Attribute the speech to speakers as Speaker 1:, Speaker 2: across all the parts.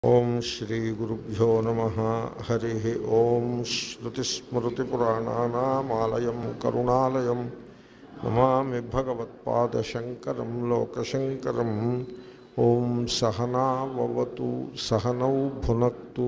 Speaker 1: ఓం శ్రీ గురుభ్యో నమ హరి ఓం శ్రుతిస్మృతిపురాణానామాలయం కరుణాలయం నమామి భగవత్పాదశంకరం లోకశంకరం ఓం సహనావతు సహనౌ భునక్తు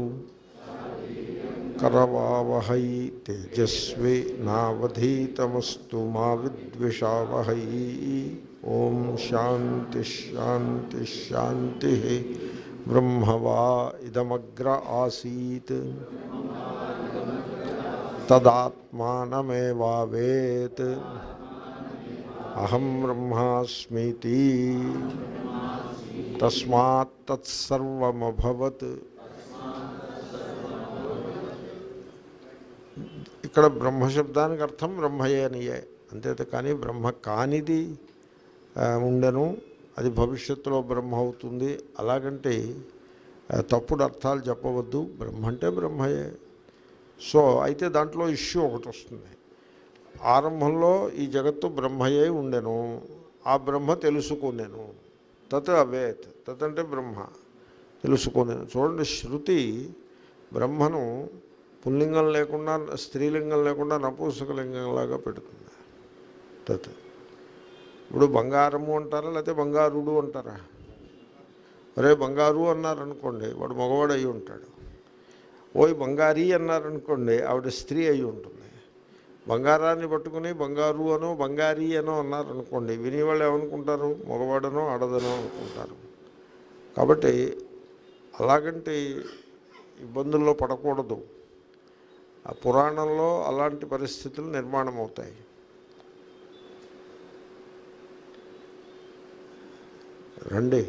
Speaker 1: కరవావహై తేజస్వి నావధీతమస్తు మా విద్విషావహై ఓం శాంతి శాంతి శాంతి బ్రహ్మవా ఇదమగ్ర ఆసీత్ తదాత్మానమేవావేత్ అహం బ్రహ్మాస్మితి తస్మాత్ తత్సర్వమభవత్ ఇక్కడ బ్రహ్మశబ్దానికి అర్థం బ్రహ్మయే అనియే అంతే కానీ బ్రహ్మ కానిది ఆ, ఉండెను అది భవిష్యత్తులో బ్రహ్మ అవుతుంది అలాగంటే ఆ, తప్పుడు అర్థాలు చెప్పవద్దు బ్రహ్మ అంటే బ్రహ్మయే సో అయితే దాంట్లో ఇష్యూ ఒకటి వస్తుంది ఆరంభంలో ఈ జగత్తు బ్రహ్మయే ఉండెను ఆ బ్రహ్మ తెలుసుకునేను తత్ అవేత్ తత్ అంటే బ్రహ్మ తెలుసుకునేను చూడండి శృతి బ్రహ్మను పుల్లింగం లేకుండా స్త్రీలింగం లేకుండా నపూసకలింగంలాగా పెడుతుంది తత్ ఇప్పుడు బంగారము అంటారా లేకపోతే బంగారుడు అంటారా ఒరే బంగారు అన్నారనుకోండి వాడు మగవాడు అయి ఉంటాడు ఓయ్ బంగారీ అన్నారనుకోండి ఆవిడ స్త్రీ అయి ఉంటుంది బంగారాన్ని పట్టుకుని బంగారు అనో బంగారీ అనో అన్నారనుకోండి వినేవాళ్ళు ఏమనుకుంటారు మగవాడనో ఆడదనో అనుకుంటారు కాబట్టి అలాగంటి ఇబ్బందుల్లో పడకూడదు ఆ పురాణంలో అలాంటి పరిస్థితులు నిర్మాణం అవుతాయి రండి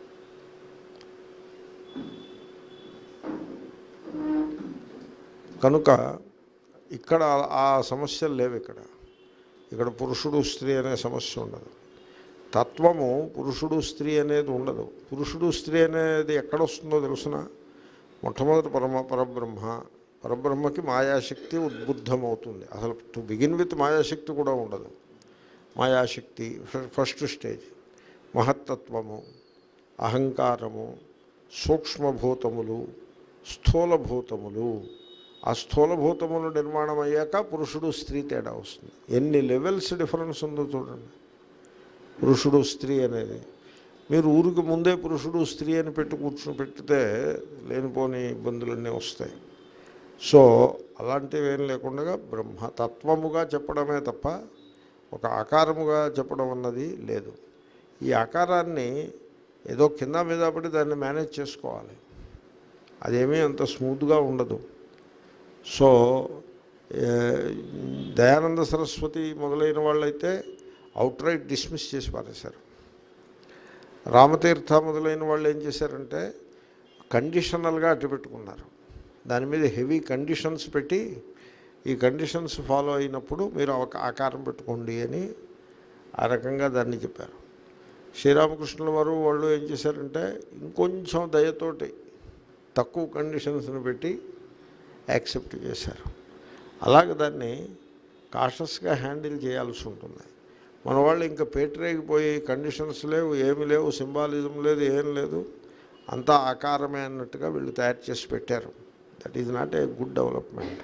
Speaker 1: కనుక ఇక్కడ ఆ సమస్యలు లేవు ఇక్కడ ఇక్కడ పురుషుడు స్త్రీ అనే సమస్య ఉండదు తత్వము పురుషుడు స్త్రీ అనేది ఉండదు పురుషుడు స్త్రీ అనేది ఎక్కడ వస్తుందో తెలుసిన మొట్టమొదటి పరమ పరబ్రహ్మ పరబ్రహ్మకి మాయాశక్తి ఉద్బుద్ధమవుతుంది అసలు టు బిగిన్ విత్ మాయాశక్తి కూడా ఉండదు మాయాశక్తి ఫ- ఫస్ట్ స్టేజ్ మహత్తత్వము అహంకారము సూక్ష్మభూతములు స్థూలభూతములు ఆ స్థూలభూతములు నిర్మాణం అయ్యాక పురుషుడు స్త్రీ తేడా వస్తుంది ఎన్ని లెవెల్స్ డిఫరెన్స్ ఉందో చూడండి పురుషుడు స్త్రీ అనేది మీరు ఊరికి ముందే పురుషుడు స్త్రీ అని పెట్టి కూర్చుని పెట్టితే లేనిపోని ఇబ్బందులన్నీ వస్తాయి సో అలాంటివి ఏం లేకుండా బ్రహ్మ తత్వముగా చెప్పడమే తప్ప ఒక ఆకారముగా చెప్పడం అన్నది లేదు ఈ ఆకారాన్ని ఏదో కింద మీద పడి దాన్ని మేనేజ్ చేసుకోవాలి అదేమీ అంత స్మూత్గా ఉండదు సో ఏ, దయానంద సరస్వతి మొదలైన వాళ్ళైతే అవుట్ రైట్ డిస్మిస్ చేసి పారేశారు రామతీర్థ మొదలైన వాళ్ళు ఏం చేశారంటే కండిషనల్గా అడ్డు పెట్టుకున్నారు దాని మీద హెవీ కండిషన్స్ పెట్టి ఈ కండిషన్స్ ఫాలో అయినప్పుడు మీరు ఒక ఆకారం పెట్టుకోండి అని ఆ రకంగా దాన్ని చెప్పారు శ్రీరామకృష్ణుల వారు వాళ్ళు ఏం చేశారంటే ఇంకొంచెం దయతోటి తక్కువ కండిషన్స్ని పెట్టి యాక్సెప్ట్ చేశారు అలాగే దాన్ని కాషస్గా హ్యాండిల్ చేయాల్సి ఉంటుంది మన వాళ్ళు ఇంకా పేటరేగిపోయి కండిషన్స్ లేవు ఏమి లేవు సింబాలిజం లేదు ఏం లేదు అంతా ఆకారమే అన్నట్టుగా వీళ్ళు తయారు చేసి పెట్టారు that is not a good development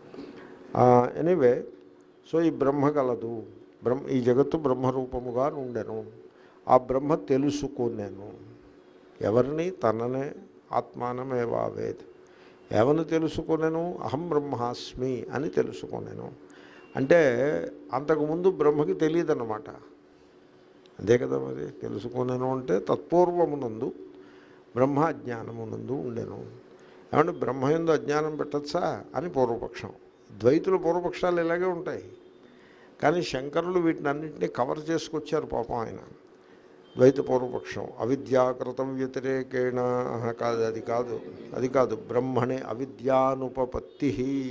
Speaker 1: anyway so ఈ బ్రహ్మ కలదు బ్రహ్మ ఈ జగత్తు బ్రహ్మరూపముగా ఉండెను ఆ బ్రహ్మ తెలుసుకునేను ఎవరిని తననే ఆత్మానమేవావేద్ ఎవరిని తెలుసుకునేను అహం బ్రహ్మాస్మి అని తెలుసుకునేను అంటే అంతకుముందు బ్రహ్మకి తెలియదన్నమాట అంతే కదా మరి తెలుసుకునేను అంటే తత్పూర్వమునందు బ్రహ్మ అజ్ఞానమునందు ఉండెను ఏమంటే బ్రహ్మ ఎందు అజ్ఞానం పెట్టచ్చా అని పూర్వపక్షం ద్వైతుల పూర్వపక్షాలు ఇలాగే ఉంటాయి కానీ శంకరులు వీటిని అన్నింటినీ కవర్ చేసుకొచ్చారు పాపం ఆయన ద్వైత పూర్వపక్షం అవిద్యాకృతం వ్యతిరేకేణ ఆహా, కాదు అది కాదు అది కాదు బ్రహ్మణే అవిద్యానుపపత్తి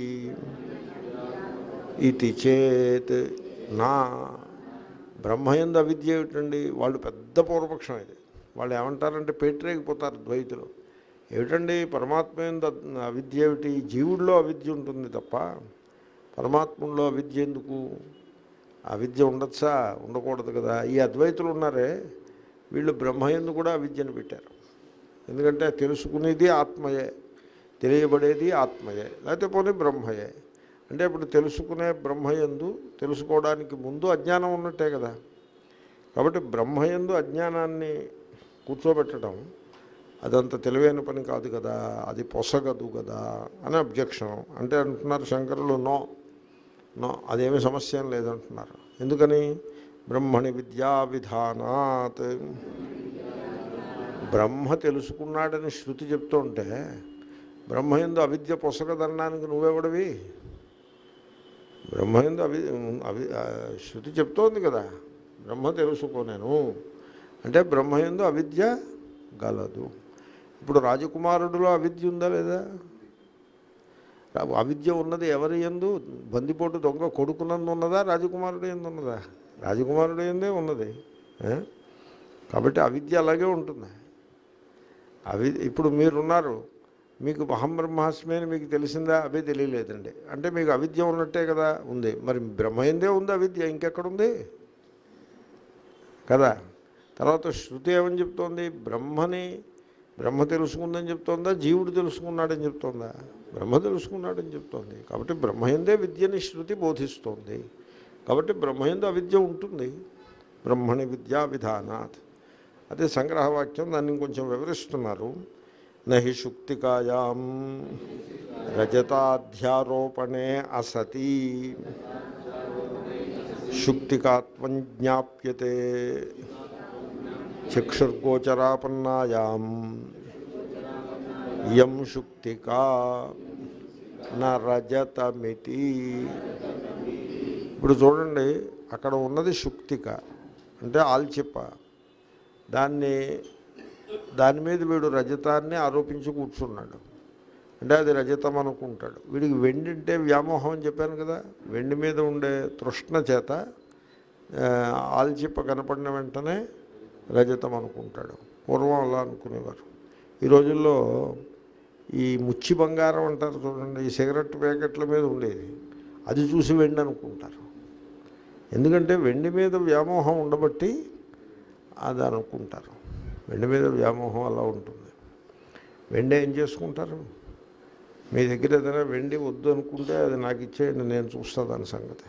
Speaker 1: ఇది చేత్ నా బ్రహ్మయందు అవిద్య ఏమిటండి వాళ్ళు పెద్ద పూర్వపక్షం ఇది వాళ్ళు ఏమంటారంటే పేటరేగిపోతారు ద్వైతులు ఏమిటండి పరమాత్మ ఎందు అవిద్య ఏమిటి జీవుల్లో అవిద్య ఉంటుంది తప్ప పరమాత్మలో అవిద్య ఎందుకు అవిద్య ఉండొచ్చా ఉండకూడదు కదా ఈ అద్వైతులు ఉన్నారే వీళ్ళు బ్రహ్మయందు కూడా అవిద్యను పెట్టారు ఎందుకంటే తెలుసుకునేది ఆత్మయే తెలియబడేది ఆత్మయే లేకపోతే పోనీ బ్రహ్మయే అంటే ఇప్పుడు తెలుసుకునే బ్రహ్మయందు తెలుసుకోవడానికి ముందు అజ్ఞానం ఉన్నట్టే కదా కాబట్టి బ్రహ్మయందు అజ్ఞానాన్ని కూర్చోబెట్టడం అదంత తెలివైన పని కాదు కదా అది పొసగదు కదా అని అబ్జెక్షన్ అంటే అంటున్నారు శంకరులు నో నో అదేమి సమస్య ఏం లేదంటున్నారు ఎందుకని బ్రహ్మణి విద్యా విధానాత్ బ్రహ్మ తెలుసుకున్నాడని శృతి చెప్తుంటే బ్రహ్మయందు అవిద్య పొసగదనడానికి నువ్వెవడవి బ్రహ్మయందు అవి అవి ఆ, శృతి చెప్తోంది కదా బ్రహ్మ తెలుసుకోనేను అంటే బ్రహ్మయందు అవిద్య గలదు ఇప్పుడు రాజకుమారుడిలో అవిద్య ఉందా లేదా రా- అవిద్య ఉన్నది ఎవరి ఎందు బందిపోటు దొంగ కొడుకునందు ఉన్నదా రాజకుమారుడు ఎందు ఉన్నదా రాజకుమారుడు ఎందే ఉన్నది ఏ? కాబట్టి అవిద్య అలాగే ఉంటుంది అవి ఇప్పుడు మీరున్నారు మీకు అహం బ్రహ్మాస్మి అని మీకు తెలిసిందా అవి తెలియలేదండి అంటే మీకు అవిద్య ఉన్నట్టే కదా ఉంది మరి బ్రహ్మయందే ఉంది అవిద్య ఇంకెక్కడుంది కదా తర్వాత శృతి ఏమని చెప్తోంది బ్రహ్మని బ్రహ్మ తెలుసుకుందని చెప్తోందా జీవుడు తెలుసుకున్నాడని చెప్తోందా బ్రహ్మ తెలుసుకున్నాడని చెప్తోంది కాబట్టి బ్రహ్మయందే విద్యని శృతి బోధిస్తోంది కాబట్టి బ్రహ్మయందు అవిద్య ఉంటుంది బ్రహ్మణి విద్యా విధానాత్ అదే సంగ్రహవాక్యం దాన్ని ఇంకొంచెం వివరిస్తున్నారు నహి శుక్తికాయాం రజతాధ్యారోపణే అసతి శుక్తికాత్వం జ్ఞాప్యతే చక్షుర్గోచరాపన్నాయాం ఇయం శుక్తికా న రజతమితి ఇప్పుడు చూడండి అక్కడ ఉన్నది శుక్తిక అంటే ఆల్చిప్ప దాన్ని దాని మీద వీడు రజతాన్ని ఆరోపించి కూర్చున్నాడు అంటే అది రజతం అనుకుంటాడు వీడికి వెండి అంటే వ్యామోహం అని చెప్పాను కదా వెండి మీద ఉండే తృష్ణ చేత ఆ, ఆల్చిప్ప కనపడిన వెంటనే రజతం అనుకుంటాడు పూర్వం అలా అనుకునేవారు ఈ రోజుల్లో ఈ ముచ్చి బంగారం అంటారు చూడండి ఈ సిగరెట్ ప్యాకెట్ల మీద ఉండేది అది చూసి వెండి అనుకుంటారు ఎందుకంటే వెండి మీద వ్యామోహం ఉండబట్టి అది అనుకుంటారు వెండి మీద వ్యామోహం అలా ఉంటుంది వెండి ఏం చేసుకుంటారు మీ దగ్గర ఏదైనా వెండి వద్దు అనుకుంటే అది నాకు ఇచ్చేయండి నేను చూస్తా దాని సంగతి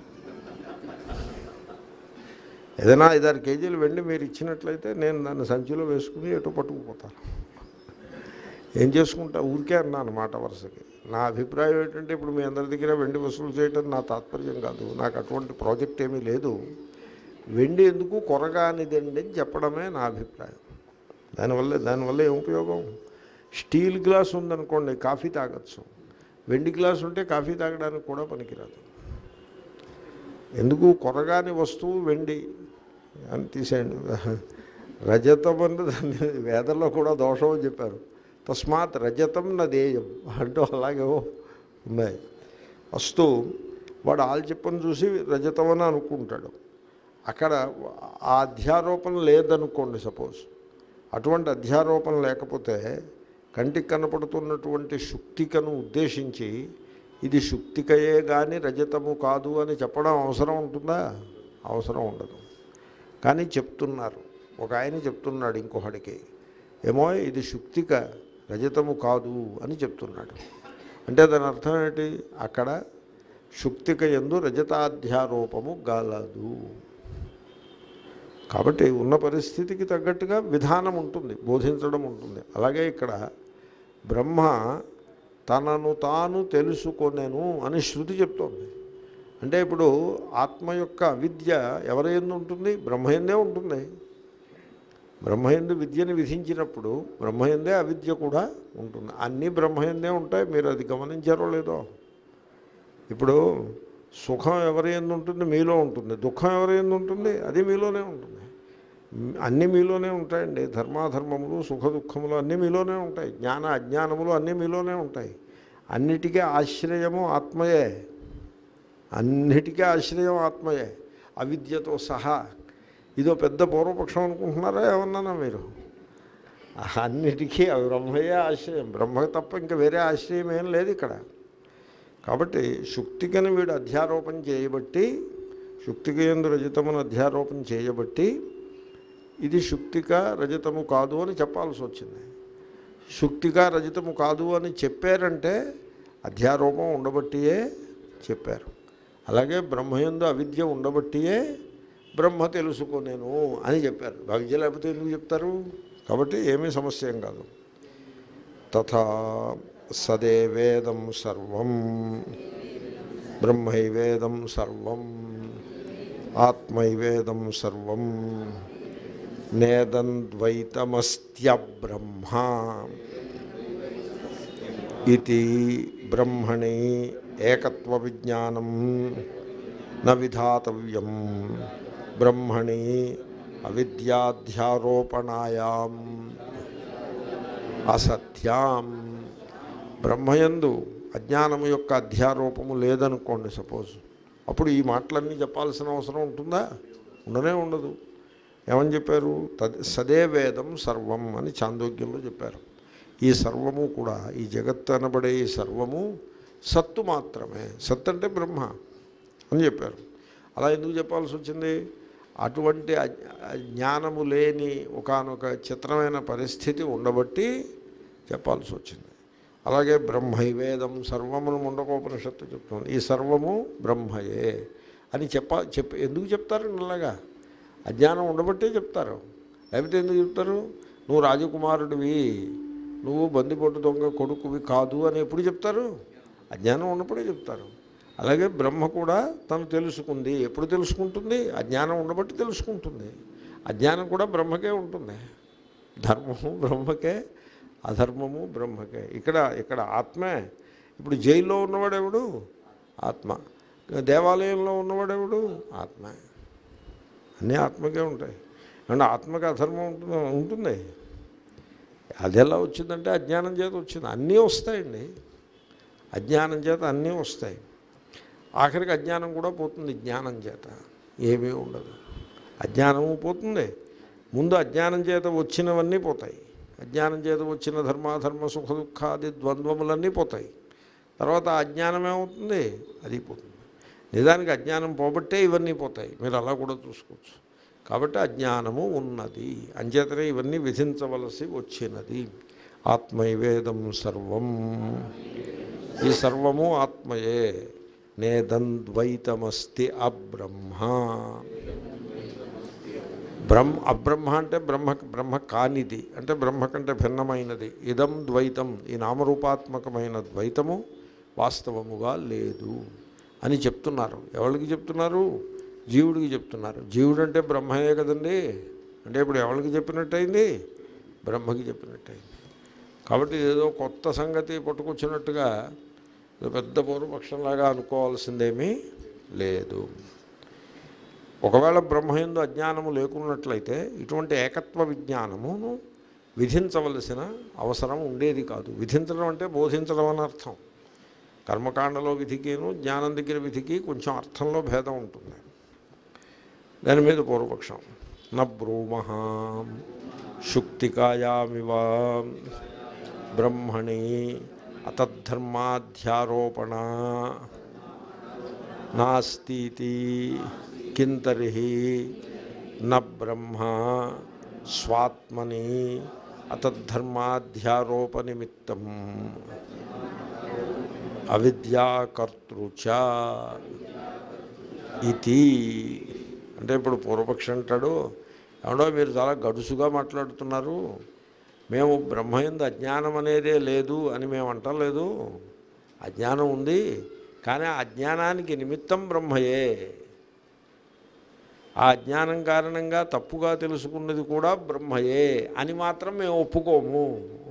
Speaker 1: ఏదైనా ఐదారు కేజీలు వెండి మీరు ఇచ్చినట్లయితే నేను దాన్ని సంచిలో వేసుకుని ఎటు పట్టుకుపోతాను ఏం చేసుకుంటా ఊరికే అన్నాను మాట వరుసకి నా అభిప్రాయం ఏంటంటే ఇప్పుడు మీ అందరి దగ్గర వెండి వసూలు చేయటం నా తాత్పర్యం కాదు నాకు అటువంటి ప్రాజెక్ట్ ఏమీ లేదు వెండి ఎందుకు కొరగానిదండి అని చెప్పడమే నా అభిప్రాయం దానివల్ల దానివల్ల ఏం ఉపయోగం స్టీల్ గ్లాస్ ఉందనుకోండి కాఫీ తాగొచ్చు వెండి గ్లాస్ ఉంటే కాఫీ తాగడానికి కూడా పనికిరాదు ఎందుకు కొరగాని వస్తువు వెండి అని తీసేయండి రజతం అన్న దాన్ని వేదంలో కూడా దోషం అని చెప్పారు తస్మాత్ రజతం నదేయం అంటూ అలాగే ఉన్నాయి వస్తూ వాడు ఆల్చిప్పని చూసి రజతం అని అనుకుంటాడు అక్కడ ఆ అధ్యారోపణ లేదనుకోండి సపోజ్ అటువంటి అధ్యారోపణ లేకపోతే కంటికి కనపడుతున్నటువంటి శుక్తికను ఉద్దేశించి ఇది శుక్తికయే కానీ రజతము కాదు అని చెప్పడం అవసరం ఉంటుందా అవసరం ఉండదు కానీ చెప్తున్నారు ఒక ఆయన చెప్తున్నాడు ఇంకొకడికి ఏమో ఇది శుక్తిక రజతము కాదు అని చెప్తున్నాడు అంటే దాని అర్థం ఏంటి అక్కడ శుక్తిక ఎందు రజతాధ్యారోపము గలదు కాబట్టి ఉన్న పరిస్థితికి తగ్గట్టుగా విధానం ఉంటుంది బోధించడం ఉంటుంది అలాగే ఇక్కడ బ్రహ్మ తనను తాను తెలుసుకొనెను అని శృతి చెప్తోంది అంటే ఇప్పుడు ఆత్మ యొక్క అవిద్య ఎవరైంది ఉంటుంది బ్రహ్మయందే ఉంటుంది బ్రహ్మయందు విద్యను విధించినప్పుడు బ్రహ్మయందే అవిద్య కూడా ఉంటుంది అన్నీ బ్రహ్మయందే ఉంటాయి మీరు అది గమనించారో లేదో ఇప్పుడు సుఖం ఎవరి ఎందు ఉంటుంది మీలో ఉంటుంది దుఃఖం ఎవరి ఎందు ఉంటుంది అది మీలోనే ఉంటుంది అన్నీ మీలోనే ఉంటాయండి ధర్మాధర్మములు సుఖ దుఃఖములు అన్నీ మీలోనే ఉంటాయి జ్ఞాన అజ్ఞానములు అన్నీ మీలోనే ఉంటాయి అన్నిటికీ ఆశ్రయము ఆత్మయే అన్నిటికీ ఆశ్రయం ఆత్మయే అవిద్యతో సహా ఇదో పెద్ద పూర్వపక్షం అనుకుంటున్నారా ఏమన్నానా మీరు అన్నిటికీ అవి బ్రహ్మయే ఆశ్రయం బ్రహ్మ తప్ప ఇంకా వేరే ఆశ్రయం ఏం లేదు ఇక్కడ కాబట్టి శుక్తికని వీడు అధ్యారోపణ చేయబట్టి శుక్తిక ఎందు రజతమును అధ్యారోపణ చేయబట్టి ఇది శుక్తిక రజతము కాదు అని చెప్పాల్సి వచ్చింది శుక్తిగా రజితము కాదు అని చెప్పారంటే అధ్యారూపం ఉండబట్టియే చెప్పారు అలాగే బ్రహ్మయందు అవిద్య ఉండబట్టియే బ్రహ్మ తెలుసుకునేను అని చెప్పారు అవిద్య లేకపోతే ఎందుకు చెప్తారు కాబట్టి ఏమీ సమస్య ఏం కాదు తథా సదేవేదం సర్వం బ్రహ్మైవేదం సర్వం ఆత్మైవేదం సర్వం నేదంద్వైతమస్త్యబ్రహ్మ ఇది బ్రహ్మణి ఏకత్వ విజ్ఞానం న విధాతవ్యం బ్రహ్మణి అవిద్యాధ్యారోపణాయాం అసత్యాం బ్రహ్మయందు అజ్ఞానము యొక్క అధ్యారోపము లేదనుకోండి సపోజ్ అప్పుడు ఈ మాటలన్నీ చెప్పాల్సిన అవసరం ఉంటుందా ఉండనే ఉండదు ఏమని చెప్పారు తద్ సదే వేదం సర్వం అని చాందోగ్యంలో చెప్పారు ఈ సర్వము కూడా ఈ జగత్తు అనబడే ఈ సర్వము సత్తు మాత్రమే సత్ అంటే బ్రహ్మ అని చెప్పారు అలా ఎందుకు చెప్పాల్సి వచ్చింది అటువంటి అజ్- జ్ఞానము లేని ఒకానొక చిత్రమైన పరిస్థితి ఉండబట్టి చెప్పాల్సి వచ్చింది అలాగే బ్రహ్మైవేదం సర్వమును ముండకోపనిషత్తు చెప్తుంది ఈ సర్వము బ్రహ్మయే అని చెప్ప చెప్ప ఎందుకు చెప్తారు అలాగా అజ్ఞానం ఉండబట్టే చెప్తారు లేకపోతే ఎందుకు చెప్తారు నువ్వు రాజకుమారుడివి నువ్వు బందిపోటు దొంగ కొడుకువి కాదు అని ఎప్పుడు చెప్తారు అజ్ఞానం ఉన్నప్పుడే చెప్తారు అలాగే బ్రహ్మ కూడా తను తెలుసుకుంది ఎప్పుడు తెలుసుకుంటుంది అజ్ఞానం ఉండబట్టి తెలుసుకుంటుంది అజ్ఞానం కూడా బ్రహ్మకే ఉంటుంది ధర్మము బ్రహ్మకే అధర్మము బ్రహ్మకే ఇక్కడ ఇక్కడ ఆత్మే ఇప్పుడు జైల్లో ఉన్నవాడెవడు ఆత్మ దేవాలయంలో ఉన్నవాడెవడు ఆత్మే అన్నీ ఆత్మకే ఉంటాయి అంటే ఆత్మకి అధర్మం ఉంటుంది ఉంటుంది అది ఎలా వచ్చిందంటే అజ్ఞానం చేత వచ్చింది అన్నీ వస్తాయండి అజ్ఞానం చేత అన్నీ వస్తాయి ఆఖరికి అజ్ఞానం కూడా పోతుంది జ్ఞానం చేత ఏమీ ఉండదు అజ్ఞానము పోతుంది ముందు అజ్ఞానం చేత వచ్చినవన్నీ పోతాయి అజ్ఞానం చేత వచ్చిన ధర్మాధర్మ సుఖ దుఃఖాది ద్వంద్వములన్నీ పోతాయి తర్వాత ఆ అజ్ఞానం ఏమవుతుంది అది పోతుంది నిజానికి అజ్ఞానం పోబట్టే ఇవన్నీ పోతాయి మీరు అలా కూడా చూసుకోవచ్చు కాబట్టి అజ్ఞానము ఉన్నది అంచేతనే ఇవన్నీ విధించవలసి వచ్చినది ఆత్మైవేదం సర్వం ఈ సర్వము ఆత్మయే నేదంద్వైతమస్తి అబ్రహ్మ బ్రహ్మ అబ్రహ్మ అంటే బ్రహ్మ బ్రహ్మ కానిది అంటే బ్రహ్మ కంటే భిన్నమైనది ఇదం ద్వైతం ఈ నామరూపాత్మకమైన ద్వైతము వాస్తవముగా లేదు అని చెప్తున్నారు ఎవరికి చెప్తున్నారు జీవుడికి చెప్తున్నారు జీవుడు అంటే బ్రహ్మయే కదండి అంటే ఇప్పుడు ఎవరికి చెప్పినట్టయింది బ్రహ్మకి చెప్పినట్టయింది కాబట్టి ఏదో కొత్త సంగతి పట్టుకొచ్చినట్టుగా ఏదో పెద్ద పూర్వపక్షంలాగా అనుకోవాల్సిందేమీ లేదు ఒకవేళ బ్రహ్మయందు అజ్ఞానము లేకున్నట్లయితే ఇటువంటి ఏకత్వ విజ్ఞానమును విధించవలసిన అవసరం ఉండేది కాదు విధించడం అంటే బోధించడం అని అర్థం కర్మకాండలో విధికిను జ్ఞానం దగ్గర విధికి కొంచెం అర్థంలో భేదం ఉంటుంది దాని మీద పూర్వపక్షం నబ్రూమహ శుక్తికాయామివ బ్రహ్మణి అతద్ధర్మాధ్యారోపణ నాస్తి కింతరి న బ్రహ్మ స్వాత్మని అతద్ధర్మాధ్యారోపనిమిత్తం అవిద్యాకర్తృచ ఇది అంటే ఇప్పుడు పూర్వపక్షి అంటాడు ఏమండో మీరు చాలా గడుసుగా మాట్లాడుతున్నారు మేము బ్రహ్మయందు అజ్ఞానం అనేదే లేదు అని మేము అంటలేదు అజ్ఞానం ఉంది కానీ ఆ అజ్ఞానానికి నిమిత్తం బ్రహ్మయే ఆ అజ్ఞానం కారణంగా తప్పుగా తెలుసుకున్నది కూడా బ్రహ్మయే అని మాత్రం మేము ఒప్పుకోము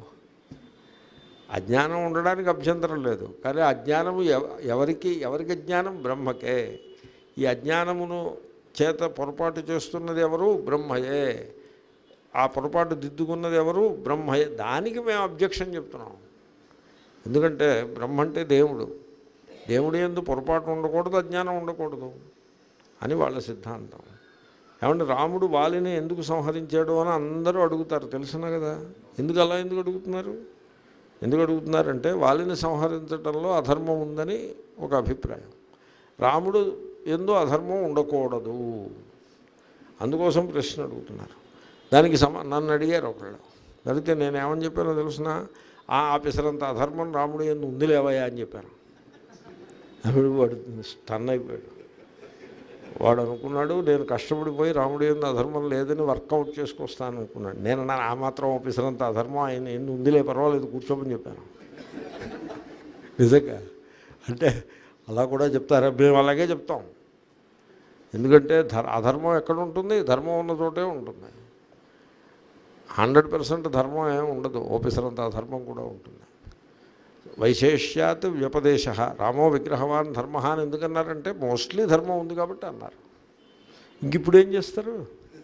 Speaker 1: అజ్ఞానం ఉండడానికి అభ్యంతరం లేదు కానీ అజ్ఞానము ఎవ- ఎవరికి ఎవరికి అజ్ఞానం బ్రహ్మకే ఈ అజ్ఞానమును చేత పొరపాటు చేస్తున్నది ఎవరు బ్రహ్మయే ఆ పొరపాటు దిద్దుకున్నది ఎవరు బ్రహ్మయే దానికి మేము అబ్జెక్షన్ చెప్తున్నాం ఎందుకంటే బ్రహ్మ అంటే దేవుడు దేవుడి ఎందు పొరపాటు ఉండకూడదు అజ్ఞానం ఉండకూడదు అని వాళ్ళ సిద్ధాంతం ఏమంటే రాముడు వాలిని ఎందుకు సంహరించాడు అని అందరూ అడుగుతారు తెలుసునా కదా ఎందుకు అలా ఎందుకు అడుగుతున్నారు ఎందుకు అడుగుతున్నారంటే వాలిని సంహరించడంలో అధర్మం ఉందని ఒక అభిప్రాయం రాముడు ఎందు అధర్మం ఉండకూడదు అందుకోసం ప్రశ్న అడుగుతున్నారు దానికి సమా నన్ను అడిగారు ఒకళ్ళు జరిగితే నేనేమని చెప్పానో తెలుసిన ఆ ఆఫీసర్ అంత అధర్మం రాముడు ఎందు ఉంది లేవయ్యా అని చెప్పాను అప్పుడు వాడు స్టన్ అయిపోయాడు వాడు అనుకున్నాడు నేను కష్టపడిపోయి రాముడు ఎందు అధర్మం లేదని వర్కౌట్ చేసుకొస్తాను అనుకున్నాడు నేను నా ఆ మాత్రం ఆఫీసర్ అంత అధర్మం ఆయన ఎందు ఉందిలే పర్వాలేదు కూర్చోమని చెప్పాను నిజంగా అంటే అలా కూడా చెప్తారా మేము అలాగే చెప్తాం ఎందుకంటే ధర్ అధర్మం ఎక్కడ ఉంటుంది ధర్మం ఉన్న చోటే ఉంటుంది హండ్రెడ్ పర్సెంట్ ధర్మం ఏమి ఉండదు ఓపెసరంత అధర్మం కూడా ఉంటుంది వైశేష్యాత్ వ్యపదేశ రామో విగ్రహవాన్ ధర్మ అని ఎందుకన్నారంటే మోస్ట్లీ ధర్మం ఉంది కాబట్టి అన్నారు ఇంక ఇప్పుడు ఏం చేస్తారు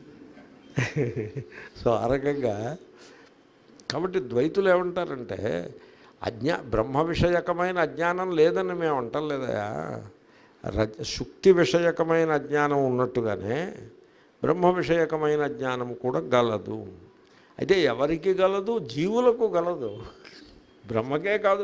Speaker 1: సో ఆ రకంగా కాబట్టి ద్వైతులు ఏమంటారంటే అజ్ఞా బ్రహ్మ విషయకమైన అజ్ఞానం లేదని మేము అంటలేదయా రజ శుక్తి విషయకమైన అజ్ఞానం ఉన్నట్టుగానే బ్రహ్మ విషయకమైన జ్ఞానం కూడా గలదు అయితే ఎవరికి గలదు జీవులకు గలదు బ్రహ్మకే కాదు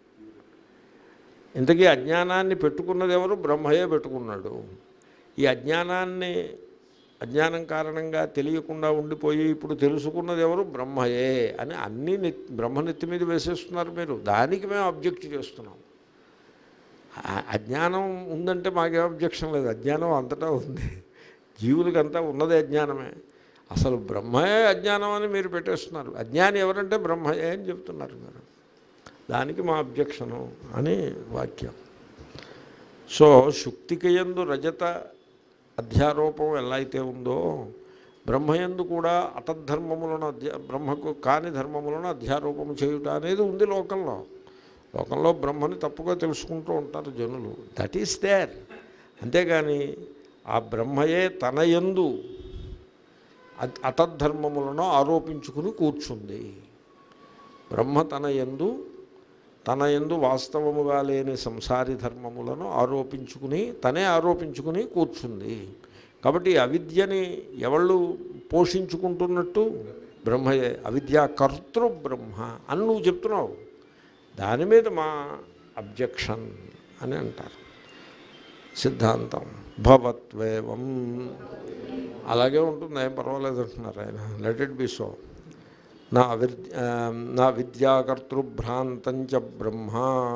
Speaker 1: ఇంతకీ అజ్ఞానాన్ని పెట్టుకున్నది ఎవరు బ్రహ్మయే పెట్టుకున్నాడు ఈ అజ్ఞానాన్ని అజ్ఞానం కారణంగా తెలియకుండా ఉండిపోయి ఇప్పుడు తెలుసుకున్నది ఎవరు బ్రహ్మయే అని అన్నీ నెత్ బ్రహ్మనెత్తి మీద వేసేస్తున్నారు మీరు దానికి మేము అబ్జెక్ట్ చేస్తున్నాం ఆ- అజ్ఞానం ఉందంటే మాకేం అబ్జెక్షన్ లేదు అజ్ఞానం అంతటా ఉంది జీవులకంతా ఉన్నదే అజ్ఞానమే అసలు బ్రహ్మయే అజ్ఞానం అని మీరు పెట్టేస్తున్నారు అజ్ఞాని ఎవరంటే బ్రహ్మయే అని చెప్తున్నారు మీరు దానికి మా అబ్జెక్షను అని వాక్యం సో శుక్తికయందు రజత అధ్యారోపం ఎలా అయితే ఉందో బ్రహ్మయందు కూడా అతద్ధర్మములను అధ్యా బ్రహ్మకు కాని ధర్మములను అధ్యారోపము చేయుట అనేది ఉంది లోకంలో లోకంలో బ్రహ్మని తప్పుగా తెలుసుకుంటూ ఉంటారు జనులు దట్ ఈస్ దేర్ అంతేగాని ఆ బ్రహ్మయే తన యందు అత్- అతద్ధర్మములను ఆరోపించుకుని కూర్చుంది బ్రహ్మ తన యందు తన యందు వాస్తవముగా లేని సంసారి ధర్మములను ఆరోపించుకుని తనే ఆరోపించుకుని కూర్చుంది కాబట్టి ఈ అవిద్యని ఎవళ్ళు పోషించుకుంటున్నట్టు బ్రహ్మయే అవిద్యా కర్తృ బ్రహ్మ అని నువ్వు చెప్తున్నావు దాని మీద మా అబ్జెక్షన్ అని అంటారు సిద్ధాంతం భవత్వేవం అలాగే ఉంటుంది ఏం పర్వాలేదు అంటున్నారు ఆయన లెట్ ఇట్ బి సో నా విద్య నా విద్యాకర్తృభ్రాంతంచ బ్రహ్మ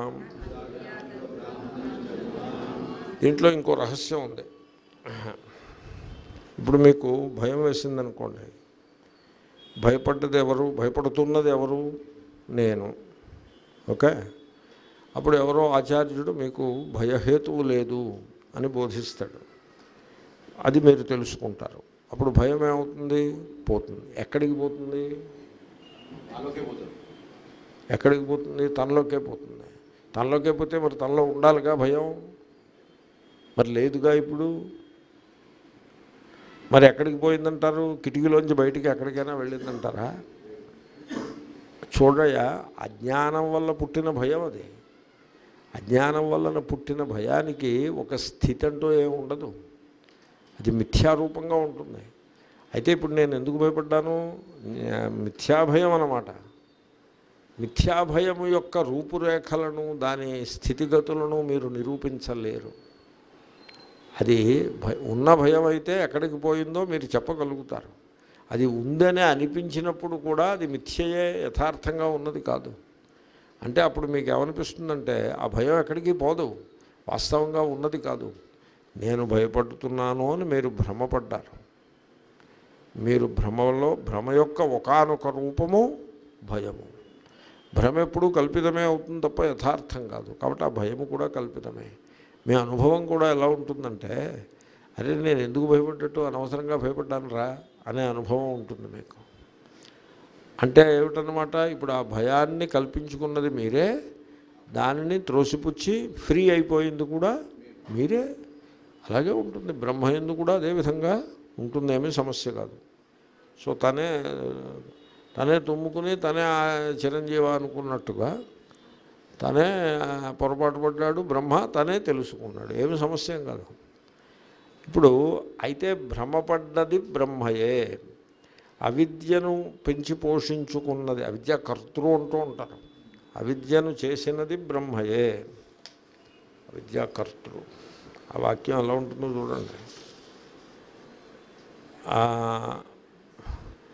Speaker 1: దీంట్లో ఇంకో రహస్యం ఉంది ఇప్పుడు మీకు భయం వేసిందనుకోండి భయపడ్డది ఎవరు భయపడుతున్నది ఎవరు నేను ఓకే అప్పుడు ఎవరో ఆచార్యుడు మీకు భయహేతువు లేదు అని బోధిస్తాడు అది మీరు తెలుసుకుంటారు అప్పుడు భయం ఏమవుతుంది పోతుంది ఎక్కడికి పోతుంది ఎక్కడికి పోతుంది తనలోకే పోతుంది తనలోకే పోతే మరి తనలో ఉండాలిగా భయం మరి లేదుగా ఇప్పుడు మరి ఎక్కడికి పోయిందంటారు కిటికీలోంచి బయటికి ఎక్కడికైనా వెళ్ళిందంటారా చూడయ్యా అజ్ఞానం వల్ల పుట్టిన భయం అది అజ్ఞానం వలన పుట్టిన భయానికి ఒక స్థితి అంటూ ఏమి ఉండదు అది మిథ్యారూపంగా ఉంటుంది అయితే ఇప్పుడు నేను ఎందుకు భయపడ్డాను మిథ్యాభయం అన్నమాట మిథ్యాభయము యొక్క రూపురేఖలను దాని స్థితిగతులను మీరు నిరూపించలేరు అది భయ ఉన్న భయం అయితే ఎక్కడికి పోయిందో మీరు చెప్పగలుగుతారు అది ఉందని అనిపించినప్పుడు కూడా అది మిథ్యయే యథార్థంగా ఉన్నది కాదు అంటే అప్పుడు మీకు ఏమనిపిస్తుందంటే ఆ భయం ఎక్కడికి పోదు వాస్తవంగా ఉన్నది కాదు నేను భయపడుతున్నాను అని మీరు భ్రమపడ్డారు మీరు భ్రమలో భ్రమ యొక్క ఒకానొక రూపము భయము భ్రమ ఎప్పుడూ కల్పితమే అవుతుంది తప్ప యథార్థం కాదు కాబట్టి ఆ భయము కూడా కల్పితమే మీ అనుభవం కూడా ఎలా ఉంటుందంటే అరే నేను ఎందుకు భయపడ్డట్టు అనవసరంగా భయపడ్డాను రా అనే అనుభవం ఉంటుంది మీకు అంటే ఏమిటనమాట ఇప్పుడు ఆ భయాన్ని కల్పించుకున్నది మీరే దానిని త్రోసిపుచ్చి ఫ్రీ అయిపోయింది కూడా మీరే అలాగే ఉంటుంది బ్రహ్మయందు కూడా అదేవిధంగా ఉంటుందేమీ సమస్య కాదు సో తనే తనే తుమ్ముకుని తనే ఆ చిరంజీవ అనుకున్నట్టుగా తనే పొరపాటు పడ్డాడు బ్రహ్మ తనే తెలుసుకున్నాడు ఏమి సమస్య ఏం కాదు ఇప్పుడు అయితే భ్రమపడ్డది బ్రహ్మయే అవిద్యను పెంచి పోషించుకున్నది అవిద్య కర్తృ అంటూ ఉంటారు అవిద్యను చేసినది బ్రహ్మయే అవిద్యా కర్తృ ఆ వాక్యం ఎలా ఉంటుందో చూడండి ఆ,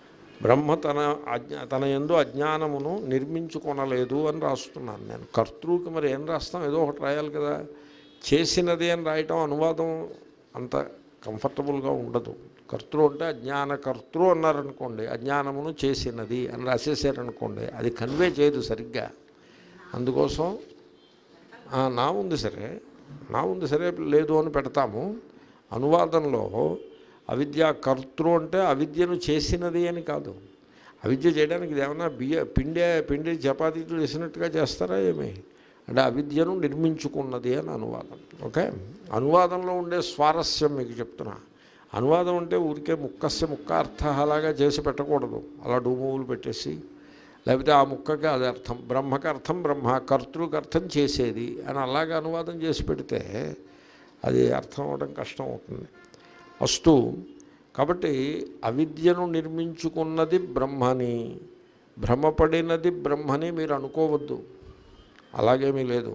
Speaker 1: బ్రహ్మ తన అజ్ఞా తన ఎందు అజ్ఞానమును నిర్మించుకొనలేదు అని రాస్తున్నాను నేను కర్తృకి మరి ఏం రాస్తాం ఏదో ఒకటి రాయాలి కదా చేసినది అని రాయటం అనువాదం అంత కంఫర్టబుల్గా ఉండదు కర్తృ అంటే అజ్ఞాన కర్తృ అన్నారనుకోండి అజ్ఞానమును చేసినది అని రాసేసారనుకోండి అది కన్వే చేయదు సరిగ్గా అందుకోసం ఆ, నా ఉంది సరే నా ఉంది సరే లేదు అని పెడతాము అనువాదంలో అవిద్య కర్తృ అంటే అవిద్యను చేసినది అని కాదు అవిద్య చేయడానికి ఇది ఏమన్నా బియ్య పిండే పిండి చపాతీలు వేసినట్టుగా చేస్తారా ఏమి అంటే అవిద్యను నిర్మించుకున్నది అని అనువాదం ఓకే అనువాదంలో ఉండే స్వారస్యం మీకు చెప్తున్నా అనువాదం అంటే ఊరికే ముక్కస్య ముక్క అర్థ అలాగా చేసి పెట్టకూడదు అలా డూమువులు పెట్టేసి లేకపోతే ఆ ముక్కకి అది అర్థం బ్రహ్మకి అర్థం బ్రహ్మ కర్తృకి అర్థం చేసేది అని అలాగే అనువాదం చేసి పెడితే అది అర్థం అవడం కష్టం అవుతుంది అస్తు కాబట్టి అవిద్యను నిర్మించుకున్నది బ్రహ్మని భ్రమపడినది బ్రహ్మని మీరు అనుకోవద్దు అలాగేమీ లేదు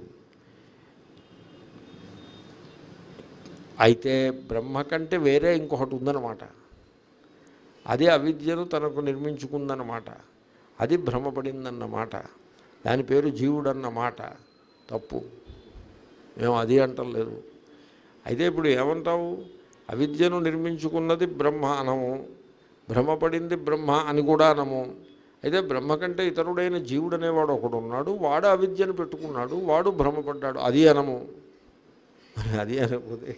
Speaker 1: అయితే బ్రహ్మ కంటే వేరే ఇంకొకటి ఉందన్నమాట అది అవిద్యను తనకు నిర్మించుకుందన్నమాట అది భ్రమపడిందన్నమాట దాని పేరు జీవుడన్నమాట తప్పు మేము అది అంటలేదు అయితే ఇప్పుడు ఏమంటావు అవిద్యను నిర్మించుకున్నది బ్రహ్మ అనము భ్రమపడింది బ్రహ్మ అని కూడా అనము అయితే బ్రహ్మ కంటే ఇతరుడైన జీవుడు అనేవాడు ఒకడు ఉన్నాడు వాడు అవిద్యను పెట్టుకున్నాడు వాడు భ్రమపడ్డాడు అది అనము మరి అది అనకపోతే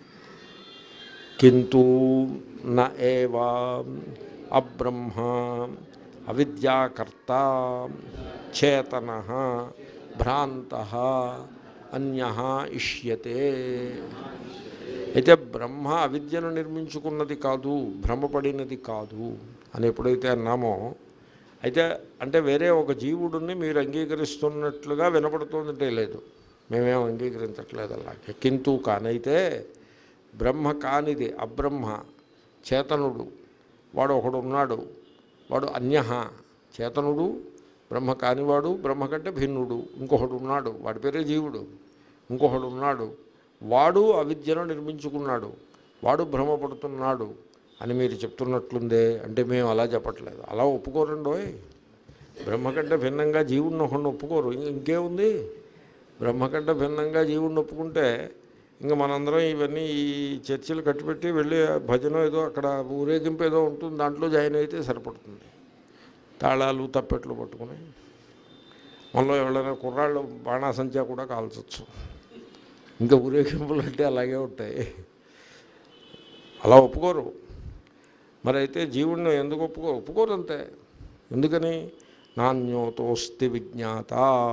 Speaker 1: కింటూ న ఏవా అబ్రహ్మ అవిద్యాకర్త చేతన భ్రాంత అన్య ఇష్యతే అయితే బ్రహ్మ అవిద్యను నిర్మించుకున్నది కాదు భ్రమపడినది కాదు అని ఎప్పుడైతే అన్నామో అయితే అంటే వేరే ఒక జీవుడిని మీరు అంగీకరిస్తున్నట్లుగా వినపడుతుందంటే లేదు మేమేం అంగీకరించట్లేదు అలాగే కింటూ కానైతే బ్రహ్మ కానిది అబ్రహ్మ చేతనుడు వాడు ఒకడు ఉన్నాడు వాడు అన్య చేతనుడు బ్రహ్మ కానివాడు బ్రహ్మ కంటే భిన్నుడు ఇంకొకడు ఉన్నాడు వాడి పేరే జీవుడు ఇంకొకడు ఉన్నాడు వాడు అవిద్యను నిర్మించుకున్నాడు వాడు భ్రమపడుతున్నాడు అని మీరు చెప్తున్నట్లుందే అంటే మేము అలా చెప్పట్లేదు అలా ఒప్పుకోరండోయ్ బ్రహ్మ కంటే భిన్నంగా జీవుడిని ఒకడిని ఒప్పుకోరు ఇం- ఇంకేముంది బ్రహ్మ కంటే భిన్నంగా జీవుడిని ఒప్పుకుంటే ఇంకా మనందరం ఇవన్నీ ఈ చర్చిలు కట్టిపెట్టి వెళ్ళి భజన ఏదో అక్కడ ఊరేగింపు ఏదో ఉంటుంది దాంట్లో జాయిన్ అయితే సరిపడుతుంది తాళాలు తప్పెట్లు పట్టుకుని మనలో ఎవరైనా కుర్రాళ్ళు బాణాసంచా కూడా కాల్చొచ్చు ఇంకా ఊరేగింపులు అంటే అలాగే ఉంటాయి అలా ఒప్పుకోరు మరి అయితే జీవుడిని ఎందుకు ఒప్పుకో ఒప్పుకోరు అంతే ఎందుకని నాణ్యోతోస్తి విజ్ఞాత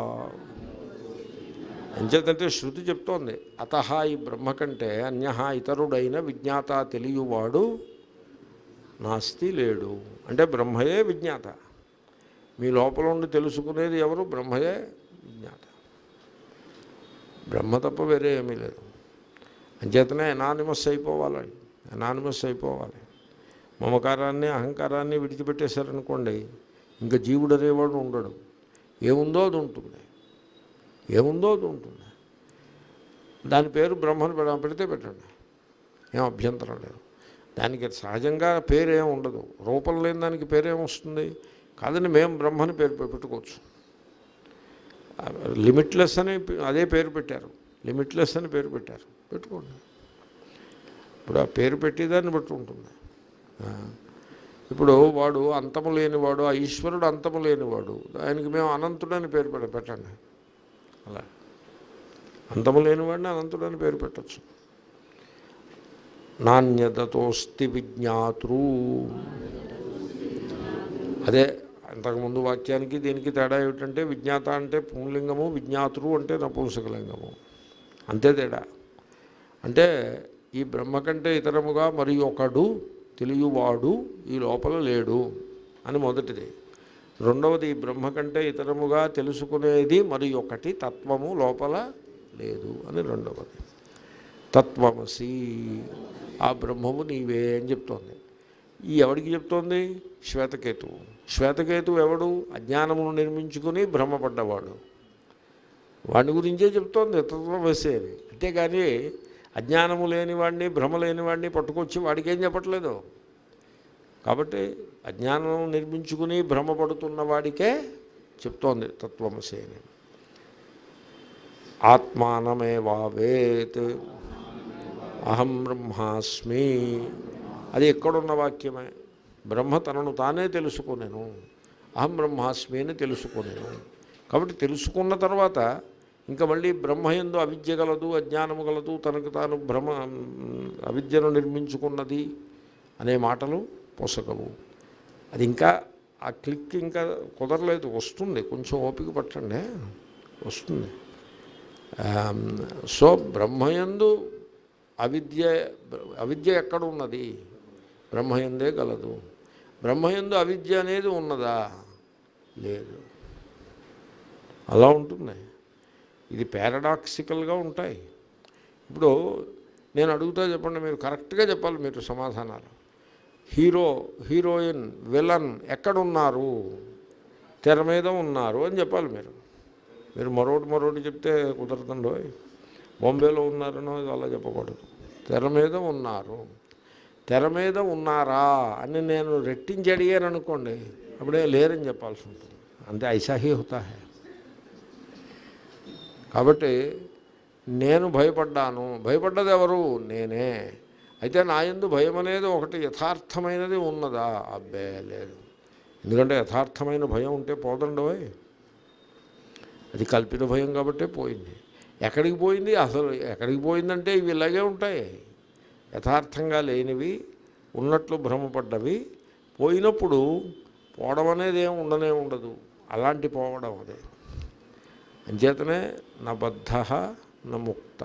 Speaker 1: ఎంచేతంటే శృతి చెప్తోంది అత ఈ బ్రహ్మ కంటే అన్య ఇతరుడైన విజ్ఞాత తెలియవాడు నాస్తి లేడు అంటే బ్రహ్మయే విజ్ఞాత మీ లోపల ఉండి తెలుసుకునేది ఎవరు బ్రహ్మయే విజ్ఞాత బ్రహ్మ తప్ప వేరే ఏమీ లేదు అంచేతనే ఎనానిమస్ అయిపోవాలి ఎనానిమస్ అయిపోవాలి మమకారాన్ని అహంకారాన్ని విడిచిపెట్టేశారనుకోండి ఇంకా జీవుడు అనేవాడు ఉండడు ఏముందో అది ఉంటుంది ఏముందో అది ఉంటుంది దాని పేరు బ్రహ్మను పెడ పెడితే పెట్టండి ఏం అభ్యంతరం లేదు దానికి సహజంగా పేరేం ఉండదు రూపం లేని దానికి పేరేం వస్తుంది కాదని మేము బ్రహ్మని పేరు పె- పెట్టుకోవచ్చు లిమిట్లెస్ అని పే- అదే పేరు పెట్టారు లిమిట్లెస్ అని పేరు పెట్టారు పెట్టుకోండి ఇప్పుడు ఆ పేరు పెట్టేదాన్ని బట్టి ఉంటుంది ఆ. ఇప్పుడు వాడు అంతము లేనివాడు ఆ ఈశ్వరుడు అంతము లేనివాడు ఆయనకి మేము అనంతుడని పేరు పెడ పెట్టండి అలా అంతము లేనివాడిని అనంతుడని పేరు పెట్టచ్చు నాణ్యతతోస్తి విజ్ఞాతృ అదే అంతకుముందు వాక్యానికి దీనికి తేడా ఏమిటంటే విజ్ఞాత అంటే పుంలింగము విజ్ఞాతృ అంటే నపుంసకలింగము అంతే తేడా అంటే ఈ బ్రహ్మ కంటే ఇతరముగా మరి ఒకడు తెలియవాడు ఈ లోపల లేడు అని మొదటిది రెండవది ఈ బ్రహ్మ కంటే ఇతరముగా తెలుసుకునేది మరి ఒకటి తత్వము లోపల లేదు అని రెండవది తత్వమసి ఆ బ్రహ్మము నీవే అని చెప్తోంది ఈ ఎవడికి చెప్తోంది శ్వేతకేతువు శ్వేతకేతువు ఎవడు అజ్ఞానమును నిర్మించుకుని భ్రమపడ్డవాడు వాడి గురించే చెప్తోంది తత్వమసి అని అంతేగాని అజ్ఞానము లేనివాడిని భ్రమ లేనివాడిని పట్టుకొచ్చి వాడికి ఏం చెప్పట్లేదు కాబట్టి అజ్ఞానం నిర్మించుకుని భ్రమపడుతున్న వాడికే చెప్తోంది తత్వమసి అని ఆత్మానమేవావేత్ అహం బ్రహ్మాస్మి అది ఎక్కడున్న వాక్యమే బ్రహ్మ తనను తానే తెలుసుకునేను అహం బ్రహ్మాస్మి అని తెలుసుకునేను కాబట్టి తెలుసుకున్న తర్వాత ఇంకా మళ్ళీ బ్రహ్మయందు అవిద్య గలదు అజ్ఞానము గలదు తనకు తాను భ్రమ అవిద్యను నిర్మించుకున్నది అనే మాటలు పొసగవు అది ఇంకా ఆ క్లిక్ ఇంకా కుదరలేదు వస్తుంది కొంచెం ఓపిక పట్టండి వస్తుంది ఆమ్, సో బ్రహ్మయందు అవిద్య అవిద్య ఎక్కడ ఉన్నది బ్రహ్మయందే గలదు బ్రహ్మయందు అవిద్య అనేది ఉన్నదా లేదు అలా ఉంటుంది ఇది పారాడాక్సికల్గా ఉంటాయి ఇప్పుడు నేను అడుగుతా చెప్పండి మీరు కరెక్ట్గా చెప్పాలి మీరు సమాధానాలు హీరో హీరోయిన్ విలన్ ఎక్కడున్నారు తెర మీద ఉన్నారు అని చెప్పాలి మీరు మీరు మరొకటి మరొకటి చెప్తే కుదరదండో బాంబేలో ఉన్నారనో ఇది అలా చెప్పకూడదు తెర మీద ఉన్నారు తెర మీద ఉన్నారా అని నేను రెట్టించి అడిగాను అనుకోండి అప్పుడే లేరని చెప్పాల్సి ఉంటుంది అంతే ఐసాహీ హుతా హే కాబట్టి నేను భయపడ్డాను భయపడ్డది ఎవరు నేనే అయితే నా యందు భయం అనేది ఒకటి యథార్థమైనది ఉన్నదా అబ్బే లేదు ఎందుకంటే యథార్థమైన భయం ఉంటే పోదండోయ్ అది కల్పిత భయం కాబట్టే పోయింది ఎక్కడికి పోయింది అసలు ఎక్కడికి పోయిందంటే ఇవి ఇలాగే ఉంటాయి యథార్థంగా లేనివి ఉన్నట్లు భ్రమపడ్డవి పోయినప్పుడు పోవడం అనేది ఏం ఉండనే ఉండదు అలాంటి పోవడం అదే అంచేతనే నా బద్ధ న ముక్త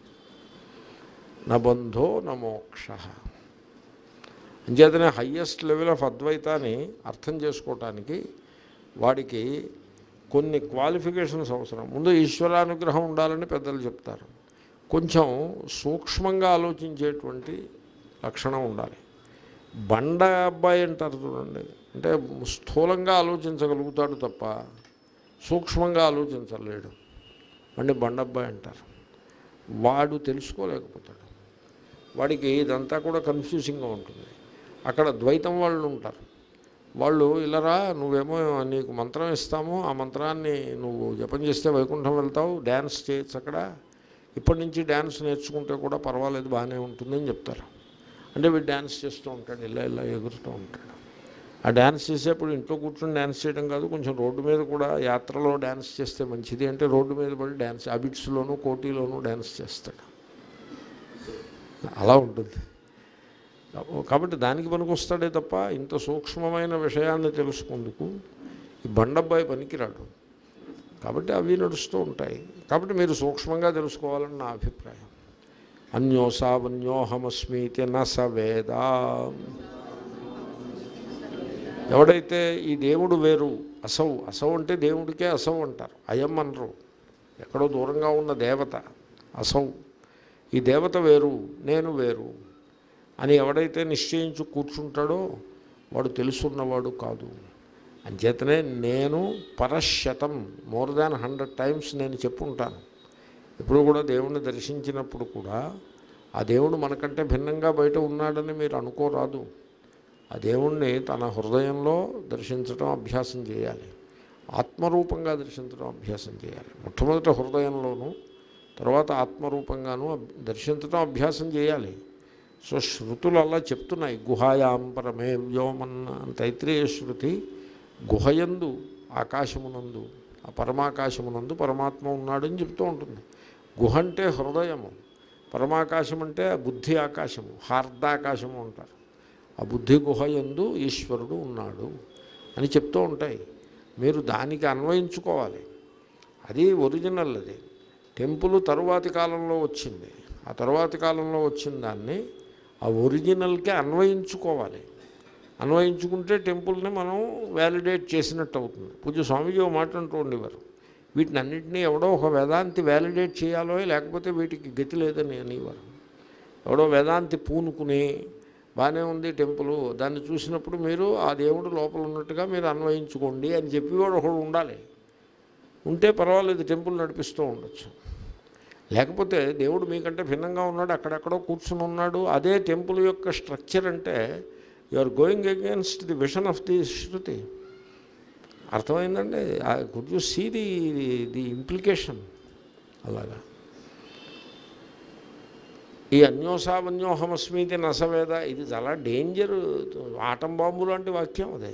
Speaker 1: నా బంధో నా మోక్ష అంచేతనే హయ్యెస్ట్ లెవెల్ ఆఫ్ అద్వైతాన్ని అర్థం చేసుకోవటానికి వాడికి కొన్ని క్వాలిఫికేషన్స్ అవసరం ముందు ఈశ్వరానుగ్రహం ఉండాలని పెద్దలు చెప్తారు కొంచెం సూక్ష్మంగా ఆలోచించేటువంటి లక్షణం ఉండాలి బండ అబ్బాయి అంటారు చూడండి అంటే స్థూలంగా ఆలోచించగలుగుతాడు తప్ప సూక్ష్మంగా ఆలోచించలేడు వాడిని బండబ్బాయి అంటారు వాడు తెలుసుకోలేకపోతాడు వాడికి ఇదంతా కూడా కన్ఫ్యూజింగ్గా ఉంటుంది అక్కడ ద్వైతం వాళ్ళు ఉంటారు వాళ్ళు ఇలారా నువ్వేమో నీకు మంత్రం ఇస్తాము ఆ మంత్రాన్ని నువ్వు జపం చేస్తే వైకుంఠం వెళ్తావు డ్యాన్స్ చేయొచ్చు అక్కడ ఇప్పటి నుంచి డ్యాన్స్ నేర్చుకుంటే కూడా పర్వాలేదు బాగానే ఉంటుందని చెప్తారు అంటే వీడు డ్యాన్స్ చేస్తూ ఉంటాడు ఇలా ఇలా ఎగురుతూ ఉంటాడు ఆ డ్యాన్స్ చేసేప్పుడు ఇంట్లో కూర్చొని డ్యాన్స్ చేయడం కాదు కొంచెం రోడ్డు మీద కూడా యాత్రలో డ్యాన్స్ చేస్తే మంచిది అంటే రోడ్డు మీద పడి డ్యాన్స్ అబిట్స్లోనూ కోటీలోనూ డ్యాన్స్ చేస్తాడు అలా ఉంటుంది కాబట్టి దానికి పనికి వస్తాడే తప్ప ఇంత సూక్ష్మమైన విషయాన్ని తెలుసుకుందుకు ఈ బండబ్బాయి పనికిరాడు కాబట్టి అవి నడుస్తూ ఉంటాయి కాబట్టి మీరు సూక్ష్మంగా తెలుసుకోవాలని నా అభిప్రాయం అన్యోసావన్యోహమస్మీతి న స వేద ఎవడైతే ఈ దేవుడు వేరు అసౌ అసౌ అంటే దేవుడికే అసౌ అంటారు అయం అనరు ఎక్కడో దూరంగా ఉన్న దేవత అసౌ ఈ దేవత వేరు నేను వేరు అని ఎవడైతే నిశ్చయించు కూర్చుంటాడో వాడు తెలుసున్నవాడు కాదు అంచేతనే నేను పరశతం మోర్ దాన్ హండ్రెడ్ టైమ్స్ నేను చెప్పుంటాను ఎప్పుడు కూడా దేవుణ్ణి దర్శించినప్పుడు కూడా ఆ దేవుడు మనకంటే భిన్నంగా బయట ఉన్నాడని మీరు అనుకోరాదు ఆ దేవుణ్ణి తన హృదయంలో దర్శించడం అభ్యాసం చేయాలి ఆత్మరూపంగా దర్శించడం అభ్యాసం చేయాలి మొట్టమొదట హృదయంలోనూ తర్వాత ఆత్మరూపంగాను అబ్- దర్శించడం అభ్యాసం చేయాలి సో శృతులు అలా చెప్తున్నాయి గుహాయాం పరమే వ్యోమన్న తైత్రేయ శృతి గుహయందు ఆకాశమునందు ఆ పరమాకాశమునందు పరమాత్మ ఉన్నాడని చెప్తూ ఉంటుంది గుహ అంటే హృదయము పరమాకాశం అంటే బుద్ధి ఆకాశము హార్దాకాశము అంటారు ఆ బుద్ధి గుహ యందు ఈశ్వరుడు ఉన్నాడు అని చెప్తూ ఉంటాయి మీరు దానికి అన్వయించుకోవాలి అది ఒరిజినల్ అది టెంపుల్ తరువాతి కాలంలో వచ్చింది ఆ తరువాతి కాలంలో వచ్చిన దాన్ని ఆ ఒరిజినల్కి అన్వయించుకోవాలి అన్వయించుకుంటే టెంపుల్ని మనం వ్యాలిడేట్ చేసినట్టు అవుతుంది పూజ స్వామీజీ ఒక మాట అంటూ ఉండేవారు వీటిని అన్నింటినీ ఎవడో ఒక వేదాంతి వ్యాలిడేట్ చేయాలో లేకపోతే వీటికి గతి లేదని అనేవారు ఎవడో వేదాంతి పూనుకుని బాగానే ఉంది టెంపుల్ దాన్ని చూసినప్పుడు మీరు ఆ దేవుడు లోపల ఉన్నట్టుగా మీరు అన్వయించుకోండి అని చెప్పేవాడు ఒకడు ఉండాలి ఉంటే పర్వాలేదు టెంపుల్ నడిపిస్తూ ఉండొచ్చు లేకపోతే దేవుడు మీకంటే భిన్నంగా ఉన్నాడు అక్కడెక్కడో కూర్చుని ఉన్నాడు అదే టెంపుల్ యొక్క స్ట్రక్చర్ అంటే you are going against the vision of the Shruti అర్థమైందండి good you see the the implication అలాగా ఈ అన్యోసావన్యోహమస్మితి నసవేద ఇది చాలా డేంజర్ ఆటం బాంబు లాంటి వాక్యం అదే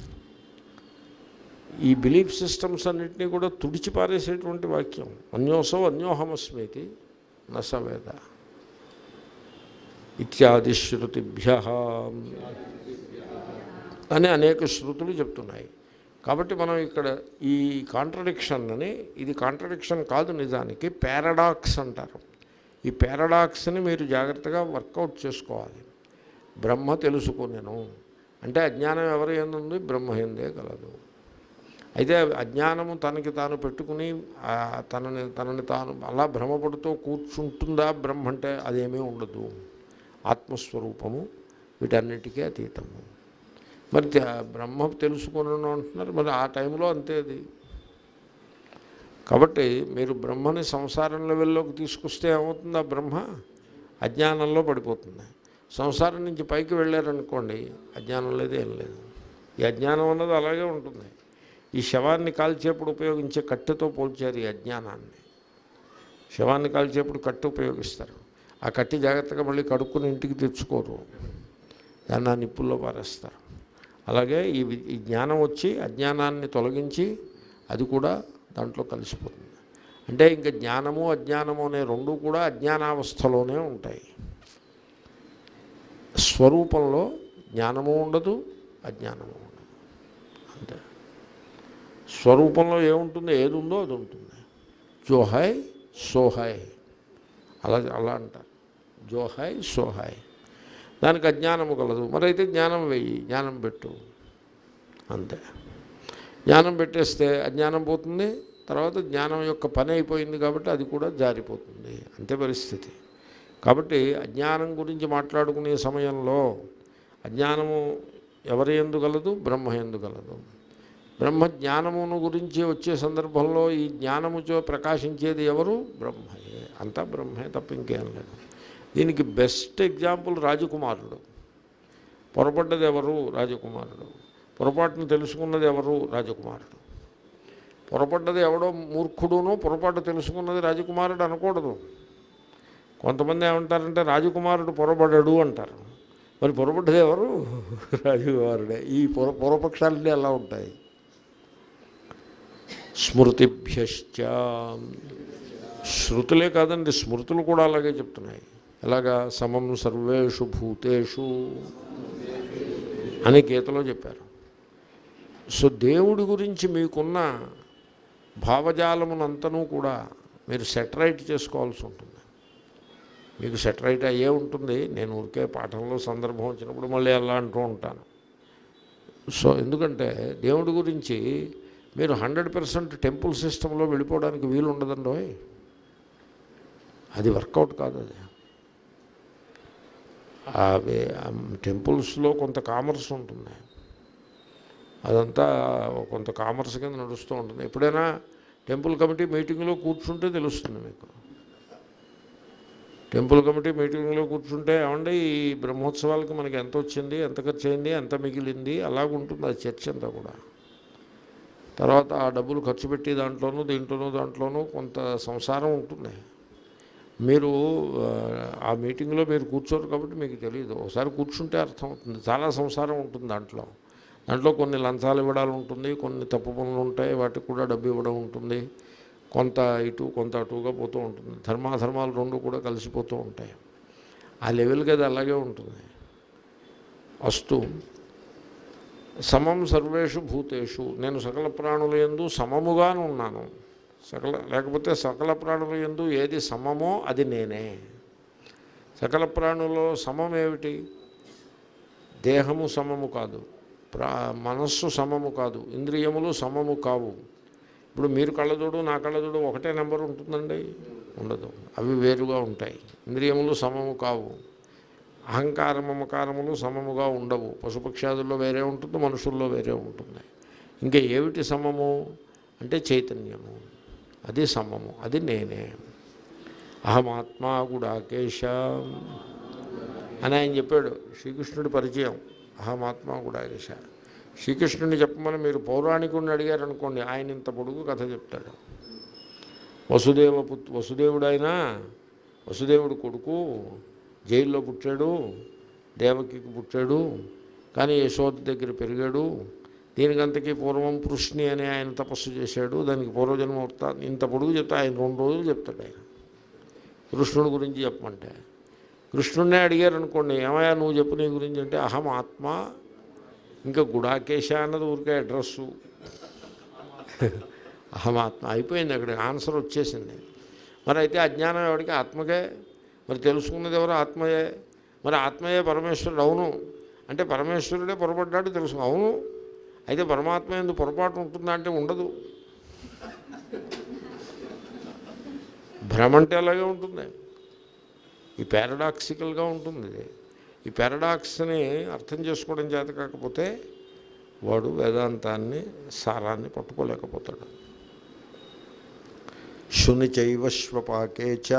Speaker 1: ఈ బిలీఫ్ సిస్టమ్స్ అన్నింటినీ కూడా తుడిచిపారేసేటువంటి వాక్యం అన్యోసో అన్యోహమస్మితి నసవేద ఇత్యాది శృతిభ్య అని అనేక శృతులు చెప్తున్నాయి కాబట్టి మనం ఇక్కడ ఈ కాంట్రడిక్షన్ అని ఇది కాంట్రడిక్షన్ కాదు నిజానికి పారాడాక్స్ అంటారు ఈ పారాడాక్స్ని మీరు జాగ్రత్తగా వర్కౌట్ చేసుకోవాలి బ్రహ్మ తెలుసుకునేను అంటే అజ్ఞానం ఎవరి ఎందుంది బ్రహ్మ ఎందే కలదు అయితే అజ్ఞానము తనకి తాను పెట్టుకుని ఆ, తనని తనని తాను అలా భ్రమపడుతూ కూర్చుంటుందా బ్రహ్మ అంటే అదేమీ ఉండదు ఆత్మస్వరూపము వీటన్నిటికీ అతీతము మరి తే- బ్రహ్మ తెలుసుకున్నాను అంటున్నారు మరి ఆ టైంలో అంతే అది కాబట్టి మీరు బ్రహ్మని సంసారం లెవెల్లోకి తీసుకొస్తే ఏమవుతుంది ఆ బ్రహ్మ అజ్ఞానంలో పడిపోతుంది సంసారం నుంచి పైకి వెళ్ళారనుకోండి అజ్ఞానం లేదు ఏం లేదు ఈ అజ్ఞానం అన్నది అలాగే ఉంటుంది ఈ శవాన్ని కాల్చేప్పుడు ఉపయోగించే కట్టెతో పోల్చారు ఈ అజ్ఞానాన్ని శవాన్ని కాల్చేప్పుడు కట్టె ఉపయోగిస్తారు ఆ కట్టి జాగ్రత్తగా మళ్ళీ కడుక్కుని ఇంటికి తెచ్చుకోరు దాన్ని ఆ నిప్పుల్లో పారేస్తారు అలాగే ఈ వి- ఈ జ్ఞానం వచ్చి అజ్ఞానాన్ని తొలగించి అది కూడా దాంట్లో కలిసిపోతుంది అంటే ఇంకా జ్ఞానము అజ్ఞానము అనే రెండు కూడా అజ్ఞానావస్థలోనే ఉంటాయి స్వరూపంలో జ్ఞానము ఉండదు అజ్ఞానము ఉండదు అంతే స్వరూపంలో ఏముంటుందో ఏది ఉందో అది ఉంటుంది జోహాయ్ సోహాయ్ అలా అలా అంటారు జోహాయ్ సోహాయ్ దానికి అజ్ఞానము కలదు మరైతే జ్ఞానం వెయ్యి జ్ఞానం పెట్టు అంతే జ్ఞానం పెట్టేస్తే అజ్ఞానం పోతుంది తర్వాత జ్ఞానం యొక్క పని అయిపోయింది కాబట్టి అది కూడా జారిపోతుంది అంతే పరిస్థితి కాబట్టి అజ్ఞానం గురించి మాట్లాడుకునే సమయంలో అజ్ఞానము ఎవరి ఎందు గలదు బ్రహ్మ ఎందు గలదు బ్రహ్మ జ్ఞానమును గురించి వచ్చే సందర్భంలో ఈ జ్ఞానముచో ప్రకాశించేది ఎవరు బ్రహ్మయే అంతా బ్రహ్మే తప్ప ఇంకేం లేదు దీనికి బెస్ట్ ఎగ్జాంపుల్ రాజకుమారుడు పొరపడ్డది ఎవరు రాజకుమారుడు పొరపాటును తెలుసుకున్నది ఎవరు రాజకుమారుడు పొరపడ్డది ఎవడో మూర్ఖుడును పొరపాటు తెలుసుకున్నది రాజకుమారుడు అనకూడదు కొంతమంది ఏమంటారంటే రాజకుమారుడు పొరపడ్డాడు అంటారు మరి పొరపడ్డది ఎవరు రాజకుమారుడే ఈ పొర పూర్వపక్షాలన్నీ ఎలా ఉంటాయి స్మృతిభ్యశ్చ శృతులే కాదండి స్మృతులు కూడా అలాగే చెప్తున్నాయి ఎలాగా సమం సర్వేషు భూతేషు అని గీతలో చెప్పారు సో దేవుడి గురించి మీకున్న భావజాలమునంతనూ కూడా మీరు సెటరైట్ చేసుకోవాల్సి ఉంటుంది మీకు సెటరైట్ అయ్యే ఉంటుంది నేను ఊరికే పాఠంలో సందర్భం వచ్చినప్పుడు మళ్ళీ అలా అంటూ ఉంటాను సో ఎందుకంటే దేవుడి గురించి మీరు హండ్రెడ్ పర్సెంట్ టెంపుల్ సిస్టంలో వెళ్ళిపోవడానికి వీలు ఉండదండో అది వర్కౌట్ కాదు అది అవి టెంపుల్స్లో కొంత కామర్స్ ఉంటుంది అదంతా కొంత కామర్స్ కింద నడుస్తూ ఉంటుంది ఎప్పుడైనా టెంపుల్ కమిటీ మీటింగ్లో కూర్చుంటే తెలుస్తుంది మీకు టెంపుల్ కమిటీ మీటింగ్లో కూర్చుంటే ఏమండి ఈ బ్రహ్మోత్సవాలకి మనకి ఎంత వచ్చింది ఎంత ఖర్చు అయింది ఎంత మిగిలింది అలాగుంటుంది ఆ చర్చ అంతా కూడా తర్వాత ఆ డబ్బులు ఖర్చు పెట్టి దాంట్లోనూ దీంట్లోనూ దాంట్లోనూ కొంత సంసారం ఉంటుంది మీరు ఆ, ఆ మీటింగ్లో మీరు కూర్చోరు కాబట్టి మీకు తెలియదు ఒకసారి కూర్చుంటే అర్థమవుతుంది చాలా సంసారం ఉంటుంది దాంట్లో దాంట్లో కొన్ని లంచాలు ఇవ్వడాలు ఉంటుంది కొన్ని తప్పు పనులు ఉంటాయి వాటికి కూడా డబ్బు ఇవ్వడం ఉంటుంది కొంత ఇటు కొంత అటుగా పోతూ ఉంటుంది ధర్మాధర్మాలు రెండు కూడా కలిసిపోతూ ఉంటాయి ఆ లెవెల్కి అది అలాగే ఉంటుంది అస్తు సమం సర్వేషు భూతేషు నేను సకల ప్రాణుల యందు సమముగాను ఉన్నాను సకల లేకపోతే సకల ప్రాణుల యందు ఏది సమమో అది నేనే సకల ప్రాణులలో సమం ఏమిటి దేహము సమము కాదు ప్రా మనస్సు సమము కాదు ఇంద్రియములు సమము కావు ఇప్పుడు మీరు కళ్ళజోడు నా కళ్ళజోడు ఒకటే నెంబర్ ఉంటుందండి ఉండదు అవి వేరుగా ఉంటాయి ఇంద్రియములు సమము కావు అహంకార మమకారములు సమముగా ఉండవు పశుపక్షాదుల్లో వేరే ఉంటుంది మనుషుల్లో వేరే ఉంటుంది ఇంకా ఏమిటి సమము అంటే చైతన్యము అది సమము అది నేనే అహమాత్మా గుడాకేశ అని ఆయన చెప్పాడు శ్రీకృష్ణుడి పరిచయం అహమాత్మ గుడాకేశ శ్రీకృష్ణుని చెప్పమని మీరు పౌరాణికుడిని అడిగారనుకోండి ఆయన ఇంత పొడుగు కథ చెప్తాడు వసుదేవ పుత్ వసుదేవుడైనా వసుదేవుడు కొడుకు జైల్లో పుట్టాడు దేవకికి పుట్టాడు కానీ యశోద దగ్గర పెరిగాడు దీనికంతకీ పూర్వం పృష్ణి అని ఆయన తపస్సు చేశాడు దానికి పూర్వజన్మ వృత్తా ఇంత పొడుగు చెప్తే ఆయన రెండు రోజులు చెప్తాడు ఆయన కృష్ణుడి గురించి చెప్పమంటే కృష్ణుడినే అడిగారు అనుకోండి ఏమయ్యా నువ్వు చెప్పు నీ గురించి అంటే అహం ఆత్మ ఇంకా గుడాకేశ అన్నది ఊరికే అడ్రస్సు అహమాత్మ అయిపోయింది అక్కడ ఆన్సర్ వచ్చేసింది మరి అయితే అజ్ఞానం ఎవరికి ఆత్మకే మరి తెలుసుకున్నది ఎవరు ఆత్మయే మరి ఆత్మయే పరమేశ్వరుడు అవును అంటే పరమేశ్వరుడే పొరపడ్డాడు తెలుసు అవును అయితే పరమాత్మ ఎందుకు పొరపాటు ఉంటుందా అంటే ఉండదు భ్రమ అంటే అలాగే ఉంటుంది ఈ పారాడాక్సికల్గా ఉంటుంది ఇది ఈ పారాడాక్స్ని అర్థం చేసుకోవడం చేత కాకపోతే వాడు వేదాంతాన్ని సారాన్ని పట్టుకోలేకపోతాడు శుని చైవ శ్వపాకే చ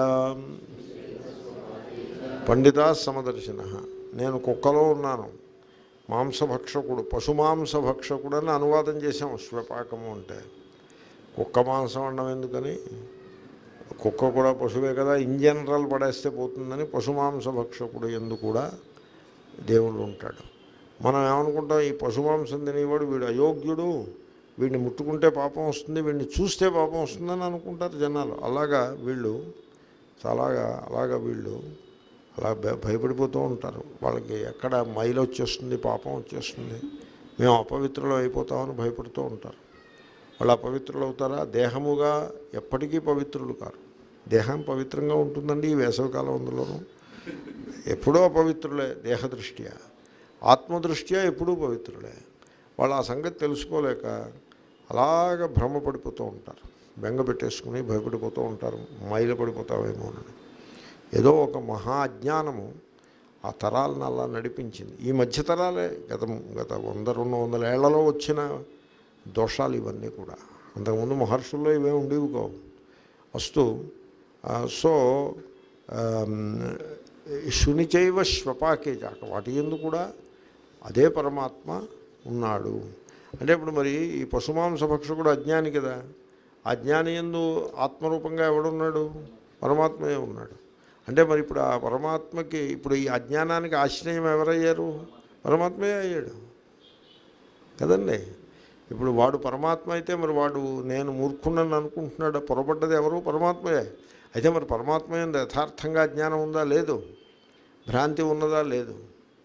Speaker 1: పండితా సమదర్శన నేను కుక్కలో ఉన్నాను మాంసభక్షకుడు పశుమాంసభక్షకుడు అని అనువాదం చేసాం శ్వపాకము అంటే కుక్క మాంసం అనడం ఎందుకని కుక్క కూడా పశువే కదా ఇన్ జనరల్ పడేస్తే పోతుందని పశుమాంస భక్షకుడు ఎందు కూడా దేవుడు ఉంటాడు మనం ఏమనుకుంటాం ఈ పశుమాంసం తినేవాడు వీడు అయోగ్యుడు వీడిని ముట్టుకుంటే పాపం వస్తుంది వీడిని చూస్తే పాపం వస్తుందని అనుకుంటారు జనాలు అలాగా వీళ్ళు చాలాగా అలాగా వీళ్ళు అలా భయ- భయపడిపోతూ ఉంటారు వాళ్ళకి ఎక్కడ మైలు వచ్చేస్తుంది పాపం వచ్చేస్తుంది మేము అపవిత్రులు అయిపోతామని భయపడుతూ ఉంటారు వాళ్ళు అపవిత్రులు అవుతారా దేహముగా ఎప్పటికీ పవిత్రులు కారు దేహం పవిత్రంగా ఉంటుందండి ఈ వేసవికాలం అందులోనూ ఎప్పుడూ అపవిత్రులే దేహదృష్ట్యా ఆత్మదృష్ట్యా ఎప్పుడూ పవిత్రులే వాళ్ళు ఆ సంగతి తెలుసుకోలేక అలాగ భ్రమపడిపోతూ ఉంటారు బెంగ పెట్టేసుకుని భయపడిపోతూ ఉంటారు మైలు పడిపోతావేమోనని ఏదో ఒక మహా అజ్ఞానము ఆ తరాలను అలా నడిపించింది ఈ మధ్య తరాలే గత గత వంద రెండు వందల ఏళ్లలో వచ్చిన దోషాలు ఇవన్నీ కూడా అంతకుముందు మహర్షుల్లో ఇవే ఉండేవి కావు అస్తు ఆ, సో ఆమ్, శునిచైవ శ్వపాకే జాక వాటి ఎందు కూడా అదే పరమాత్మ ఉన్నాడు అంటే ఇప్పుడు మరి ఈ పశుమాంస భక్షకుడు అజ్ఞాని కదా అజ్ఞాని ఎందు ఆత్మరూపంగా ఎవడున్నాడు పరమాత్మయే ఉన్నాడు అంటే మరి ఇప్పుడు ఆ పరమాత్మకి ఇప్పుడు ఈ అజ్ఞానానికి ఆశ్రయం ఎవరయ్యారు పరమాత్మయే అయ్యాడు కదండి ఇప్పుడు వాడు పరమాత్మ అయితే మరి వాడు నేను మూర్ఖుణ్ణని అనుకుంటున్నాడు పొరపడ్డది ఎవరు పరమాత్మయే అయితే మరి పరమాత్మ ఏంది యథార్థంగా జ్ఞానం ఉందా లేదు భ్రాంతి ఉన్నదా లేదు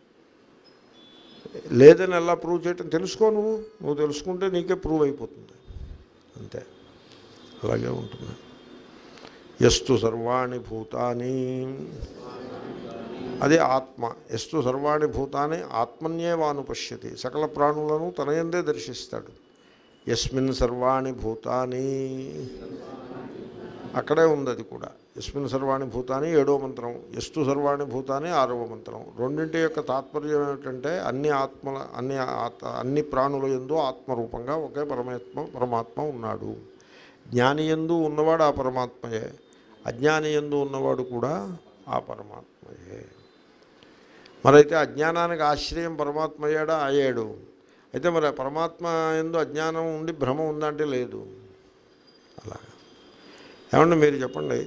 Speaker 1: లేదని ఎలా ప్రూవ్ చేయటం తెలుసుకో నువ్వు నువ్వు తెలుసుకుంటే నీకే ప్రూవ్ అయిపోతుంది అంతే అలాగే ఉంటుంది ఎస్తు సర్వాణి భూతాని అదే ఆత్మ ఎస్తు సర్వాణి భూతాన్ని ఆత్మన్యేవాను పశ్యతి సకల ప్రాణులను తనయందే దర్శిస్తాడు ఎస్మిన్ సర్వాణి భూతాని అక్కడే ఉంది అది కూడా ఎస్మిన్ సర్వాణి భూతాని ఏడో మంత్రం ఎస్తు సర్వాణి భూతాని ఆరవ మంత్రం రెండింటి యొక్క తాత్పర్యం ఏమిటంటే అన్ని ఆత్మల అన్ని ఆత్మ అన్ని ప్రాణుల ఎందు ఆత్మరూపంగా ఒకే పరమాత్మ పరమాత్మ ఉన్నాడు జ్ఞాని ఎందు ఉన్నవాడు ఆ పరమాత్మయే అజ్ఞాని ఎందు ఉన్నవాడు కూడా ఆ పరమాత్మయే మరైతే అజ్ఞానానికి ఆశ్రయం పరమాత్మ అయ్యాడా అయ్యాడు అయితే మరి ఆ పరమాత్మ ఎందు అజ్ఞానం ఉండి భ్రమ ఉందంటే లేదు అలా ఏమండి మీరు చెప్పండి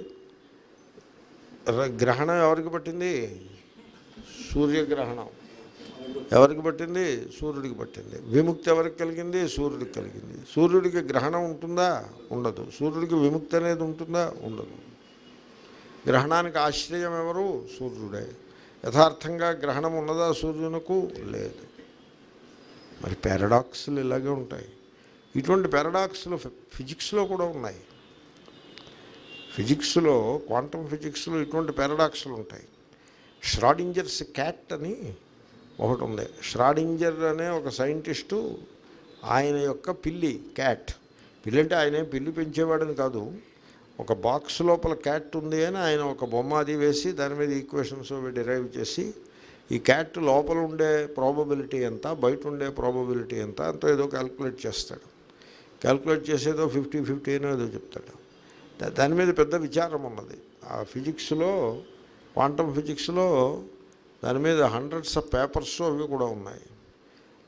Speaker 1: ర- గ్రహణం ఎవరికి పట్టింది సూర్యగ్రహణం ఎవరికి పట్టింది సూర్యుడికి పట్టింది విముక్తి ఎవరికి కలిగింది సూర్యుడికి కలిగింది సూర్యుడికి గ్రహణం ఉంటుందా ఉండదు సూర్యుడికి విముక్తి అనేది ఉంటుందా ఉండదు గ్రహణానికి ఆశ్రయం ఎవరు సూర్యుడే యథార్థంగా గ్రహణం ఉన్నదా సూర్యునకు లేదు మరి పారాడాక్స్లు ఇలాగే ఉంటాయి ఇటువంటి పారాడాక్స్లు ఫిజిక్స్లో కూడా ఉన్నాయి ఫిజిక్స్లో క్వాంటమ్ ఫిజిక్స్లో ఇటువంటి పారాడాక్స్లు ఉంటాయి ష్రాడింజర్స్ క్యాట్ అని ఒకటి ఉంది ష్రాడింజర్ అనే ఒక సైంటిస్టు ఆయన యొక్క పిల్లి క్యాట్ పిల్లి అంటే ఆయనే పిల్లి పెంచేవాడని కాదు ఒక బాక్స్ లోపల క్యాట్ ఉంది అని ఆయన ఒక బొమ్మ అది వేసి దాని మీద ఈక్వేషన్స్ అవి డిరైవ్ చేసి ఈ క్యాట్ లోపల ఉండే ప్రాబబిలిటీ ఎంత బయట ఉండే ప్రాబబిలిటీ ఎంత అంత ఏదో క్యాల్కులేట్ చేస్తాడు క్యాల్కులేట్ చేసేదో ఫిఫ్టీ ఫిఫ్టీ అని ఏదో చెప్తాడు దా- దాని మీద పెద్ద విచారం ఉన్నది ఆ ఫిజిక్స్లో క్వాంటమ్ ఫిజిక్స్లో దాని మీద హండ్రెడ్స్ ఆఫ్ పేపర్స్ అవి కూడా ఉన్నాయి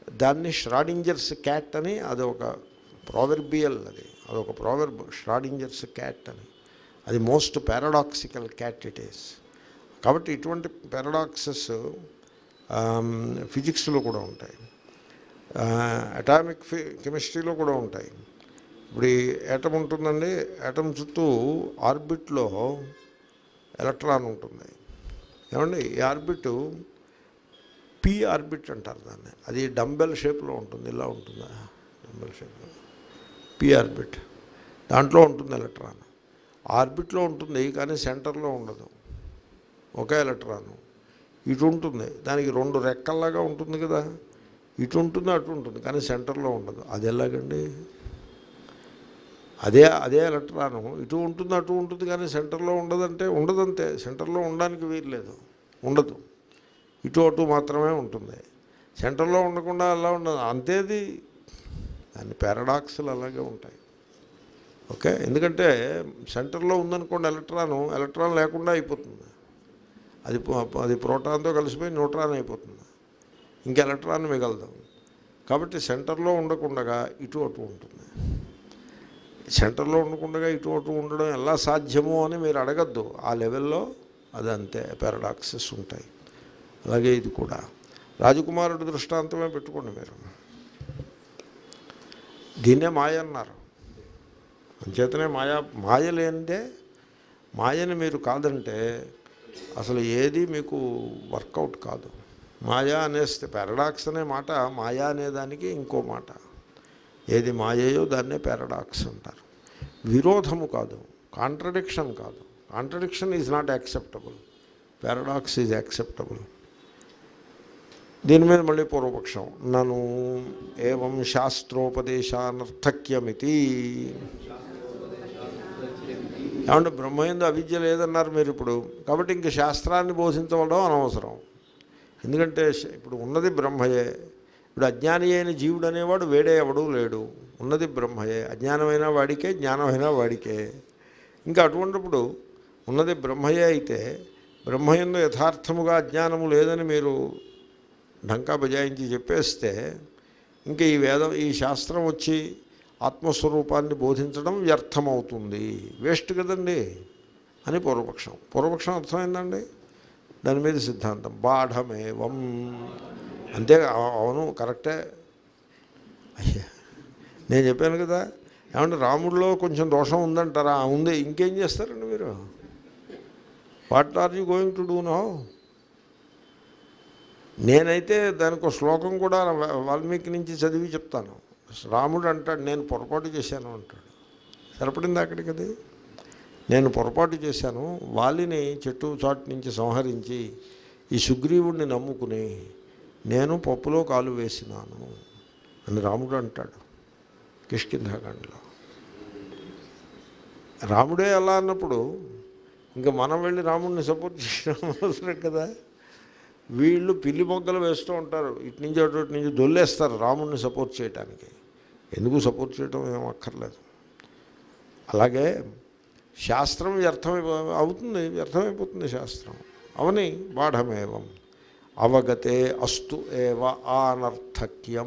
Speaker 1: దాన్ని ష్రాడింజర్స్ క్యాట్ అని అది ఒక ప్రావెర్బియల్ అది అదొక ప్రావెర్బ్ ష్రాడింజర్స్ క్యాట్ అని అది most paradoxical cat it is కాబట్టి ఇటువంటి పారాడాక్సెస్ ఫిజిక్స్లో కూడా ఉంటాయి అటామిక్ ఫి కెమిస్ట్రీలో కూడా ఉంటాయి ఇప్పుడు ఈ యాటమ్ ఉంటుందండి యాటమ్ చుట్టూ ఆర్బిట్లో ఎలక్ట్రాన్ ఉంటుంది ఏమండి ఈ ఆర్బిట్ పి ఆర్బిట్ అంటారు దాన్ని అది డంబెల్ షేప్లో ఉంటుంది ఇలా ఉంటుందా డంబెల్ షేప్లో పి ఆర్బిట్ దాంట్లో ఉంటుంది ఎలక్ట్రాన్ ఆర్బిట్లో ఉంటుంది కానీ సెంటర్లో ఉండదు ఒకే ఎలక్ట్రాను ఇటు ఉంటుంది దానికి రెండు రెక్కల్లాగా ఉంటుంది కదా ఇటు ఉంటుంది అటు ఉంటుంది కానీ సెంటర్లో ఉండదు అది ఎలాగండి అదే అదే ఎలక్ట్రాను ఇటు ఉంటుంది అటు ఉంటుంది కానీ సెంటర్లో ఉండదంటే ఉండదంతే సెంటర్లో ఉండడానికి వీల్లేదు ఉండదు ఇటు అటు మాత్రమే ఉంటుంది సెంటర్లో ఉండకుండా అలా ఉండదు అంతేది దాని పారాడాక్స్లు అలాగే ఉంటాయి ఓకే ఎందుకంటే సెంటర్లో ఉందనుకోండి ఎలక్ట్రాను ఎలక్ట్రాన్ లేకుండా అయిపోతుంది అది పో- అది ప్రోటాన్తో కలిసిపోయి న్యూట్రాన్ అయిపోతుంది ఇంక ఎలక్ట్రాన్ మిగలదు కాబట్టి సెంటర్లో ఉండకుండా ఇటు అటు ఉంటుంది సెంటర్లో ఉండకుండా ఇటు అటు ఉండడం ఎలా సాధ్యమో అని మీరు అడగద్దు ఆ లెవెల్లో అది అంతే పారాడాక్సెస్ ఉంటాయి అలాగే ఇది కూడా రాజకుమారుడి దృష్టాంతమే పెట్టుకోండి మీరు దీన్నే మాయ అన్నారు అంచేతనే మాయా మాయ లేనిదే మాయని మీరు కాదంటే అసలు ఏది మీకు వర్కౌట్ కాదు మాయా అనేస్తే పారాడాక్స్ అనే మాట మాయా అనేదానికి ఇంకో మాట ఏది మాయయో దాన్నే పారాడాక్స్ అంటారు విరోధము కాదు కాంట్రడిక్షన్ కాదు contradiction is not acceptable paradox is acceptable దీని మీద మళ్ళీ పూర్వపక్షం నను ఏవం శాస్త్రోపదేశానర్థక్యమితి ఏమంటే బ్రహ్మయందు అవిద్య లేదన్నారు మీరు ఇప్పుడు కాబట్టి ఇంక శాస్త్రాన్ని బోధించవడం అనవసరం ఎందుకంటే శ- ఇప్పుడు ఉన్నది బ్రహ్మయే ఇప్పుడు అజ్ఞాని అయిన జీవుడు అనేవాడు వేడే ఎవడూ లేడు ఉన్నది బ్రహ్మయే అజ్ఞానమైన వాడికే జ్ఞానమైన వాడికే ఇంకా అటువంటిప్పుడు ఉన్నది బ్రహ్మయే అయితే బ్రహ్మయందు యథార్థముగా అజ్ఞానము లేదని మీరు ఢంకా బజాయించి చెప్పేస్తే ఇంకా ఈ వేదం ఈ శాస్త్రం వచ్చి ఆత్మస్వరూపాన్ని బోధించడం వ్యర్థమవుతుంది వేస్ట్ కదండి అని పూర్వపక్షం పూర్వపక్షం అర్థమైందండి దాని మీద సిద్ధాంతం బాఢమేవం అంతే అవ- అవును కరెక్టే అయ్యా నేను చెప్పాను కదా ఏమంటే రాముడిలో కొంచెం దోషం ఉందంటారా ఆ, ఉంది ఇంకేం చేస్తారండి మీరు what are you going to do no నేనైతే దానికి ఒక శ్లోకం కూడా వా- వాల్మీకి నుంచి చదివి చెప్తాను రాముడు అంటాడు నేను పొరపాటు చేశాను అంటాడు సరిపడింది అక్కడికి అది నేను పొరపాటు చేశాను వాలిని చెట్టు చాటు నుంచి సంహరించి ఈ సుగ్రీవుడిని నమ్ముకుని నేను పప్పులో కాలు వేసినాను అని రాముడు అంటాడు కిష్కింధాకాండలో రాముడే అలా అన్నప్పుడు ఇంకా మనం వెళ్ళి రాముడిని సపోర్ట్ చేయడం అవసరం కదా వీళ్ళు పిల్లి మొగ్గలు వేస్తూ ఉంటారు ఇటు నుంచి అటు ఇటు నుంచి దొల్లేస్తారు రాముడిని సపోర్ట్ చేయడానికి ఎందుకు సపోర్ట్ చేయడం ఏం అక్కర్లేదు అలాగే శాస్త్రం వ్యర్థమైపో అవుతుంది వ్యర్థమైపోతుంది శాస్త్రం అవని బాఢమేవం అవగతే అస్తు ఏవ ఆనర్థక్యం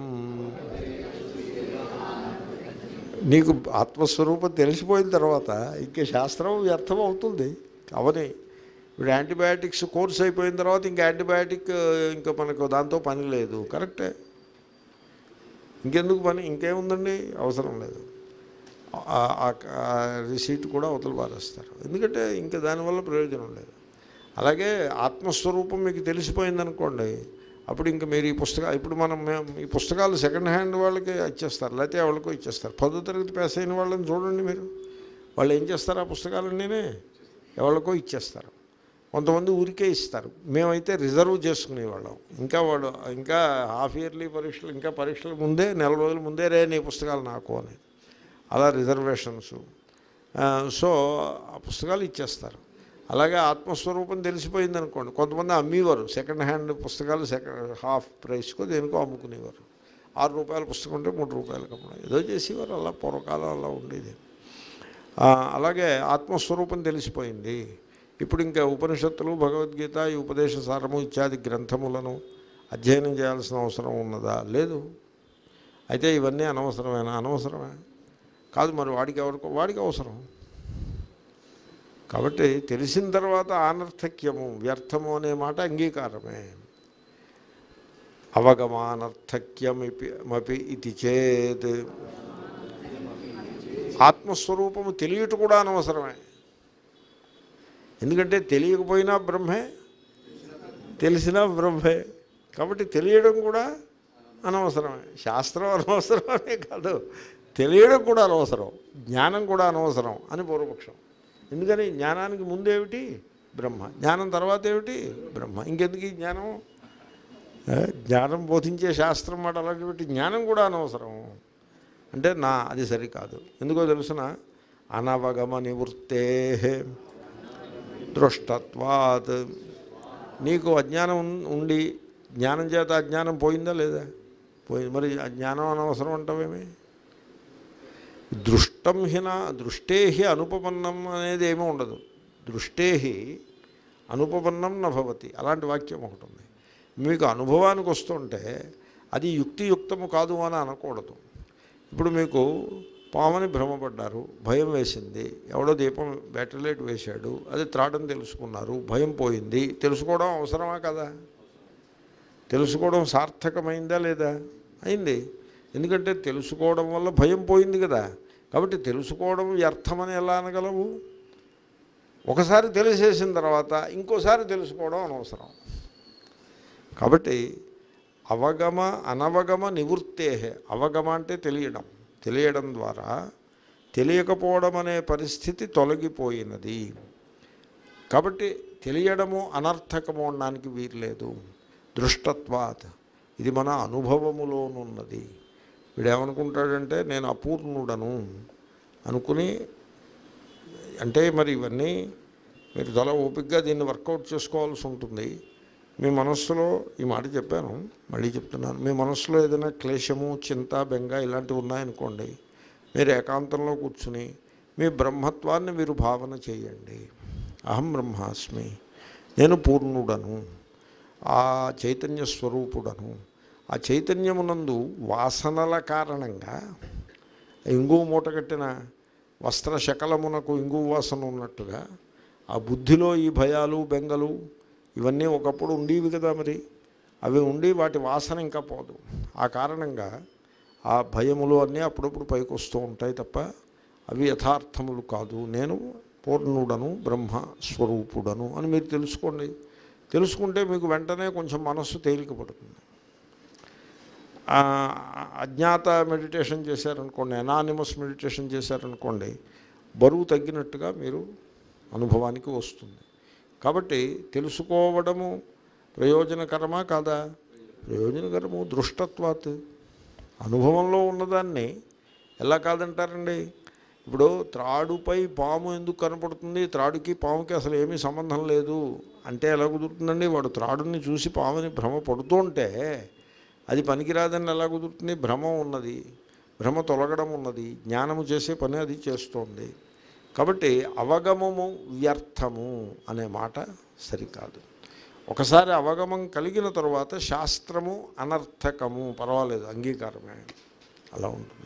Speaker 1: నీకు ఆత్మస్వరూపం తెలిసిపోయిన తర్వాత ఇంకే శాస్త్రం వ్యర్థం అవుతుంది అవని ఇప్పుడు యాంటీబయాటిక్స్ కోర్స్ అయిపోయిన తర్వాత ఇంకా యాంటీబయాటిక్ ఇంకా మనకు దాంతో పని లేదు కరెక్టే ఇంకెందుకు పని ఇంకేముందండి అవసరం లేదు ఆ- ఆ- ఆ రిసీట్ కూడా అవతల పారేస్తారు ఎందుకంటే ఇంకా దానివల్ల ప్రయోజనం లేదు అలాగే ఆత్మస్వరూపం మీకు తెలిసిపోయిందనుకోండి అప్పుడు ఇంకా మీరు ఈ పుస్తకాలు ఇప్పుడు మనం మేము ఈ పుస్తకాలు సెకండ్ హ్యాండ్ వాళ్ళకి ఇచ్చేస్తారు లేకపోతే ఎవరికో ఇచ్చేస్తారు పదో తరగతి పాస్ అయిన వాళ్ళని చూడండి మీరు వాళ్ళు ఏం చేస్తారు ఆ పుస్తకాలన్నీనే ఎవరికో ఇచ్చేస్తారు కొంతమంది ఊరికే ఇస్తారు మేమైతే రిజర్వ్ చేసుకునేవాళ్ళం ఇంకా వాడు ఇంకా హాఫ్ ఇయర్లీ పరీక్షలు ఇంకా పరీక్షల ముందే నెల రోజుల ముందే రే నీ పుస్తకాలు నాకు అని అలా రిజర్వేషన్స్ సో ఆ పుస్తకాలు ఇచ్చేస్తారు అలాగే ఆత్మస్వరూపం తెలిసిపోయింది అనుకోండి కొంతమంది అమ్మేవారు సెకండ్ హ్యాండ్ పుస్తకాలు సెకండ్ హాఫ్ ప్రైస్కో దేనికో అమ్ముకునేవారు ఆరు రూపాయల పుస్తకం ఉంటే మూడు రూపాయలకు అమ్మడం ఏదో చేసేవారు అలా పూర్వకాలం అలా ఉండేది ఆ, అలాగే ఆత్మస్వరూపం తెలిసిపోయింది ఇప్పుడు ఇంకా ఉపనిషత్తులు భగవద్గీత ఈ ఉపదేశ సారము ఇత్యాది గ్రంథములను అధ్యయనం చేయాల్సిన అవసరం ఉన్నదా లేదు అయితే ఇవన్నీ అనవసరమేనా అనవసరమే కాదు మరి వాడికి ఎవరికో వాడికి అవసరం కాబట్టి తెలిసిన తర్వాత ఆనర్థక్యము వ్యర్థము అనే మాట అంగీకారమే అవగమానర్థక్యమపి ఇది చేత్ ఆత్మస్వరూపము తెలియట కూడా అనవసరమే ఎందుకంటే తెలియకపోయినా బ్రహ్మే తెలిసినా బ్రహ్మే కాబట్టి తెలియడం కూడా అనవసరమే శాస్త్రం అనవసరమే కాదు తెలియడం కూడా అనవసరం జ్ఞానం కూడా అనవసరం అని పూర్వపక్షం ఎందుకని జ్ఞానానికి ముందేమిటి బ్రహ్మ జ్ఞానం తర్వాత ఏమిటి బ్రహ్మ ఇంకెందుకు ఈ జ్ఞానం ఏ? జ్ఞానం బోధించే శాస్త్రం మాట అలాంటి పెట్టి జ్ఞానం కూడా అనవసరం అంటే నా అది సరికాదు ఎందుకో తెలుసిన అనవగమ నివృత్తే దృష్టత్వాత్ నీకు అజ్ఞానం ఉన్- ఉండి జ్ఞానం చేత అజ్ఞానం పోయిందా లేదా పోయింది మరి అజ్ఞానం అనవసరం అంటావేమి దృష్టం హిన దృష్టేహి అనుపపన్నం అనేది ఏమీ ఉండదు దృష్టేహి అనుపపన్నం నభవతి అలాంటి వాక్యం ఒకటి ఉంది మీకు అనుభవానికి వస్తుంటే అది యుక్తియుక్తము కాదు అని అనకూడదు ఇప్పుడు మీకు పామని భ్రమపడ్డారు భయం వేసింది ఎవడో దీపం బ్యాటరీ లైట్ వేశాడు అది త్రాటని తెలుసుకున్నారు భయం పోయింది తెలుసుకోవడం అవసరమా కదా తెలుసుకోవడం సార్థకమైందా లేదా అయింది ఎందుకంటే తెలుసుకోవడం వల్ల భయం పోయింది కదా కాబట్టి తెలుసుకోవడం వ్యర్థమని ఎలా అనగలవు ఒకసారి తెలిసేసిన తర్వాత ఇంకోసారి తెలుసుకోవడం అనవసరం కాబట్టి అవగమ అనవగమ నివృత్తే అవగమ అంటే తెలియడం తెలియడం ద్వారా తెలియకపోవడం అనే పరిస్థితి తొలగిపోయినది కాబట్టి తెలియడము అనర్థకము అనడానికి వీర్లేదు దృష్టత్వాత్ ఇది మన అనుభవములోనున్నది వీడేమనుకుంటాడంటే నేను అపూర్ణుడను అనుకుని అంటే మరి ఇవన్నీ మీరు చాలా ఓపికగా దీన్ని వర్కౌట్ చేసుకోవాల్సి ఉంటుంది మీ మనస్సులో ఈ మాట చెప్పాను మళ్ళీ చెప్తున్నాను మీ మనస్సులో ఏదైనా క్లేశము చింత బెంగ ఇలాంటివి ఉన్నాయనుకోండి మీరు ఏకాంతంలో కూర్చుని మీ బ్రహ్మత్వాన్ని మీరు భావన చేయండి అహం బ్రహ్మాస్మి నేను పూర్ణుడను ఆ చైతన్య స్వరూపుడను ఆ చైతన్యమునందు వాసనల కారణంగా ఇంగువ మూట కట్టిన వస్త్ర శకలమునకు ఇంగువ వాసన ఉన్నట్టుగా ఆ బుద్ధిలో ఈ భయాలు బెంగలు ఇవన్నీ ఒకప్పుడు ఉండేవి కదా మరి అవి ఉండి వాటి వాసన ఇంకా పోదు ఆ కారణంగా ఆ భయములు అన్నీ అప్పుడప్పుడు పైకి వస్తూ ఉంటాయి తప్ప అవి యథార్థములు కాదు నేను పూర్ణుడను బ్రహ్మ స్వరూపుడను అని మీరు తెలుసుకోండి తెలుసుకుంటే మీకు వెంటనే కొంచెం మనస్సు తేలిక పడుతుంది ఆ, అజ్ఞాత మెడిటేషన్ చేశారనుకోండి ఎనానిమస్ మెడిటేషన్ చేశారనుకోండి బరువు తగ్గినట్టుగా మీరు అనుభవానికి వస్తుంది కాబట్టి తెలుసుకోవడము ప్రయోజనకరమా కాదా ప్రయోజనకరము దృష్టత్వాత్ అనుభవంలో ఉన్నదాన్ని ఎలా కాదంటారండి ఇప్పుడు త్రాడుపై పాము ఎందుకు కనపడుతుంది త్రాడుకి పాముకి అసలు ఏమీ సంబంధం లేదు అంటే ఎలా కుదురుతుందండి వాడు త్రాడుని చూసి పాముని భ్రమ పడుతూ ఉంటే అది పనికిరాదని ఎలా కుదురుతుంది భ్రమ ఉన్నది భ్రమ తొలగడం ఉన్నది జ్ఞానము చేసే పని అది చేస్తోంది కాబట్టి అవగమము వ్యర్థము అనే మాట సరికాదు ఒకసారి అవగమం కలిగిన తర్వాత శాస్త్రము అనర్థకము పర్వాలేదు అంగీకారమే అలా ఉంటుంది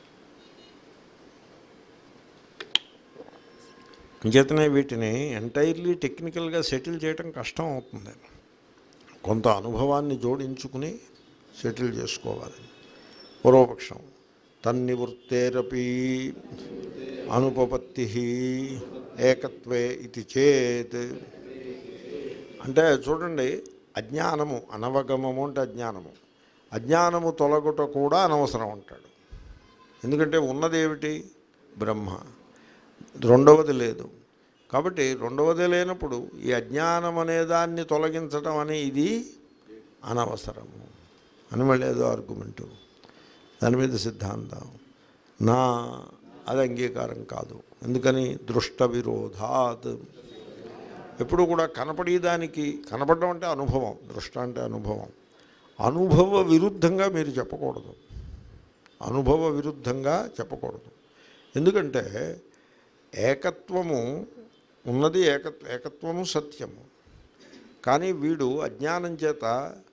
Speaker 1: అంచేతనే వీటిని ఎంటైర్లీ టెక్నికల్గా సెటిల్ చేయడం కష్టం అవుతుంది కొంత అనుభవాన్ని జోడించుకుని సెటిల్ చేసుకోవాలి పూర్వపక్షం తన్నివృత్తేరపి అనుపపత్తి ఏకత్వే ఇది చేత్ అంటే చూడండి అజ్ఞానము అనవగమము అంటే అజ్ఞానము అజ్ఞానము తొలగుట కూడా అనవసరం అంటాడు ఎందుకంటే ఉన్నదేమిటి బ్రహ్మ రెండవది లేదు కాబట్టి రెండవది లేనప్పుడు ఈ అజ్ఞానం అనే దాన్ని తొలగించడం అని ఇది అనవసరము అని మళ్ళీ ఏదో ఆర్గ్యుమెంటు దాని మీద సిద్ధాంతం నా అది అంగీకారం కాదు ఎందుకని దృష్ట విరోధాత్ ఎప్పుడు కూడా కనపడేదానికి కనపడడం అంటే అనుభవం దృష్ట అంటే అనుభవం అనుభవ విరుద్ధంగా మీరు చెప్పకూడదు అనుభవ విరుద్ధంగా చెప్పకూడదు ఎందుకంటే ఏకత్వము ఉన్నది ఏక ఏకత్వము సత్యము కానీ వీడు అజ్ఞానం చేత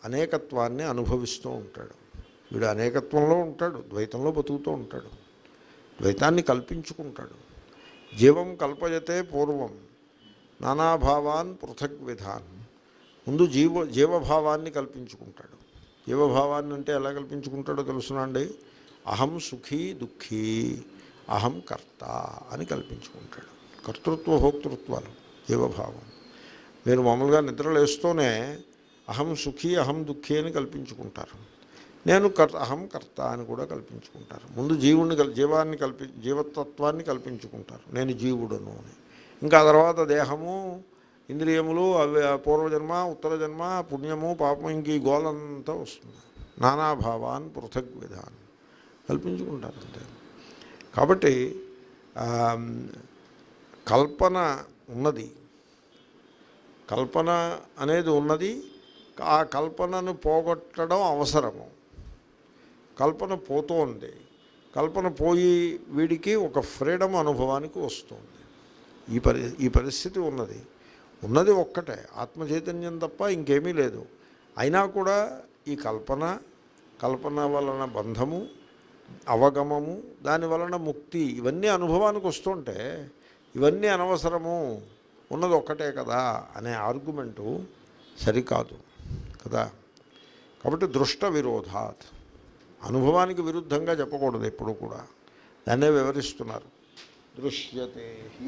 Speaker 1: అనేకత్వాన్ని అనుభవిస్తూ ఉంటాడు వీడు అనేకత్వంలో ఉంటాడు ద్వైతంలో బతుకుతూ ఉంటాడు ద్వైతాన్ని కల్పించుకుంటాడు జీవం కల్పయతే పూర్వం నానాభావాన్ పృథక్ విధాన్ ముందు జీవ జీవభావాన్ని కల్పించుకుంటాడు జీవభావాన్ని అంటే ఎలా కల్పించుకుంటాడో తెలుసునండి అహం సుఖీ దుఃఖీ అహం కర్త అని కల్పించుకుంటాడు కర్తృత్వ భోక్తృత్వాలు జీవభావం మీరు మామూలుగా నిద్రలేస్తూనే అహం సుఖీ అహం దుఃఖీ అని కల్పించుకుంటారు నేను కర్ అహం కర్త అని కూడా కల్పించుకుంటారు ముందు జీవుడిని కల్ జీవాన్ని కల్పి జీవతత్వాన్ని కల్పించుకుంటారు నేను జీవుడను అని ఇంకా ఆ తర్వాత దేహము ఇంద్రియములు అవి ఆ పూర్వజన్మ ఉత్తర జన్మ పుణ్యము పాపం ఇంక ఈ గోలంతా వస్తుంది నానాభావాన్ పృథక్ విధాన్ కల్పించుకుంటారు అంతే కాబట్టి ఆ, కల్పన ఉన్నది కల్పన అనేది ఉన్నది ఆ కల్పనను పోగొట్టడం అవసరము కల్పన పోతోంది కల్పన పోయి వీడికి ఒక ఫ్రీడమ్ అనుభవానికి వస్తుంది ఈ పరి ఈ పరిస్థితి ఉన్నది ఉన్నది ఒక్కటే ఆత్మ చైతన్యం తప్ప ఇంకేమీ లేదు అయినా కూడా ఈ కల్పన కల్పన వలన బంధము అవగమము దాని వలన ముక్తి ఇవన్నీ అనుభవానికి వస్తుంటే ఇవన్నీ అనవసరము ఉన్నది ఒక్కటే కదా అనే ఆర్గ్యుమెంటు సరికాదు కదా కాబట్టి దృష్ట విరోధాత్ అనుభవానికి విరుద్ధంగా చెప్పకూడదు ఎప్పుడు కూడా దాన్నే వివరిస్తున్నారు దృశ్యతే హి.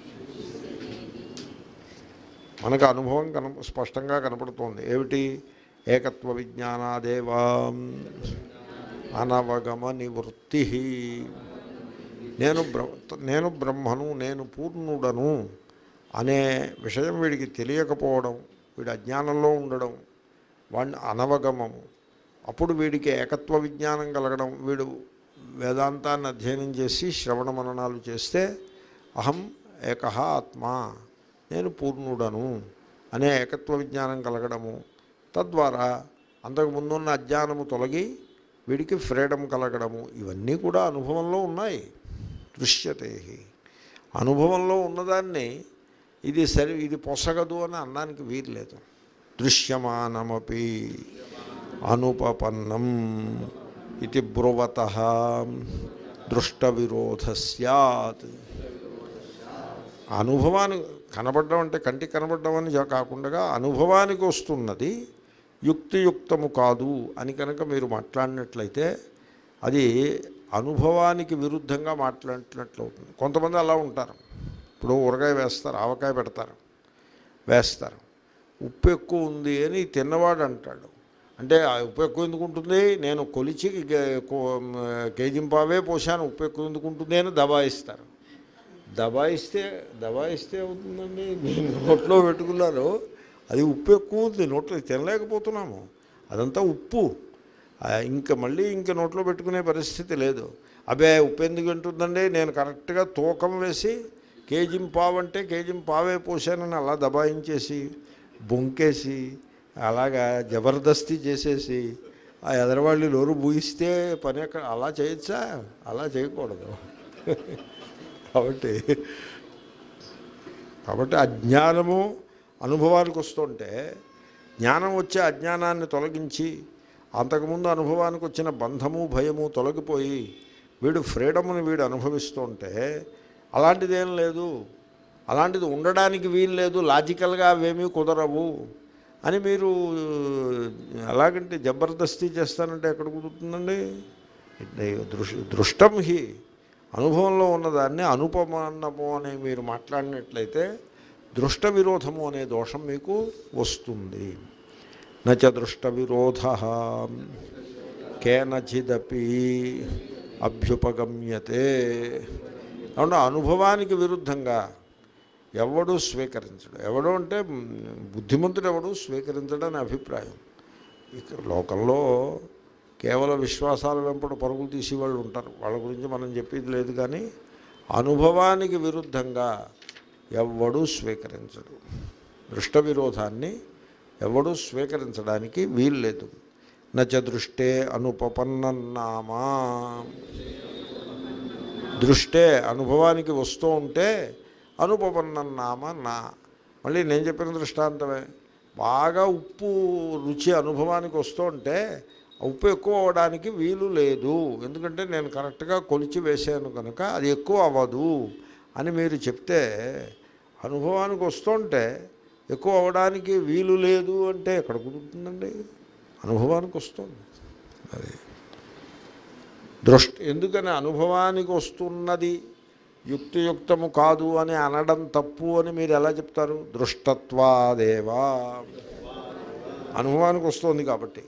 Speaker 1: మనకు అనుభవం కన స్పష్టంగా కనపడుతోంది ఏమిటి ఏకత్వ విజ్ఞానాదేవా అనవగమ నివృత్తి నేను బ్ర నేను బ్రహ్మను నేను పూర్ణుడను అనే విషయం వీడికి తెలియకపోవడం వీడి అజ్ఞానంలో ఉండడం వాడిని అనవగమము అప్పుడు వీడికి ఏకత్వ విజ్ఞానం కలగడం వీడు వేదాంతాన్ని అధ్యయనం చేసి శ్రవణ మననాలు చేస్తే అహం ఏక ఆత్మ నేను పూర్ణుడను అనే ఏకత్వ విజ్ఞానం కలగడము తద్వారా అంతకు ముందున్న అజ్ఞానము తొలగి వీడికి ఫ్రీడమ్ కలగడము ఇవన్నీ కూడా అనుభవంలో ఉన్నాయి దృశ్యతే అనుభవంలో ఉన్నదాన్ని ఇది సరి ఇది పొసగదు అని అన్నానికి వీర్లేదు దృశ్యమానమపి అనుపపన్నం ఇది బ్రువత దృష్ట విరోధ సత్ అనుభవాన్ని కనబడడం అంటే కంటికి కనబడడం అని జా- కాకుండా అనుభవానికి వస్తున్నది యుక్తియుక్తము కాదు అని కనుక మీరు మాట్లాడినట్లయితే అది అనుభవానికి విరుద్ధంగా మాట్లాడినట్లు అవుతుంది కొంతమంది అలా ఉంటారు ఇప్పుడు ఊరగాయ వేస్తారు ఆవకాయ పెడతారు వేస్తారు ఉప్పు ఎక్కువ ఉంది అని తిన్నవాడు అంటాడు అంటే ఆ ఉప్పు ఎక్కువ ఎందుకు ఉంటుంది నేను కొలిచి గే- కో- కేజింపావే పోసాను ఉప్పు ఎక్కువ ఎందుకు ఉంటుంది అని దబాయిస్తారు దబాయిస్తే దబాయిస్తే అవుతుందండి నేను నోట్లో పెట్టుకున్నాను అది ఉప్పు ఎక్కువ ఉంది నోట్లో తినలేకపోతున్నాము అదంతా ఉప్పు ఆ, ఇంకా మళ్ళీ ఇంకా నోట్లో పెట్టుకునే పరిస్థితి లేదు అబే ఉప్పు ఎందుకు ఉంటుందండి నేను కరెక్ట్గా తూకం వేసి కేజీం పావు అంటే కేజీం పావే పోసానని అలా దబాయించేసి బొంకేసి అలాగా జబర్దస్తి చేసేసి ఆ ఎదరవాళ్ళు నోరు బూయిస్తే పని ఎక్కడ అలా చేయొచ్చా అలా చేయకూడదు కాబట్టి కాబట్టి అజ్ఞానము అనుభవానికి వస్తుంటే జ్ఞానం వచ్చే అజ్ఞానాన్ని తొలగించి అంతకుముందు అనుభవానికి వచ్చిన బంధము భయము తొలగిపోయి వీడు ఫ్రీడమ్ని వీడు అనుభవిస్తుంటే అలాంటిదేం లేదు అలాంటిది ఉండడానికి వీలు లేదు లాజికల్గా అవేమీ కుదరవు అని మీరు ఎలాగంటే జబర్దస్తి చేస్తానంటే ఎక్కడ కుదురుతుందండి దృష్ దృష్టం హి అనుభవంలో ఉన్నదాన్ని అనుపమాన్నము అని మీరు మాట్లాడినట్లయితే దృష్ట విరోధము అనే దోషం మీకు వస్తుంది నచ దృష్ట విరోధ కేనచిదపి అభ్యుపగమ్యతే కాబట్టి అనుభవానికి విరుద్ధంగా ఎవడు స్వీకరించడు ఎవడు అంటే మ్, బుద్ధిమంతుడు ఎవడు స్వీకరించడని అభిప్రాయం ఇక లోకంలో కేవలం విశ్వాసాల వెంపడ పరుగులు తీసేవాళ్ళు ఉంటారు వాళ్ళ గురించి మనం చెప్పేది లేదు కానీ అనుభవానికి విరుద్ధంగా ఎవడు స్వీకరించడు దృష్ట విరోధాన్ని ఎవడు స్వీకరించడానికి వీలు లేదు నచ దృష్టే అనుపపన్నన్నామా దృష్టే అనుభవానికి వస్తూ ఉంటే అనుపపన్నన్నామ నా మళ్ళీ నేను చెప్పిన దృష్టాంతమే బాగా ఉప్పు రుచి అనుభవానికి వస్తుంటే ఆ ఉప్పు ఎక్కువ అవ్వడానికి వీలు లేదు ఎందుకంటే నేను కరెక్ట్గా కొలిచి వేసాను కనుక అది ఎక్కువ అవ్వదు అని మీరు చెప్తే అనుభవానికి వస్తుంటే ఎక్కువ అవ్వడానికి వీలు లేదు అంటే ఎక్కడ కుదురుతుందండి అనుభవానికి వస్తుంది అది దృష్టి ఎందుకని అనుభవానికి వస్తున్నది యుక్తియుక్తము కాదు అని అనడం తప్పు అని మీరు ఎలా చెప్తారు దృష్టత్వాదేవా అనుభవానికి వస్తుంది కాబట్టి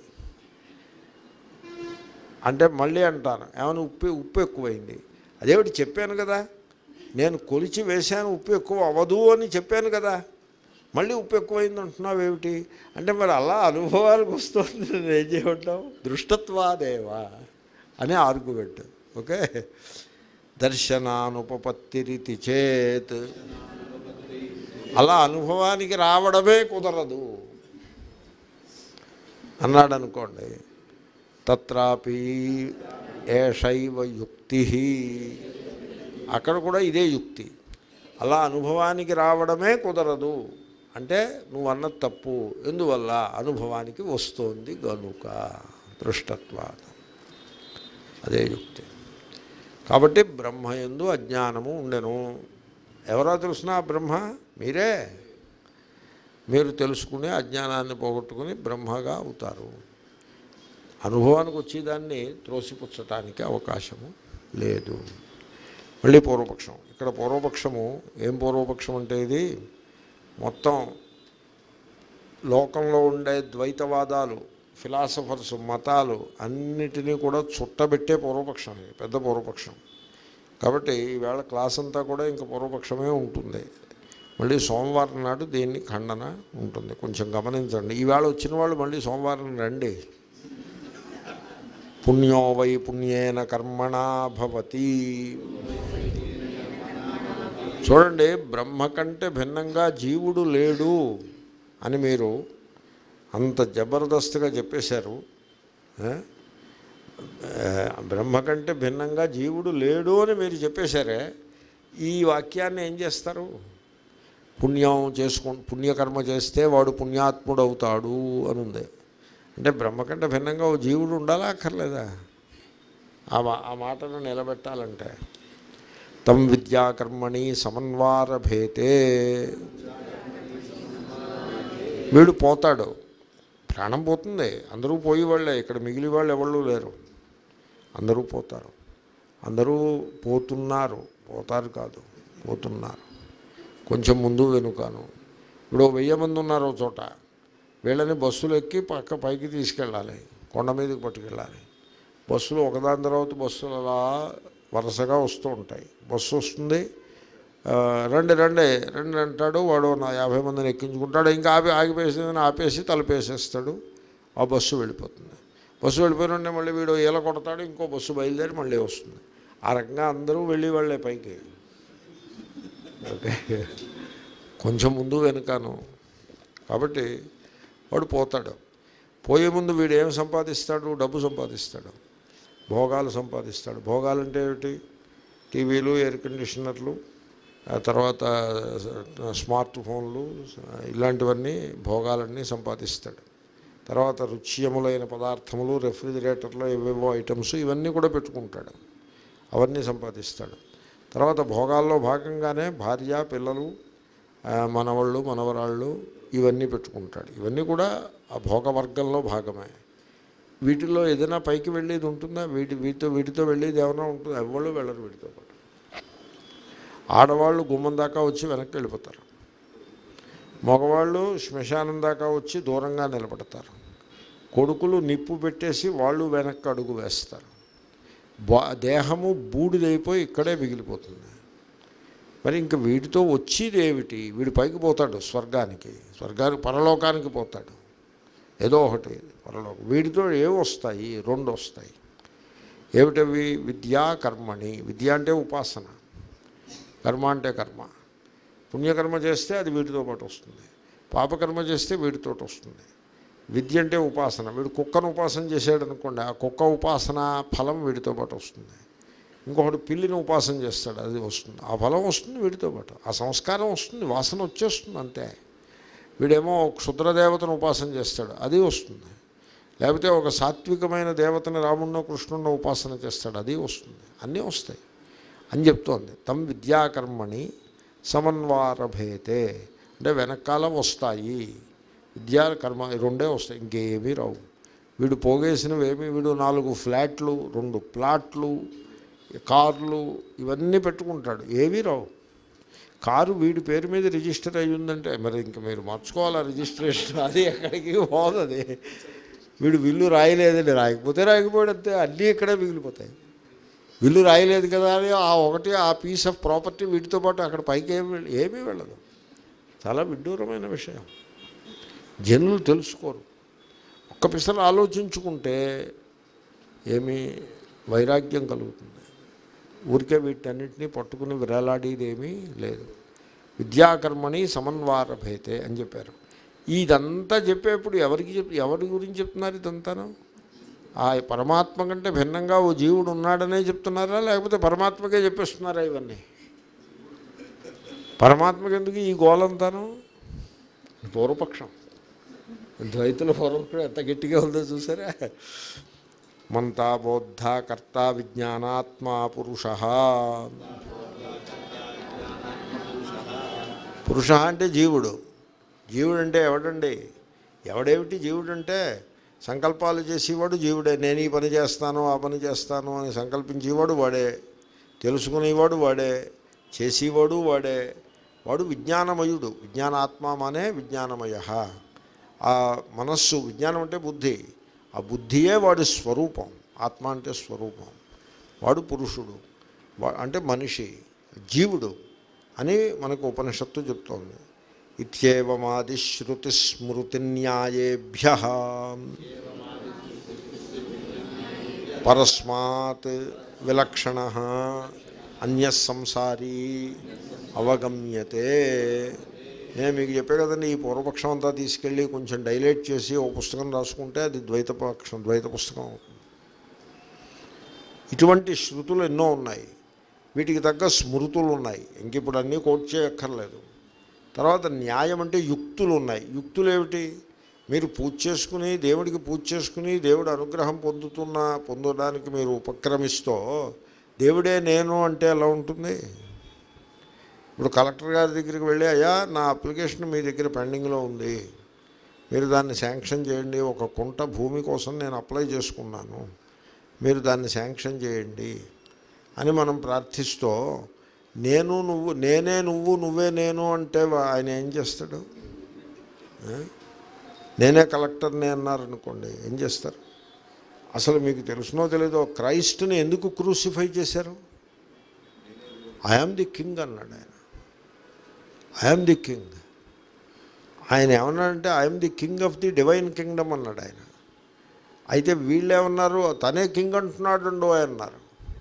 Speaker 1: అంటే మళ్ళీ అంటాను ఏమైనా ఉప్పు ఉప్పు ఎక్కువైంది అదేమిటి చెప్పాను కదా నేను కొలిచి వేశాను ఉప్పు ఎక్కువ అవ్వదు అని చెప్పాను కదా మళ్ళీ ఉప్పు ఎక్కువైంది అంటున్నావు ఏమిటి అంటే మరి అలా అనుభవానికి వస్తుంది నేను ఏం చేయమంటావు దృష్టత్వాదేవా అని ఆర్గ్యుమెంట్ ఓకే దర్శనానుపపత్తిరితి చేత్ అలా అనుభవానికి రావడమే కుదరదు అన్నాడు అనుకోండి తత్రాపి ఏషైవ యుక్తి అక్కడ కూడా ఇదే యుక్తి అలా అనుభవానికి రావడమే కుదరదు అంటే నువ్వు అన్నది తప్పు ఎందువల్ల అనుభవానికి వస్తోంది గనుక దృష్టత్వాలు అదే యుక్తి కాబట్టి బ్రహ్మ ఎందు అజ్ఞానము ఉండెను ఎవరో తెలిసిన బ్రహ్మ మీరే మీరు తెలుసుకుని అజ్ఞానాన్ని పోగొట్టుకుని బ్రహ్మగా అవుతారు అనుభవానికి వచ్చేదాన్ని త్రోసిపుచ్చటానికి అవకాశము లేదు మళ్ళీ పూర్వపక్షం ఇక్కడ పూర్వపక్షము ఏం పూర్వపక్షం అంటే ఇది మొత్తం లోకంలో ఉండే ద్వైతవాదాలు ఫిలాసఫర్స్ మతాలు అన్నిటినీ కూడా చుట్టబెట్టే పూర్వపక్షం ఇది పెద్ద పూర్వపక్షం కాబట్టి ఈవేళ క్లాస్ అంతా కూడా ఇంకా పూర్వపక్షమే ఉంటుంది మళ్ళీ సోమవారం నాడు దీన్ని ఖండన ఉంటుంది కొంచెం గమనించండి ఈవేళ వచ్చిన వాళ్ళు మళ్ళీ సోమవారం రండి పుణ్యో వై పుణ్యేన కర్మణా భవతి చూడండి బ్రహ్మ కంటే భిన్నంగా జీవుడు లేడు అని మీరు అంత జబర్దస్త్గా చెప్పేశారు ఆ? ఆ, బ్రహ్మ కంటే భిన్నంగా జీవుడు లేడు అని మీరు చెప్పేశారే ఈ వాక్యాన్ని ఏం చేస్తారు పుణ్యం చేసుకు పుణ్యకర్మ చేస్తే వాడు పుణ్యాత్ముడు అవుతాడు అని ఉంది అంటే బ్రహ్మ కంటే భిన్నంగా ఓ జీవుడు ఉండాలా అక్కర్లేదా ఆ మా- ఆ మాటను నిలబెట్టాలంటే తం విద్యాకర్మణి సమన్వారభేతే వీడు పోతాడు ప్రాణం పోతుంది అందరూ పోయి వాళ్ళే ఇక్కడ మిగిలి వాళ్ళు ఎవళ్ళు లేరు అందరూ పోతారు అందరూ పోతున్నారు పోతారు కాదు పోతున్నారు కొంచెం ముందు వెనుకాను ఇప్పుడు వెయ్యి మంది ఉన్నారు ఒక చోట వీళ్ళని బస్సులు ఎక్కి పక్క పైకి తీసుకెళ్ళాలి కొండ మీదకి పట్టుకెళ్ళాలి బస్సులు ఒకదాని తర్వాత బస్సులు అలా వరుసగా వస్తూ ఉంటాయి బస్సు వస్తుంది ఆ, రండి రండి రండి అంటాడు వాడు నా యాభై మందిని ఎక్కించుకుంటాడు ఇంకా ఆపి ఆగిపోయేసిందని ఆపేసి తలుపేసేస్తాడు ఆ బస్సు వెళ్ళిపోతుంది బస్సు వెళ్ళిపోయిన మళ్ళీ వీడు ఈల కొడతాడు ఇంకో బస్సు బయలుదేరి మళ్ళీ వస్తుంది ఆ రకంగా అందరూ వెళ్ళి వాళ్ళే పైకి ఓకే కొంచెం ముందు వెనుకాను కాబట్టి వాడు పోతాడు పోయే ముందు వీడు ఏం సంపాదిస్తాడు డబ్బు సంపాదిస్తాడు భోగాలు సంపాదిస్తాడు భోగాలు అంటే ఏమిటి టీవీలు ఎయిర్ కండిషనర్లు ఆ తర్వాత స్మార్ట్ ఫోన్లు ఇలాంటివన్నీ భోగాలన్నీ సంపాదిస్తాడు తర్వాత రుచ్యములైన పదార్థములు రెఫ్రిజిరేటర్లో ఏవేవో ఐటమ్స్ ఇవన్నీ కూడా పెట్టుకుంటాడు అవన్నీ సంపాదిస్తాడు తర్వాత భోగాల్లో భాగంగానే భార్య పిల్లలు ఆ, మనవళ్ళు మనవరాళ్ళు ఇవన్నీ పెట్టుకుంటాడు ఇవన్నీ కూడా ఆ భోగ వర్గంలో భాగమే వీటిల్లో ఏదైనా పైకి వెళ్ళేది ఉంటుందా వీటి వీటితో వీటితో వెళ్ళేది ఏమైనా ఉంటుందా ఎవరు వెళ్ళరు వీటితో పాటు ఆడవాళ్ళు గుమ్మం దాకా వచ్చి వెనక్కి వెళ్ళిపోతారు మగవాళ్ళు శ్మశానం దాకా వచ్చి దూరంగా నిలబడతారు కొడుకులు నిప్పు పెట్టేసి వాళ్ళు వెనక్కి అడుగు వేస్తారు బా దేహము బూడిదైపోయి ఇక్కడే మిగిలిపోతుంది మరి ఇంక వీటితో వచ్చేది ఏమిటి వీడు పైకి పోతాడు స్వర్గానికి స్వర్గానికి పరలోకానికి పోతాడు ఏదో ఒకటి పరలోకం వీటితో ఏవి వస్తాయి రెండు వస్తాయి ఏమిటవి విద్యా కర్మణి విద్య అంటే ఉపాసన కర్మ అంటే కర్మ పుణ్యకర్మ చేస్తే అది వీటితో పాటు వస్తుంది పాపకర్మ చేస్తే వీటితో వస్తుంది విద్య అంటే ఉపాసన వీడు కుక్కను ఉపాసన చేసాడు అనుకోండి ఆ కుక్క ఉపాసన ఫలం వీడితో పాటు వస్తుంది ఇంకొకటి పిల్లిని ఉపాసన చేస్తాడు అది వస్తుంది ఆ ఫలం వస్తుంది వీడితో పాటు ఆ సంస్కారం వస్తుంది వాసన వచ్చేస్తుంది అంతే వీడేమో ఒక క్షుద్రదేవతను ఉపాసన చేస్తాడు అది వస్తుంది లేకపోతే ఒక సాత్వికమైన దేవతని రాముడినో కృష్ణుడినో ఉపాసన చేస్తాడు అది వస్తుంది అన్నీ వస్తాయి అని చెప్తోంది తమ్ విద్యాకర్మణి సమన్వారభేతే అంటే వెనకాల వస్తాయి విద్యా కర్మ ఈ రెండే వస్తాయి ఇంకేమీ రావు వీడు పోగేసినవి ఏమి వీడు నాలుగు ఫ్లాట్లు రెండు ప్లాట్లు కార్లు ఇవన్నీ పెట్టుకుంటాడు ఏవీ రావు కారు వీడి పేరు మీద రిజిస్టర్ అయ్యి ఉందంటే మరి ఇంక మీరు మార్చుకోవాలి ఆ రిజిస్ట్రేషన్ అది ఎక్కడికి పోదు అది వీడు విల్లు రాయలేదండి రాయకపోతే రాయకపోతే అన్నీ ఇక్కడే మిగిలిపోతాయి విల్లు రాయలేదు కదా అని ఆ ఒకటి ఆ పీస్ ఆఫ్ ప్రాపర్టీ వీటితో పాటు అక్కడ పైకి ఏమి వెళ్ళ- ఏమీ వెళ్ళదు చాలా విడ్డూరమైన విషయం జనులు తెలుసుకోరు ఒక్క పిసలు ఆలోచించుకుంటే ఏమీ వైరాగ్యం కలుగుతుంది ఊరికే వీటన్నిటినీ పట్టుకుని విరలాడేది ఏమీ లేదు విద్యాకర్మని సమన్వారభేతే అని చెప్పారు ఇదంతా చెప్పేప్పుడు ఎవరికి చెప్ ఎవరి గురించి చెప్తున్నారు ఇదంతాను ఆ పరమాత్మ కంటే భిన్నంగా ఓ జీవుడు ఉన్నాడనే చెప్తున్నారా లేకపోతే పరమాత్మకే చెప్పేస్తున్నారా ఇవన్నీ పరమాత్మకి ఎందుకు ఈ గోలంతాను పూర్వపక్షం ద్వైతుల పూర్వపక్షం ఎంత గట్టిగా ఉందో చూసారా మంతా బోద్ధ కర్త విజ్ఞానాత్మా పురుష పురుష అంటే జీవుడు జీవుడు అంటే ఎవడండి ఎవడేమిటి జీవుడు అంటే సంకల్పాలు చేసేవాడు జీవుడే నేను ఈ పని చేస్తాను ఆ పని చేస్తాను అని సంకల్పించేవాడు వాడే తెలుసుకునేవాడు వాడే చేసేవాడు వాడే వాడు విజ్ఞానమయుడు విజ్ఞానాత్మ అనే విజ్ఞానమయ ఆ మనస్సు విజ్ఞానం అంటే బుద్ధి ఆ బుద్ధియే వాడి స్వరూపం ఆత్మ అంటే స్వరూపం వాడు పురుషుడు వా- అంటే మనిషి జీవుడు అని మనకు ఉపనిషత్తు చెప్తోంది ఇత్యేవమాది శృతి స్మృతి న్యాయేభ్య పరస్మాత్ విలక్షణ అన్య సంసారీ అవగమ్యతే నేను మీకు చెప్పే కదండి ఈ పూర్వపక్షం అంతా తీసుకెళ్ళి కొంచెం డైలేట్ చేసి ఓ పుస్తకం రాసుకుంటే అది ద్వైత పక్షం ద్వైత పుస్తకం అవుతుంది ఇటువంటి శృతులు ఎన్నో ఉన్నాయి వీటికి తగ్గ స్మృతులు ఉన్నాయి ఇంక ఇప్పుడు అన్నీ కోట్ చేయక్కర్లేదు తర్వాత న్యాయం అంటే యుక్తులు ఉన్నాయి యుక్తులు ఏమిటి మీరు పూజ చేసుకుని దేవుడికి పూజ చేసుకుని దేవుడు అనుగ్రహం పొందుతున్న పొందడానికి మీరు ఉపక్రమిస్తూ దేవుడే నేను అంటే ఎలా ఉంటుంది ఇప్పుడు కలెక్టర్ గారి దగ్గరికి వెళ్ళి అయ్యా నా అప్లికేషన్ మీ దగ్గర పెండింగ్లో ఉంది మీరు దాన్ని శాంక్షన్ చేయండి ఒక కుంట భూమి కోసం నేను అప్లై చేసుకున్నాను మీరు దాన్ని శాంక్షన్ చేయండి అని మనం ప్రార్థిస్తూ నేను నువ్వు నేనే నువ్వు నువ్వే నేను అంటే వా- ఆయన ఏం చేస్తాడు ఆ? నేనే కలెక్టర్ని అన్నారనుకోండి ఏం చేస్తారు అసలు మీకు తెలుసునో తెలీదో క్రైస్ట్ని ఎందుకు క్రూసిఫై చేశారు ఐఆమ్ ది కింగ్ అన్నాడు ఆయన ఐఆమ్ ది కింగ్ ఆయన ఏమన్నాడంటే I'm the king of the divine kingdom అన్నాడు ఆయన అయితే వీళ్ళు ఏమన్నారు తనే కింగ్ అంటున్నాడు అన్నారు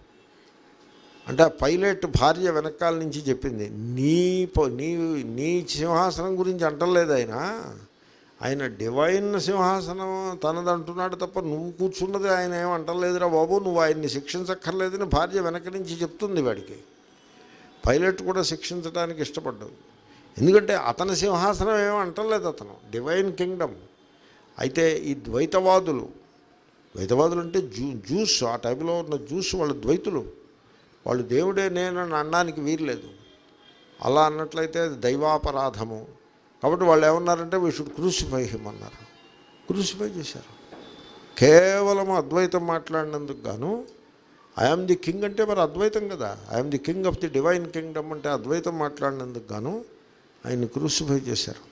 Speaker 1: అంటే ఆ పైలట్ భార్య వెనకాల నుంచి చెప్పింది నీ ప- నీ నీ సింహాసనం గురించి అంటలేదు ఆయన ఆయన డివైన్ సింహాసనం తనది అంటున్నాడు తప్ప నువ్వు కూర్చున్నది ఆయన ఏం అంటలేదురా బాబు నువ్వు ఆయన్ని శిక్షించక్కర్లేదని భార్య వెనక నుంచి చెప్తుంది వాడికి పైలట్ కూడా శిక్షించడానికి ఇష్టపడ్డాడు ఎందుకంటే అతని సింహాసనం ఏమీ అంటలేదు అతను డివైన్ కింగ్డమ్ అయితే ఈ ద్వైతవాదులు ద్వైతవాదులు అంటే జూ జ్యూస్ ఆ టైంలో ఉన్న జ్యూస్ వాళ్ళు ద్వైతులు వాళ్ళు దేవుడే నేనని అనడానికి వీర్లేదు అలా అన్నట్లయితే అది దైవాపరాధము కాబట్టి వాళ్ళు ఏమన్నారంటే వీ షుడ్ క్రూసిఫై హిమ్ అన్నారు క్రూసిఫై చేశారు కేవలం అద్వైతం మాట్లాడినందుకు గాను ఐఎమ్ ది కింగ్ అంటే మరి అద్వైతం కదా I'm the king of the divine kingdom అంటే అద్వైతం మాట్లాడినందుకు గాను ఆయన్ని క్రూసిఫై చేశారు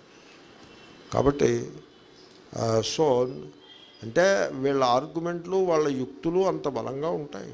Speaker 1: కాబట్టి ఆ, సో అంటే వీళ్ళ ఆర్గ్యుమెంట్లు వాళ్ళ యుక్తులు అంత బలంగా ఉంటాయి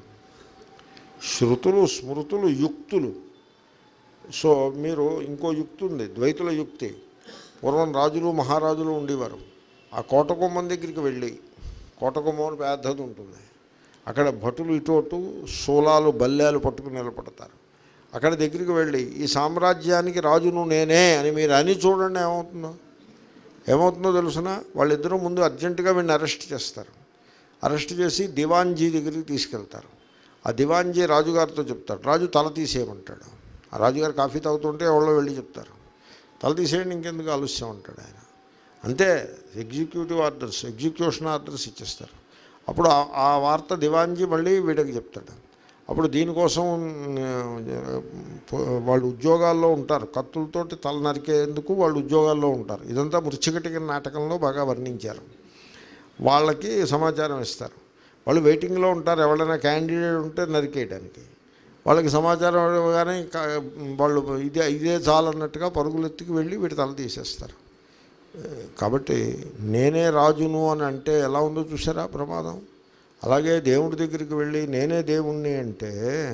Speaker 1: శృతులు స్మృతులు యుక్తులు సో మీరు ఇంకో యుక్తి ఉంది ద్వైతుల యుక్తి పూర్వం రాజులు మహారాజులు ఉండేవారు ఆ కోటకొమ్మం దగ్గరికి వెళ్ళి కోటకొమ్మం అని పెద్దది ఉంటుంది అక్కడ భటులు ఇటు అటు శూలాలు బల్లాలు పట్టుకుని నిలబడతారు అక్కడ దగ్గరికి వెళ్ళి ఈ సామ్రాజ్యానికి రాజును నేనే అని మీరు అని చూడండి ఏమవుతుందో ఏమవుతుందో తెలుసిన వాళ్ళిద్దరూ ముందు అర్జెంటుగా వీడిని అరెస్ట్ చేస్తారు అరెస్ట్ చేసి దివాన్జీ దగ్గరికి తీసుకెళ్తారు ఆ దివాన్జీ రాజుగారితో చెప్తాడు రాజు తల తీసేయమంటాడు ఆ రాజుగారు కాఫీ తాగుతుంటే ఎవరో వెళ్ళి చెప్తారు తల తీసేయండి ఇంకెందుకు ఆలస్యం అంటాడు ఆయన అంతే ఎగ్జిక్యూటివ్ ఆర్డర్స్ ఎగ్జిక్యూషన్ ఆర్డర్స్ ఇచ్చేస్తారు అప్పుడు ఆ- ఆ వార్త దివాంజీ మళ్ళీ వీడికి చెప్తాడు అప్పుడు దీనికోసం ఆ, వాళ్ళు ఉద్యోగాల్లో ఉంటారు కత్తులతోటి తల నరికేందుకు వాళ్ళు ఉద్యోగాల్లో ఉంటారు ఇదంతా మృచ్చికటికి నాటకంలో బాగా వర్ణించారు వాళ్ళకి సమాచారం ఇస్తారు వాళ్ళు వెయిటింగ్లో ఉంటారు ఎవరైనా క్యాండిడేట్ ఉంటే నరికేయడానికి వాళ్ళకి సమాచారం ఇవ్వగానే క- వాళ్ళు ఇదే ఇదే చాలన్నట్టుగా పరుగులెత్తికి వెళ్ళి వీటి తల తీసేస్తారు ఏ, కాబట్టి నేనే రాజును అని అంటే ఎలా ఉందో చూసారా ప్రమాదం అలాగే దేవుడి దగ్గరికి వెళ్ళి నేనే దేవుణ్ణి అంటే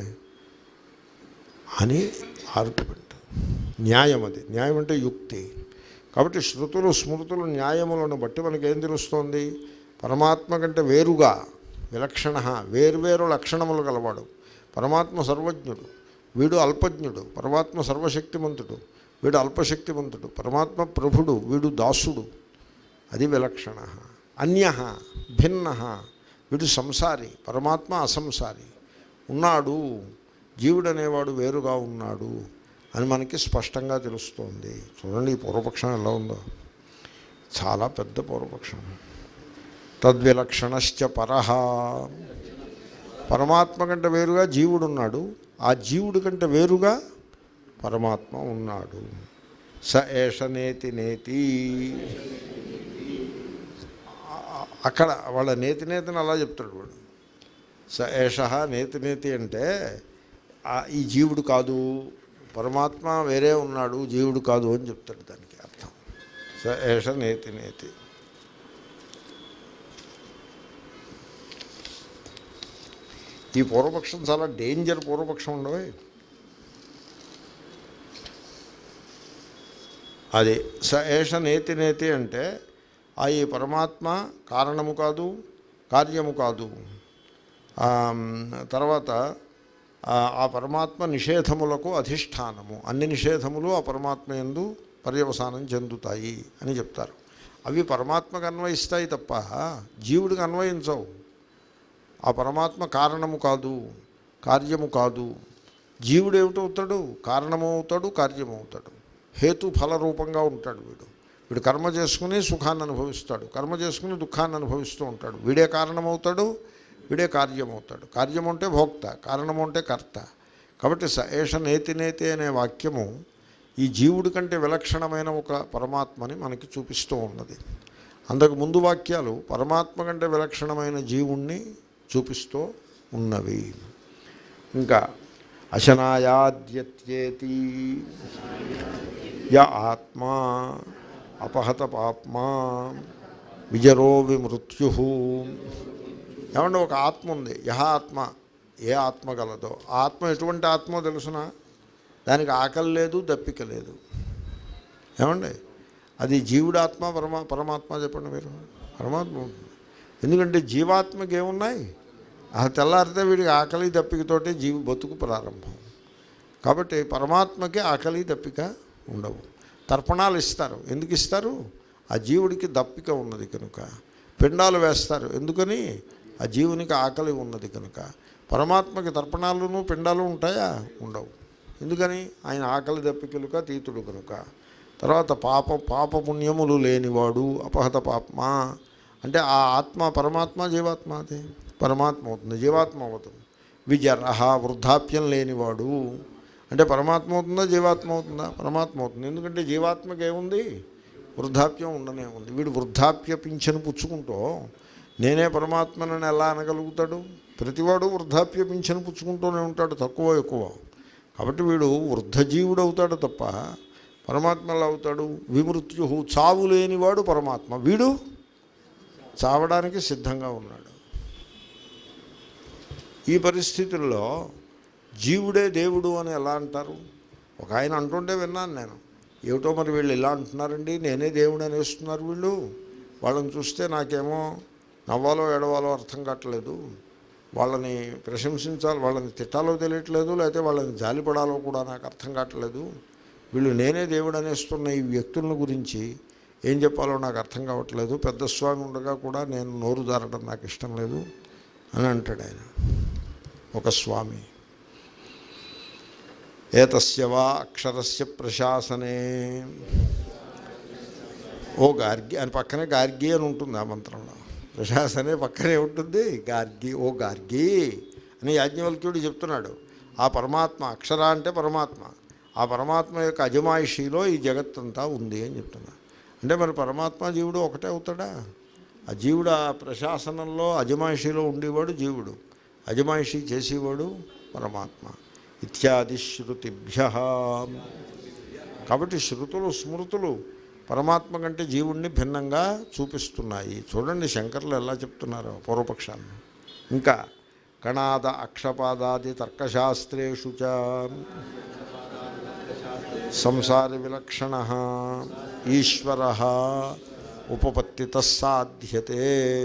Speaker 1: అని ఆర్గ్యుమెంట్ న్యాయం అది న్యాయం అంటే యుక్తి కాబట్టి శృతులు స్మృతులు న్యాయములను బట్టి మనకేం తెలుస్తోంది పరమాత్మ కంటే వేరుగా విలక్షణ వేర్వేరు లక్షణములు గలవాడు పరమాత్మ సర్వజ్ఞుడు వీడు అల్పజ్ఞుడు పరమాత్మ సర్వశక్తిమంతుడు వీడు అల్పశక్తిమంతుడు పరమాత్మ ప్రభుడు వీడు దాసుడు అది విలక్షణ అన్య భిన్న వీడు సంసారి పరమాత్మ అసంసారి ఉన్నాడు జీవుడు అనేవాడు వేరుగా ఉన్నాడు అని మనకి స్పష్టంగా తెలుస్తోంది చూడండి ఈ పూర్వపక్షం ఎలా ఉందో చాలా పెద్ద పూర్వపక్షం తద్విలక్షణశ్చ పరహ పరమాత్మ కంటే వేరుగా జీవుడు ఉన్నాడు ఆ జీవుడి కంటే వేరుగా పరమాత్మ ఉన్నాడు స ఏష నేతి నేతి ఆ- అక్కడ వాళ్ళ నేతి నేతిని అలా చెప్తాడు వాడు స ఏష నేతి నేతి అంటే ఆ ఈ జీవుడు కాదు పరమాత్మ వేరే ఉన్నాడు జీవుడు కాదు అని చెప్తాడు దానికి అర్థం స ఏష నేతి నేతి ఈ పూర్వపక్షం చాలా డేంజర్ పూర్వపక్షం ఉండవే అది స ఏష నేతి నేతి అంటే ఆ ఈ పరమాత్మ కారణము కాదు కార్యము కాదు ఆ, తర్వాత ఆ ఆ పరమాత్మ నిషేధములకు అధిష్టానము అన్ని నిషేధములు ఆ పరమాత్మ యందు పర్యవసానం చెందుతాయి అని చెప్తారు అవి పరమాత్మకు అన్వయిస్తాయి తప్ప జీవుడికి అన్వయించవు ఆ పరమాత్మ కారణము కాదు కార్యము కాదు జీవుడు ఏమిటవుతాడు కారణము అవుతాడు కార్యము అవుతాడు హేతు ఫల రూపంగా ఉంటాడు వీడు వీడు కర్మ చేసుకుని సుఖాన్ని అనుభవిస్తాడు కర్మ చేసుకుని దుఃఖాన్ని అనుభవిస్తూ ఉంటాడు వీడే కారణమవుతాడు వీడే కార్యమవుతాడు కార్యం అంటే భోక్త కారణము అంటే కర్త కాబట్టి స ఏష నేతి నేతి అనే వాక్యము ఈ జీవుడి కంటే విలక్షణమైన ఒక పరమాత్మని మనకి చూపిస్తూ ఉన్నది అంతకు ముందు వాక్యాలు పరమాత్మ కంటే విలక్షణమైన జీవుణ్ణి చూపిస్తూ ఉన్నవి ఇంకా అశనాయాద్యత్యేతి య ఆత్మా అపహత పాప్మా విజరో విమృత్యు ఏమంటే ఒక ఆత్మ ఉంది యహ ఆత్మ ఏ ఆత్మ గలదో ఆ ఆత్మ ఎటువంటి ఆత్మో తెలుసునా దానికి ఆకలి లేదు దప్పిక లేదు ఏమండి అది జీవుడు ఆత్మ పరమా పరమాత్మ చెప్పండి మీరు పరమాత్మ ఉంటుంది ఎందుకంటే జీవాత్మకి ఏమున్నాయి ఆ తెల్లారితే వీడికి ఆకలి దప్పికతోటి జీవి బతుకు ప్రారంభం కాబట్టి పరమాత్మకి ఆకలి దప్పిక ఉండవు తర్పణాలు ఇస్తారు ఎందుకు ఇస్తారు ఆ జీవుడికి దప్పిక ఉన్నది కనుక పిండాలు వేస్తారు ఎందుకని ఆ జీవునికి ఆకలి ఉన్నది కనుక పరమాత్మకి తర్పణాలను పిండాలు ఉంటాయా ఉండవు ఎందుకని ఆయన ఆకలి దప్పికలుగా తీతుడు కనుక తర్వాత పాప పాపపుణ్యములు లేనివాడు అపహత పాపమా అంటే ఆ ఆత్మ పరమాత్మ జీవాత్మ అదే పరమాత్మ అవుతుంది జీవాత్మ అవుతుంది విజరహ వృద్ధాప్యం లేనివాడు అంటే పరమాత్మ అవుతుందా జీవాత్మ అవుతుందా పరమాత్మ అవుతుంది ఎందుకంటే జీవాత్మకి ఏముంది వృద్ధాప్యం ఉండనే ఉంది వీడు వృద్ధాప్య పింఛను పుచ్చుకుంటూ నేనే పరమాత్మనని ఎలా అనగలుగుతాడు ప్రతివాడు వృద్ధాప్య పింఛను పుచ్చుకుంటూనే ఉంటాడు తక్కువ ఎక్కువ కాబట్టి వీడు వృద్ధజీవుడు అవుతాడు తప్ప పరమాత్మ ఎలా అవుతాడు విమృత్యు చావు లేనివాడు పరమాత్మ వీడు చావడానికి సిద్ధంగా ఉన్నాడు ఈ పరిస్థితుల్లో జీవుడే దేవుడు అని ఎలా అంటారు ఒక ఆయన అంటుంటే విన్నాను నేను ఏమిటో మరి వీళ్ళు ఇలా అంటున్నారండి నేనే దేవుడు అని వేస్తున్నారు వీళ్ళు వాళ్ళని చూస్తే నాకేమో నవ్వాలో ఎడవాలో అర్థం కావట్లేదు వాళ్ళని ప్రశంసించాలి వాళ్ళని తిట్టాలో తెలియట్లేదు లేకపోతే వాళ్ళని జాలిపడాలో కూడా నాకు అర్థం కావట్లేదు వీళ్ళు నేనే దేవుడు అనేస్తున్న ఈ వ్యక్తుల గురించి ఏం చెప్పాలో నాకు అర్థం కావట్లేదు పెద్ద స్వామి ఉండగా కూడా నేను నోరు జారడం నాకు ఇష్టం లేదు అని అంటాడు ఆయన ఒక స్వామి ఏతస్య వా అక్షరస్య ప్రశాసనే ఓ గార్గి అని పక్కనే గార్గి అని ఉంటుంది ఆ మంత్రంలో ప్రశాసనే పక్కనే ఉంటుంది గార్గి ఓ గార్గి అని యాజ్ఞవల్క్యుడు చెప్తున్నాడు ఆ పరమాత్మ అక్షర అంటే పరమాత్మ ఆ పరమాత్మ యొక్క అజమాయిషిలో ఈ జగత్తంతా ఉంది అని చెప్తున్నా అంటే మరి పరమాత్మ జీవుడు ఒకటే అవుతాడా ఆ జీవుడు ఆ ప్రశాసనంలో అజమాయిషిలో ఉండేవాడు జీవుడు అజమాయిషి చేసేవాడు పరమాత్మ ఇత్యాది శృతిభ్య కాబట్టి శృతులు స్మృతులు పరమాత్మ కంటే జీవుణ్ణి భిన్నంగా చూపిస్తున్నాయి చూడండి శంకర్లు ఎలా చెప్తున్నారో పూర్వపక్షాన్ని ఇంకా కణాద అక్షపాదాది తర్కశాస్త్రేషు చ సంసార విలక్షణ ఈశ్వర ఉపపత్తిత సాధ్యతే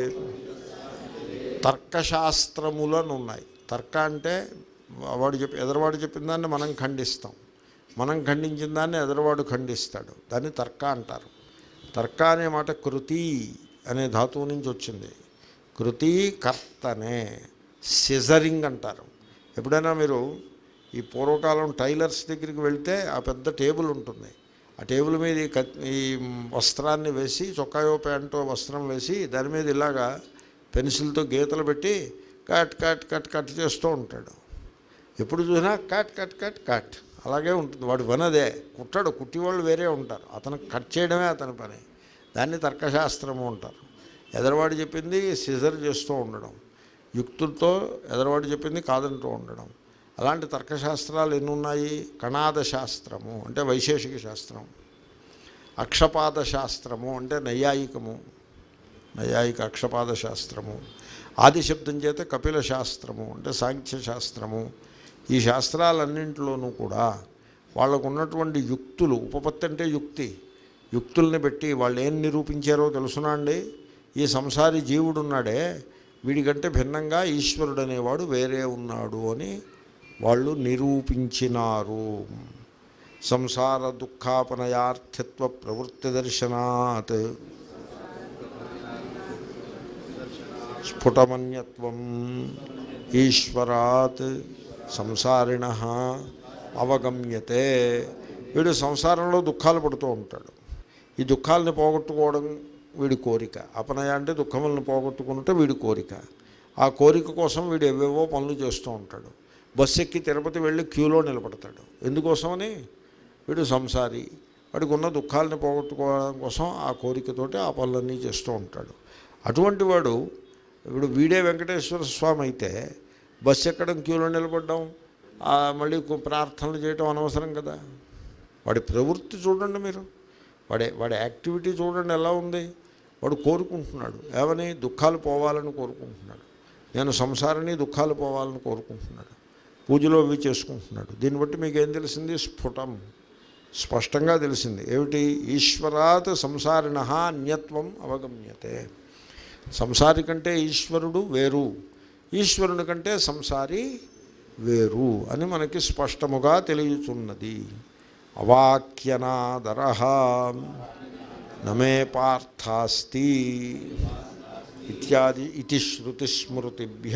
Speaker 1: తర్కశాస్త్రములను ఉన్నాయి తర్క అంటే వాడు చెప్పి ఎదరవాడు చెప్పిన దాన్ని మనం ఖండిస్తాం మనం ఖండించిన దాన్ని ఎదరవాడు ఖండిస్తాడు దాన్ని తర్క అంటారు తర్క అనే మాట కృతి అనే ధాతువు నుంచి వచ్చింది కృతి కర్తనే సిజరింగ్ అంటారు ఎప్పుడైనా మీరు ఈ పూర్వకాలం టైలర్స్ దగ్గరికి వెళ్తే ఆ పెద్ద టేబుల్ ఉంటుంది ఆ టేబుల్ మీద ఈ కత్- ఈ వస్త్రాన్ని వేసి చొక్కాయో ప్యాంటో వస్త్రం వేసి దాని మీద ఇలాగా పెన్సిల్తో గీతలు పెట్టి కట్ కట్ కట్ కట్ చేస్తూ ఉంటాడు ఎప్పుడు చూసినా కట్ కట్ కట్ కట్ అలాగే ఉంటుంది వాడి పని అదే కుట్టాడు కుట్టివాళ్ళు వేరే ఉంటారు అతను కట్ చేయడమే అతని పని దాన్ని తర్కశాస్త్రము అంటారు ఎదరవాడు చెప్పింది సిజర్ చేస్తూ ఉండడం యుక్తులతో ఎదరవాడు చెప్పింది కాదంటూ ఉండడం అలాంటి తర్కశాస్త్రాలు ఎన్ని ఉన్నాయి కణాద శాస్త్రము అంటే వైశేషిక శాస్త్రం అక్షపాద శాస్త్రము అంటే నైయాయికము నైయాయిక అక్షపాద శాస్త్రము ఆది శబ్దం చేత కపిల శాస్త్రము అంటే సాంఖ్య శాస్త్రము ఈ శాస్త్రాలన్నింటిలోనూ కూడా వాళ్ళకు ఉన్నటువంటి యుక్తులు ఉపపత్తి అంటే యుక్తి యుక్తుల్ని పెట్టి వాళ్ళు ఏం నిరూపించారో తెలుసునా అండి ఈ సంసారి జీవుడున్నాడే వీడికంటే భిన్నంగా ఈశ్వరుడు అనేవాడు వేరే ఉన్నాడు అని వాళ్ళు నిరూపించినారు సంసార దుఃఖాపనయార్థత్వ ప్రవృత్తి దర్శనాత్ స్ఫుటమన్యత్వం ఈశ్వరాత్ సంసారిణ అవగమ్యతే వీడు సంసారంలో దుఃఖాలు పడుతూ ఉంటాడు ఈ దుఃఖాలని పోగొట్టుకోవడం వీడి కోరిక అపనయ అంటే దుఃఖములను పోగొట్టుకుంటే వీడి కోరిక ఆ కోరిక కోసం వీడు ఎవేవో పనులు చేస్తూ ఉంటాడు బస్సు ఎక్కి తిరుపతి వెళ్ళి క్యూలో నిలబడతాడు ఎందుకోసమని వీడు సంసారి వాడికి ఉన్న దుఃఖాలను పోగొట్టుకోవడం కోసం ఆ కోరికతోటి ఆ పనులన్నీ చేస్తూ ఉంటాడు అటువంటి వాడు ఇప్పుడు వీడే వెంకటేశ్వర స్వామి అయితే బస్సు ఎక్కడం క్యూలో నిలబడడం ఆ మళ్ళీ కు- ప్రార్థనలు చేయడం అనవసరం కదా వాడి ప్రవృత్తి చూడండి మీరు వాడే వాడి యాక్టివిటీ చూడండి ఎలా ఉంది వాడు కోరుకుంటున్నాడు ఏమని దుఃఖాలు పోవాలని కోరుకుంటున్నాడు నేను సంసారాన్ని దుఃఖాలు పోవాలని కోరుకుంటున్నాడు పూజలో అవి చేసుకుంటున్నాడు దీన్ని బట్టి మీకు ఏం తెలిసింది స్ఫుటం స్పష్టంగా తెలిసింది ఏమిటి ఈశ్వరాత్ సంసారిణ అన్యత్వం అవగమ్యతే సంసారి కంటే ఈశ్వరుడు వేరు ఈశ్వరుని కంటే సంసారి వేరు అని మనకి స్పష్టముగా తెలియచున్నది అవాక్యనాదర నమే పార్థాస్తి ఇత్యాది ఇతి శృతిస్మృతిభ్య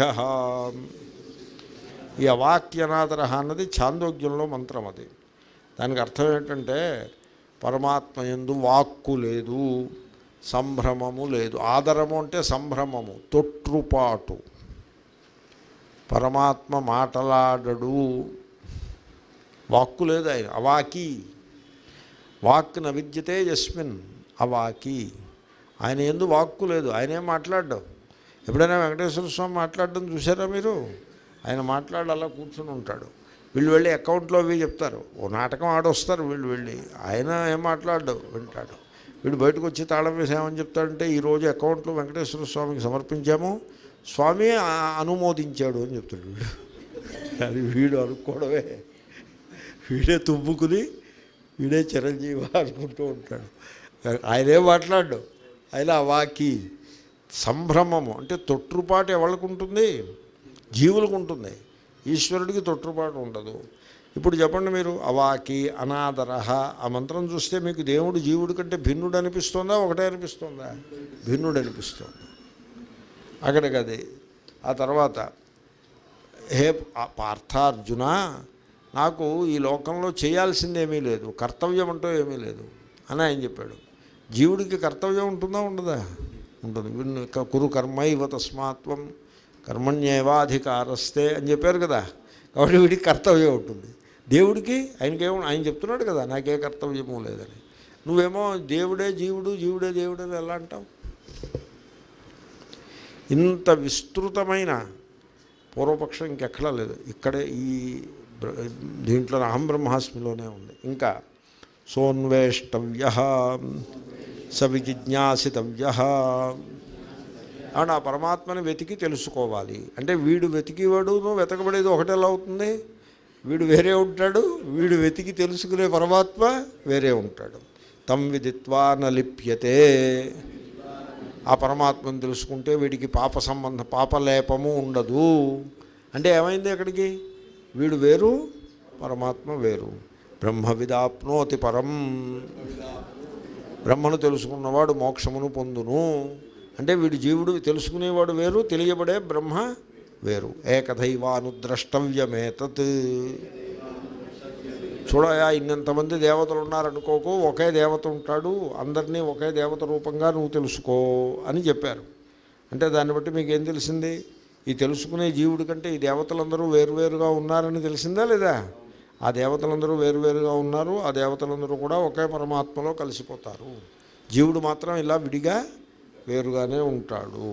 Speaker 1: ఈ అవాక్యనాదర అన్నది ఛాందోగ్యంలో మంత్రం అది దానికి అర్థం ఏంటంటే పరమాత్మ ఎందు వాక్కు లేదు సంభ్రమము లేదు ఆదరము అంటే సంభ్రమము తొట్రుపాటు పరమాత్మ మాటలాడడు వాక్కు లేదు ఆయన అవాకి వాక్ న విద్యతే యస్మిన్ అవాకి ఆయన ఎందు వాక్కు లేదు ఆయనేం మాట్లాడ్డాం ఎప్పుడైనా వెంకటేశ్వర స్వామి మాట్లాడడం చూసారా మీరు ఆయన మాట్లాడి అలా కూర్చుని ఉంటాడు వీళ్ళు వెళ్ళి అకౌంట్లో అవి చెప్తారు ఓ నాటకం ఆడొస్తారు వీళ్ళు వెళ్ళి ఆయన ఏం మాట్లాడు వింటాడు వీడు బయటకు వచ్చి తాళం వేసి ఏమని చెప్తాడంటే ఈరోజు అకౌంట్లో వెంకటేశ్వర స్వామికి సమర్పించాము స్వామి ఆ- అనుమోదించాడు అని చెప్తాడు వీడు అది వీడు అనుకోవడమే వీడే తుమ్ముకుని వీడే చిరంజీవి అనుకుంటూ ఉంటాడు ఆయనే మాట్లాడు ఆయన అవాకి సంభ్రమము అంటే తొట్టుపాటు ఎవరికి ఉంటుంది జీవులకు ఉంటుంది ఈశ్వరుడికి తొట్టుపాటు ఉండదు ఇప్పుడు చెప్పండి మీరు అవాకి అనాదరహ ఆ మంత్రం చూస్తే మీకు దేవుడు జీవుడి కంటే భిన్నుడు అనిపిస్తుందా ఒకటే అనిపిస్తుందా భిన్నుడు అనిపిస్తుంది అక్కడికి అది ఆ తర్వాత హే పా- పార్థార్జున నాకు ఈ లోకంలో చేయాల్సిందేమీ లేదు కర్తవ్యం అంటూ ఏమీ లేదు అని ఆయన చెప్పాడు జీవుడికి కర్తవ్యం ఉంటుందా ఉండదా ఉంటుంది వీడిని క- కురు కర్మ ఇవ తస్మాత్వం కర్మణ్యేవాధికారస్తే అని చెప్పారు కదా కాబట్టి వీడికి కర్తవ్యం ఉంటుంది దేవుడికి ఆయనకేమో ఆయన చెప్తున్నాడు కదా నాకే కర్తవ్యము లేదని నువ్వేమో దేవుడే జీవుడు జీవుడే దేవుడు అని ఎలా అంటావు ఇంత విస్తృతమైన పూర్వపక్షం ఇంకెక్కడా లేదు ఇక్కడే ఈ బ్ర- దీంట్లో అహం బ్రహ్మాస్మిలోనే ఉంది ఇంకా సోన్వేష్టవ్య సవిజిజ్ఞాసితవ్య అవును ఆ పరమాత్మని వెతికి తెలుసుకోవాలి అంటే వీడు వెతికివాడును వెతకబడేది ఒకటేలా అవుతుంది వీడు వేరే ఉంటాడు వీడు వెతికి తెలుసుకునే పరమాత్మ వేరే ఉంటాడు తం విదిత్వా నలిప్యతే ఆ పరమాత్మను తెలుసుకుంటే వీడికి పాప సంబంధ పాపలేపము ఉండదు అంటే ఏమైంది అక్కడికి వీడు వేరు పరమాత్మ వేరు బ్రహ్మ విదాప్నోతి పరం బ్రహ్మను తెలుసుకున్నవాడు మోక్షమును పొందును అంటే వీడు జీవుడు తెలుసుకునేవాడు వేరు తెలియబడే బ్రహ్మ వేరు ఏకదైవానుద్రష్టవ్యమేతత్ చూడయా ఇన్నంతమంది దేవతలు ఉన్నారనుకోకు ఒకే దేవత ఉంటాడు అందరినీ ఒకే దేవత రూపంగా నువ్వు తెలుసుకో అని చెప్పారు అంటే దాన్ని బట్టి మీకు ఏం తెలిసింది ఈ తెలుసుకునే జీవుడి కంటే ఈ దేవతలందరూ వేరువేరుగా ఉన్నారని తెలిసిందా లేదా ఆ దేవతలందరూ వేరువేరుగా ఉన్నారు ఆ దేవతలందరూ కూడా ఒకే పరమాత్మలో కలిసిపోతారు జీవుడు మాత్రం ఇలా విడిగా వేరుగానే ఉంటాడు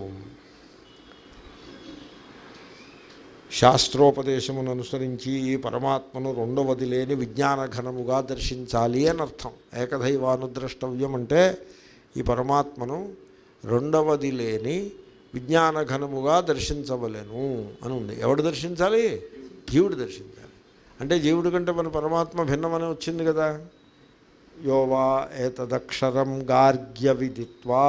Speaker 1: శాస్త్రోపదేశమును అనుసరించి ఈ పరమాత్మను రెండవది లేని విజ్ఞాన ఘనముగా దర్శించాలి అని అర్థం ఏకదైవానుద్రష్టవ్యం అంటే ఈ పరమాత్మను రెండవది లేని విజ్ఞాన ఘనముగా దర్శించవలెను అని ఉంది ఎవడు దర్శించాలి జీవుడు దర్శించాలి అంటే జీవుడి కంటే మన పరమాత్మ భిన్నమని వచ్చింది కదా యోవా ఏతదక్షరం గార్గ్య విదిత్వా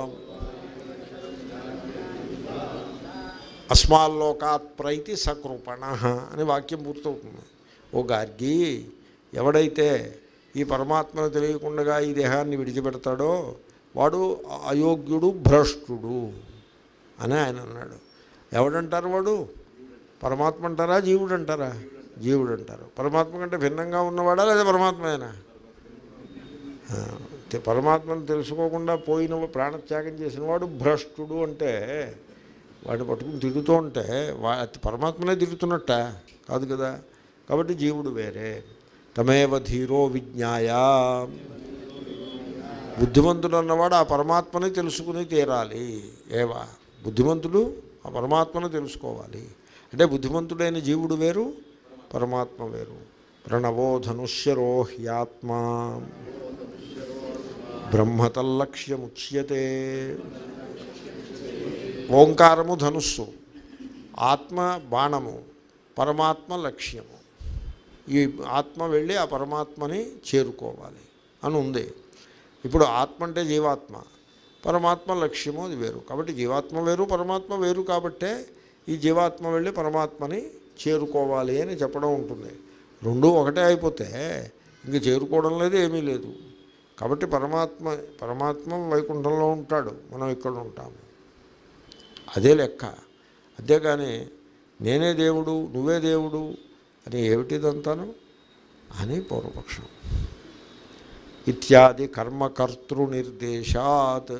Speaker 1: అస్మాల్లోకాత్ ప్రైతి సకృపణ అని వాక్యం పూర్తవుతుంది ఓ గార్గి ఎవడైతే ఈ పరమాత్మను తెలియకుండా ఈ దేహాన్ని విడిచిపెడతాడో వాడు అయోగ్యుడు భ్రష్టుడు అని ఆయన అన్నాడు ఎవడంటారు వాడు పరమాత్మ అంటారా జీవుడు అంటారా జీవుడు అంటారు పరమాత్మ కంటే భిన్నంగా ఉన్నవాడా లేదా పరమాత్మేనా ఆ, తె- పరమాత్మను తెలుసుకోకుండా పోయిన ప్రాణత్యాగం చేసిన వాడు భ్రష్టుడు అంటే వాడిని పట్టుకుని తిరుగుతూ ఉంటే వా పరమాత్మనే తిరుగుతున్నట్ట కాదు కదా కాబట్టి జీవుడు వేరే తమేవ ధీరో విజ్ఞాయ బుద్ధిమంతుడు అన్నవాడు ఆ పరమాత్మని తెలుసుకుని తీరాలి ఏవా బుద్ధిమంతుడు ఆ పరమాత్మను తెలుసుకోవాలి అంటే బుద్ధిమంతుడైన జీవుడు వేరు పరమాత్మ వేరు ప్రణవో ధనుష్యరో హ్యాత్మా బ్రహ్మతల్లక్ష్యముచ్యతే ఓంకారము ధనుస్సు ఆత్మ బాణము పరమాత్మ లక్ష్యము ఈ ఆత్మ వెళ్ళి ఆ పరమాత్మని చేరుకోవాలి అని ఉంది ఇప్పుడు ఆత్మ అంటే జీవాత్మ పరమాత్మ లక్ష్యము అది వేరు కాబట్టి జీవాత్మ వేరు పరమాత్మ వేరు కాబట్టే ఈ జీవాత్మ వెళ్ళి పరమాత్మని చేరుకోవాలి అని చెప్పడం ఉంటుంది రెండూ ఒకటే అయిపోతే ఇంక చేరుకోవడం లేదు ఏమీ లేదు కాబట్టి పరమాత్మ పరమాత్మ వైకుంఠంలో ఉంటాడు మనం ఇక్కడ ఉంటాము అదే లెక్క అంతేగాని నేనే దేవుడు నువ్వే దేవుడు అని ఏమిటిదంతాను అని పూర్వపక్షం ఇత్యాది కర్మకర్తృ నిర్దేశాత్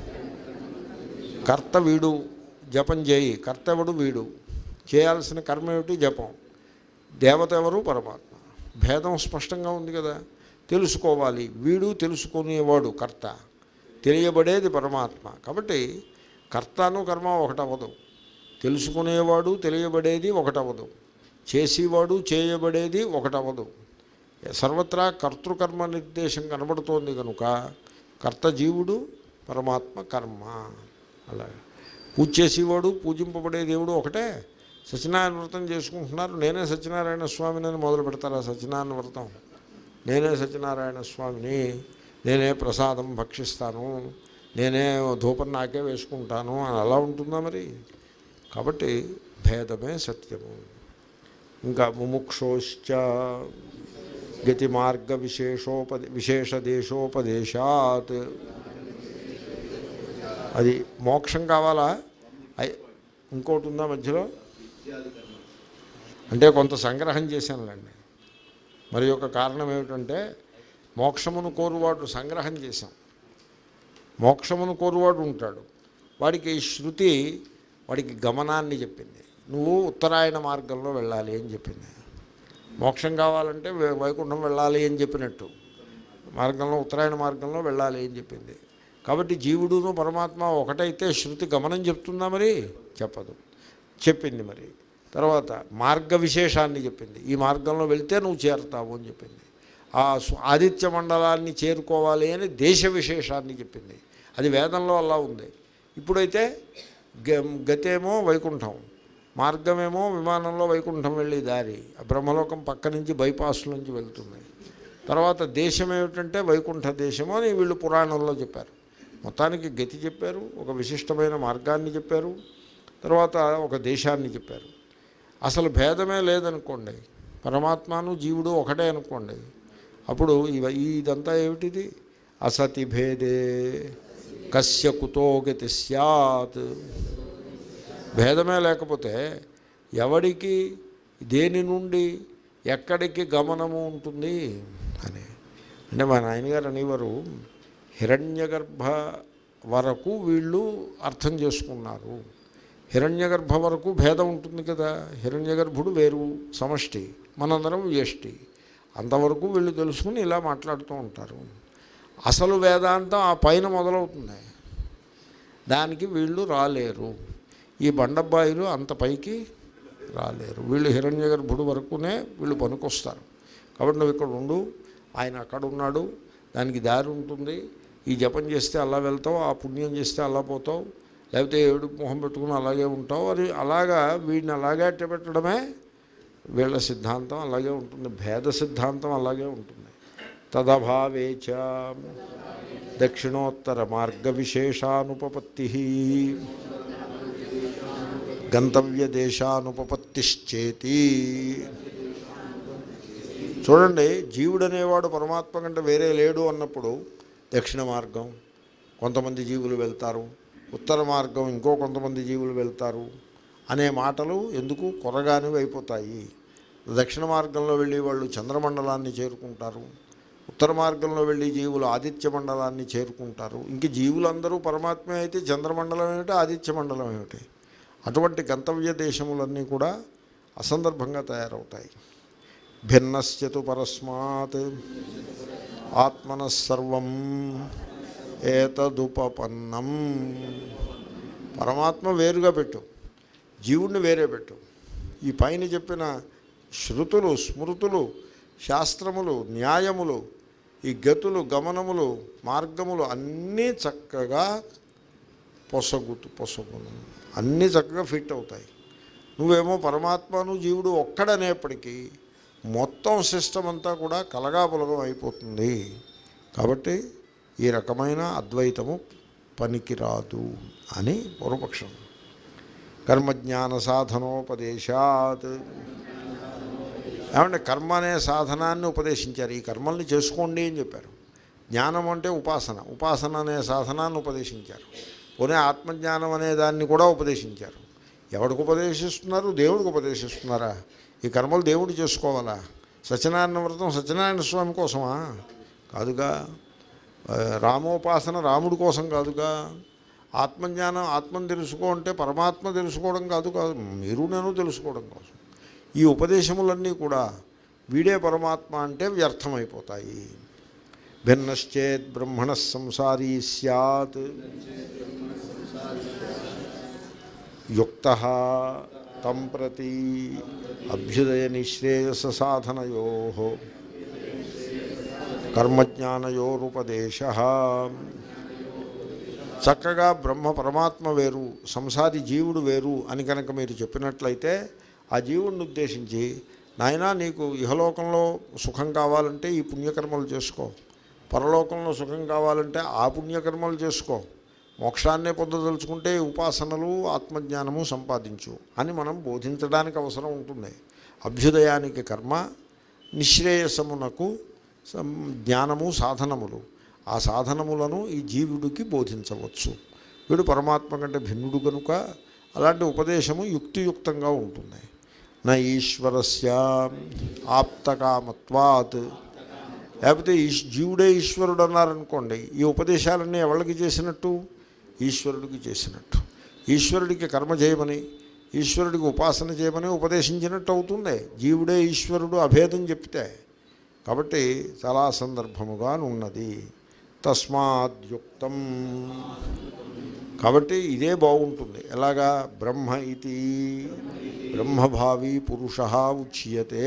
Speaker 1: కర్త వీడు జపం చేయి కర్త ఎవడు వీడు చేయాల్సిన కర్మ ఏమిటి జపం దేవత ఎవరు పరమాత్మ భేదం స్పష్టంగా ఉంది కదా తెలుసుకోవాలి వీడు తెలుసుకునేవాడు కర్త తెలియబడేది పరమాత్మ కాబట్టి కర్తను కర్మ ఒకటవదు తెలుసుకునేవాడు తెలియబడేది ఒకటవదు చేసేవాడు చేయబడేది ఒకటవదు సర్వత్రా కర్తృకర్మ నిర్దేశం కనబడుతోంది కనుక కర్త జీవుడు పరమాత్మ కర్మ అలాగే పూజ చేసేవాడు పూజింపబడే దేవుడు ఒకటే సత్యనారాయణ వ్రతం చేసుకుంటున్నారు నేనే సత్యనారాయణ స్వామిని అని మొదలు పెడతారా సత్యనారాయణ వ్రతం నేనే సత్యనారాయణ స్వామిని నేనే ప్రసాదం భక్షిస్తాను నేనే ధూపం నాకే వేసుకుంటాను అని అలా ఉంటుందా మరి కాబట్టి భేదమే సత్యము ఇంకా ముముక్షోశ్చ గతి మార్గ విశేషోపది విశేషదేశోపదేశాత్ అది మోక్షం కావాలా అయ్- ఇంకోటి ఉందా మధ్యలో అంటే కొంత సంగ్రహం చేశానులేండి మరి యొక్క కారణం ఏమిటంటే మోక్షమును కోరువాడు సంగ్రహం చేశాం మోక్షమును కోరువాడు ఉంటాడు వాడికి ఈ శృతి వాడికి గమనాన్ని చెప్పింది నువ్వు ఉత్తరాయణ మార్గంలో వెళ్ళాలి అని చెప్పింది మోక్షం కావాలంటే వై- వైకుంఠం వెళ్ళాలి అని చెప్పినట్టు మార్గంలో ఉత్తరాయణ మార్గంలో వెళ్ళాలి అని చెప్పింది కాబట్టి జీవుడును పరమాత్మ ఒకటైతే శృతి గమనం చెప్తుందా మరి చెప్పదు చెప్పింది మరి తర్వాత మార్గ విశేషాన్ని చెప్పింది ఈ మార్గంలో వెళ్తే నువ్వు చేరతావు అని చెప్పింది ఆ సు- ఆదిత్య మండలాన్ని చేరుకోవాలి అని దేశ విశేషాన్ని చెప్పింది అది వేదంలో అలా ఉంది ఇప్పుడైతే గ గతేమో వైకుంఠం మార్గమేమో విమానంలో వైకుంఠం వెళ్ళే దారి ఆ బ్రహ్మలోకం పక్క నుంచి బైపాస్ నుంచి వెళ్తుంది తర్వాత దేశం ఏమిటంటే వైకుంఠ దేశము అని వీళ్ళు పురాణంలో చెప్పారు మొత్తానికి గతి చెప్పారు ఒక విశిష్టమైన మార్గాన్ని చెప్పారు తర్వాత ఒక దేశాన్ని చెప్పారు అసలు భేదమే లేదనుకోండి పరమాత్మను జీవుడు ఒకటే అనుకోండి అప్పుడు ఇవ ఇదంతా ఏమిటిది అసతి భేదే కస్య కుతో గతి సత్ భేదమే లేకపోతే ఎవడికి దేని నుండి ఎక్కడికి గమనము ఉంటుంది అని అంటే మా నాయనగారు అనేవారు హిరణ్యగర్భ వరకు వీళ్ళు అర్థం చేసుకున్నారు హిరణ్యగర్భ వరకు భేదం ఉంటుంది కదా హిరణ్యగర్భుడు వేరు సమష్టి మనందరం వ్యష్టి అంతవరకు వీళ్ళు తెలుసుకుని ఇలా మాట్లాడుతూ ఉంటారు అసలు వేదాంతం ఆ పైన మొదలవుతుంది దానికి వీళ్ళు రాలేరు ఈ బండబ్బాయిలు అంత పైకి రాలేరు వీళ్ళు హిరణ్య గర్భుడు వరకునే వీళ్ళు పనికొస్తారు కాబట్టి నువ్వు ఇక్కడ ఉండు ఆయన అక్కడ ఉన్నాడు దానికి దారి ఉంటుంది ఈ జపం చేస్తే అలా వెళ్తావు ఆ పుణ్యం చేస్తే అలా పోతావు లేకపోతే ఏడు మొహం పెట్టుకుని అలాగే ఉంటావు అది అలాగా వీడిని అలాగే అట్టబెట్టడమే వీళ్ళ సిద్ధాంతం అలాగే ఉంటుంది భేద సిద్ధాంతం అలాగే ఉంటుంది తదభావేచ దక్షిణోత్తర మార్గ విశేషానుపపత్తి గంతవ్య దేశానుపపత్తిశ్చేతి చూడండి జీవుడు అనేవాడు పరమాత్మ కంటే వేరే లేడు అన్నప్పుడు దక్షిణ మార్గం కొంతమంది జీవులు వెళ్తారు ఉత్తర మార్గం ఇంకో కొంతమంది జీవులు వెళ్తారు అనే మాటలు ఎందుకు కొరగానివి అయిపోతాయి దక్షిణ మార్గంలో వెళ్ళి వాళ్ళు చంద్రమండలాన్ని చేరుకుంటారు ఉత్తర మార్గంలో వెళ్ళి జీవులు ఆదిత్య మండలాన్ని చేరుకుంటారు ఇంక జీవులందరూ పరమాత్మ అయితే చంద్రమండలం ఏమిటి ఆదిత్య మండలం ఏమిటి అటువంటి గంతవ్య దేశములన్నీ కూడా అసందర్భంగా తయారవుతాయి భిన్నశ్చతు పరస్మాత్ ఆత్మనస్సర్వం ఏతదుపపన్నం పరమాత్మ వేరుగా పెట్టు జీవుణ్ణి వేరే పెట్టు ఈ పైన చెప్పిన శృతులు స్మృతులు శాస్త్రములు న్యాయములు ఈ గతులు గమనములు మార్గములు అన్నీ చక్కగా పొసగుతు పొసగును అన్నీ చక్కగా ఫిట్ అవుతాయి నువ్వేమో పరమాత్మను జీవుడు ఒక్కడనేప్పటికీ మొత్తం సిస్టమ్ అంతా కూడా కలగాపులగం అయిపోతుంది కాబట్టి ఈ రకమైన అద్వైతము పనికిరాదు అని పూర్వపక్షం కర్మజ్ఞాన సాధనోపదేశాత్ ఏమంటే కర్మ అనే సాధనాన్ని ఉపదేశించారు ఈ కర్మల్ని చేసుకోండి అని చెప్పారు జ్ఞానం అంటే ఉపాసన ఉపాసన అనే సాధనాన్ని ఉపదేశించారు పోనీ ఆత్మజ్ఞానం అనే దాన్ని కూడా ఉపదేశించారు ఎవరికి ఉపదేశిస్తున్నారు దేవుడికి ఉపదేశిస్తున్నారా ఈ కర్మలు దేవుడు చేసుకోవాలా సత్యనారాయణ వ్రతం సత్యనారాయణ స్వామి కోసమా కాదుగా ఆ, రామోపాసన రాముడి కోసం కాదుగా ఆత్మజ్ఞానం ఆత్మను తెలుసుకో అంటే పరమాత్మ తెలుసుకోవడం కాదు కాదు మీరు నేను తెలుసుకోవడం కోసం ఈ ఉపదేశములన్నీ కూడా వీడే పరమాత్మ అంటే వ్యర్థమైపోతాయి భిన్నశ్చేత్ బ్రహ్మణ సంసారీ సత్ యుక్త తం ప్రతి అభ్యుదయ నిశ్రేయస సాధనయో కర్మజ్ఞానయోరుపదేశ చక్కగా బ్రహ్మ పరమాత్మ వేరు సంసారి జీవుడు వేరు అని కనుక మీరు చెప్పినట్లయితే ఆ జీవుడిని ఉద్దేశించి నాయనా నీకు ఇహలోకంలో సుఖం కావాలంటే ఈ పుణ్యకర్మలు చేసుకో పరలోకంలో సుఖం కావాలంటే ఆ పుణ్యకర్మలు చేసుకో మోక్షాన్నే పొందదలుచుకుంటే ఈ ఉపాసనలు ఆత్మజ్ఞానము సంపాదించు అని మనం బోధించడానికి అవసరం ఉంటుంది అభ్యుదయానికి కర్మ నిశ్రేయసమునకు సం- జ్ఞానము సాధనములు ఆ సాధనములను ఈ జీవుడికి బోధించవచ్చు వీడు పరమాత్మ కంటే భిన్నుడు కనుక అలాంటి ఉపదేశము యుక్తియుక్తంగా ఉంటుంది నా ఈశ్వరస్య ఆప్తకామత్వాత్ లేకపోతే ఈశ్ జీవుడే ఈశ్వరుడు అన్నారనుకోండి ఈ ఉపదేశాలన్నీ ఎవరికి చేసినట్టు ఈశ్వరుడికి చేసినట్టు ఈశ్వరుడికి కర్మ చేయమని ఈశ్వరుడికి ఉపాసన చేయమని ఉపదేశించినట్టు అవుతుంది జీవుడే ఈశ్వరుడు అభేదం చెప్తే కాబట్టి చాలా సందర్భముగా ఉన్నది తస్మాద్యుక్తం కాబట్టి ఇదే బాగుంటుంది ఎలాగా బ్రహ్మ ఇది బ్రహ్మభావి పురుష ఉచ్యతే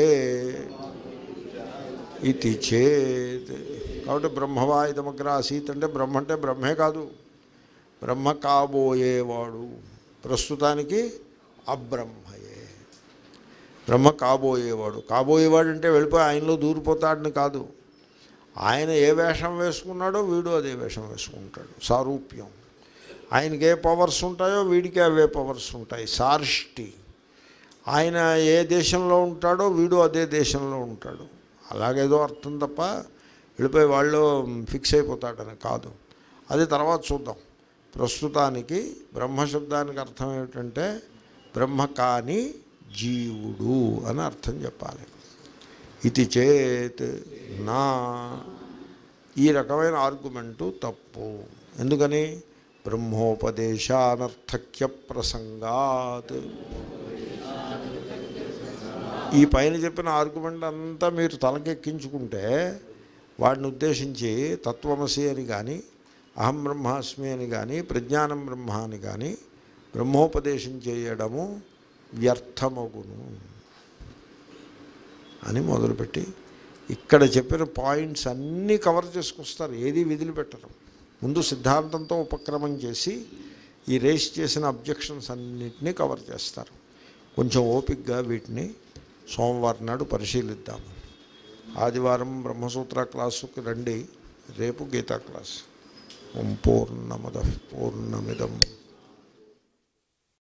Speaker 1: ఇది చేత్ కాబట్టి బ్రహ్మవా ఇదమగ్ర ఆసీత్ అంటే బ్రహ్మ అంటే బ్రహ్మే కాదు బ్రహ్మ కాబోయేవాడు ప్రస్తుతానికి అబ్రహ్మయే బ్రహ్మ కాబోయేవాడు కాబోయేవాడు అంటే వెళ్ళిపోయి ఆయనలో దూరిపోతాడని కాదు ఆయన ఏ వేషం వేసుకున్నాడో వీడు అదే వేషం వేసుకుంటాడు సారూప్యం ఆయనకి ఏ పవర్స్ ఉంటాయో వీడికి అవే పవర్స్ ఉంటాయి సార్ష్టి ఆయన ఏ దేశంలో ఉంటాడో వీడు అదే దేశంలో ఉంటాడు అలాగేదో అర్థం తప్ప వెళ్ళిపోయి వాళ్ళు ఫిక్స్ అయిపోతాడని కాదు అది తర్వాత చూద్దాం ప్రస్తుతానికి బ్రహ్మశబ్దానికి అర్థం ఏమిటంటే బ్రహ్మ కాని జీవుడు అని అర్థం చెప్పాలి ఇది చేత్ నా ఈ రకమైన ఆర్గ్యుమెంటు తప్పు ఎందుకని బ్రహ్మోపదేశానర్థక్య ప్రసంగాత్ ఈ పైన చెప్పిన ఆర్గ్యుమెంట్ అంతా మీరు తలకెక్కించుకుంటే వాడిని ఉద్దేశించి తత్వమసి అని కానీ అహం బ్రహ్మాస్మి అని కానీ ప్రజ్ఞానం బ్రహ్మ అని కానీ బ్రహ్మోపదేశం చేయడము వ్యర్థమగును అని మొదలుపెట్టి ఇక్కడ చెప్పిన పాయింట్స్ అన్నీ కవర్ చేసుకొస్తారు ఏది విధులు పెట్టరు ముందు సిద్ధాంతంతో ఉపక్రమం చేసి ఈ రేస్ చేసిన అబ్జెక్షన్స్ అన్నిటినీ కవర్ చేస్తారు కొంచెం ఓపిక్గా వీటిని సోమవారం నాడు పరిశీలిద్దాము ఆదివారం బ్రహ్మసూత్ర క్లాసుకి రండి రేపు గీతా క్లాస్ ఓం పూర్ణమద పూర్ణమిదం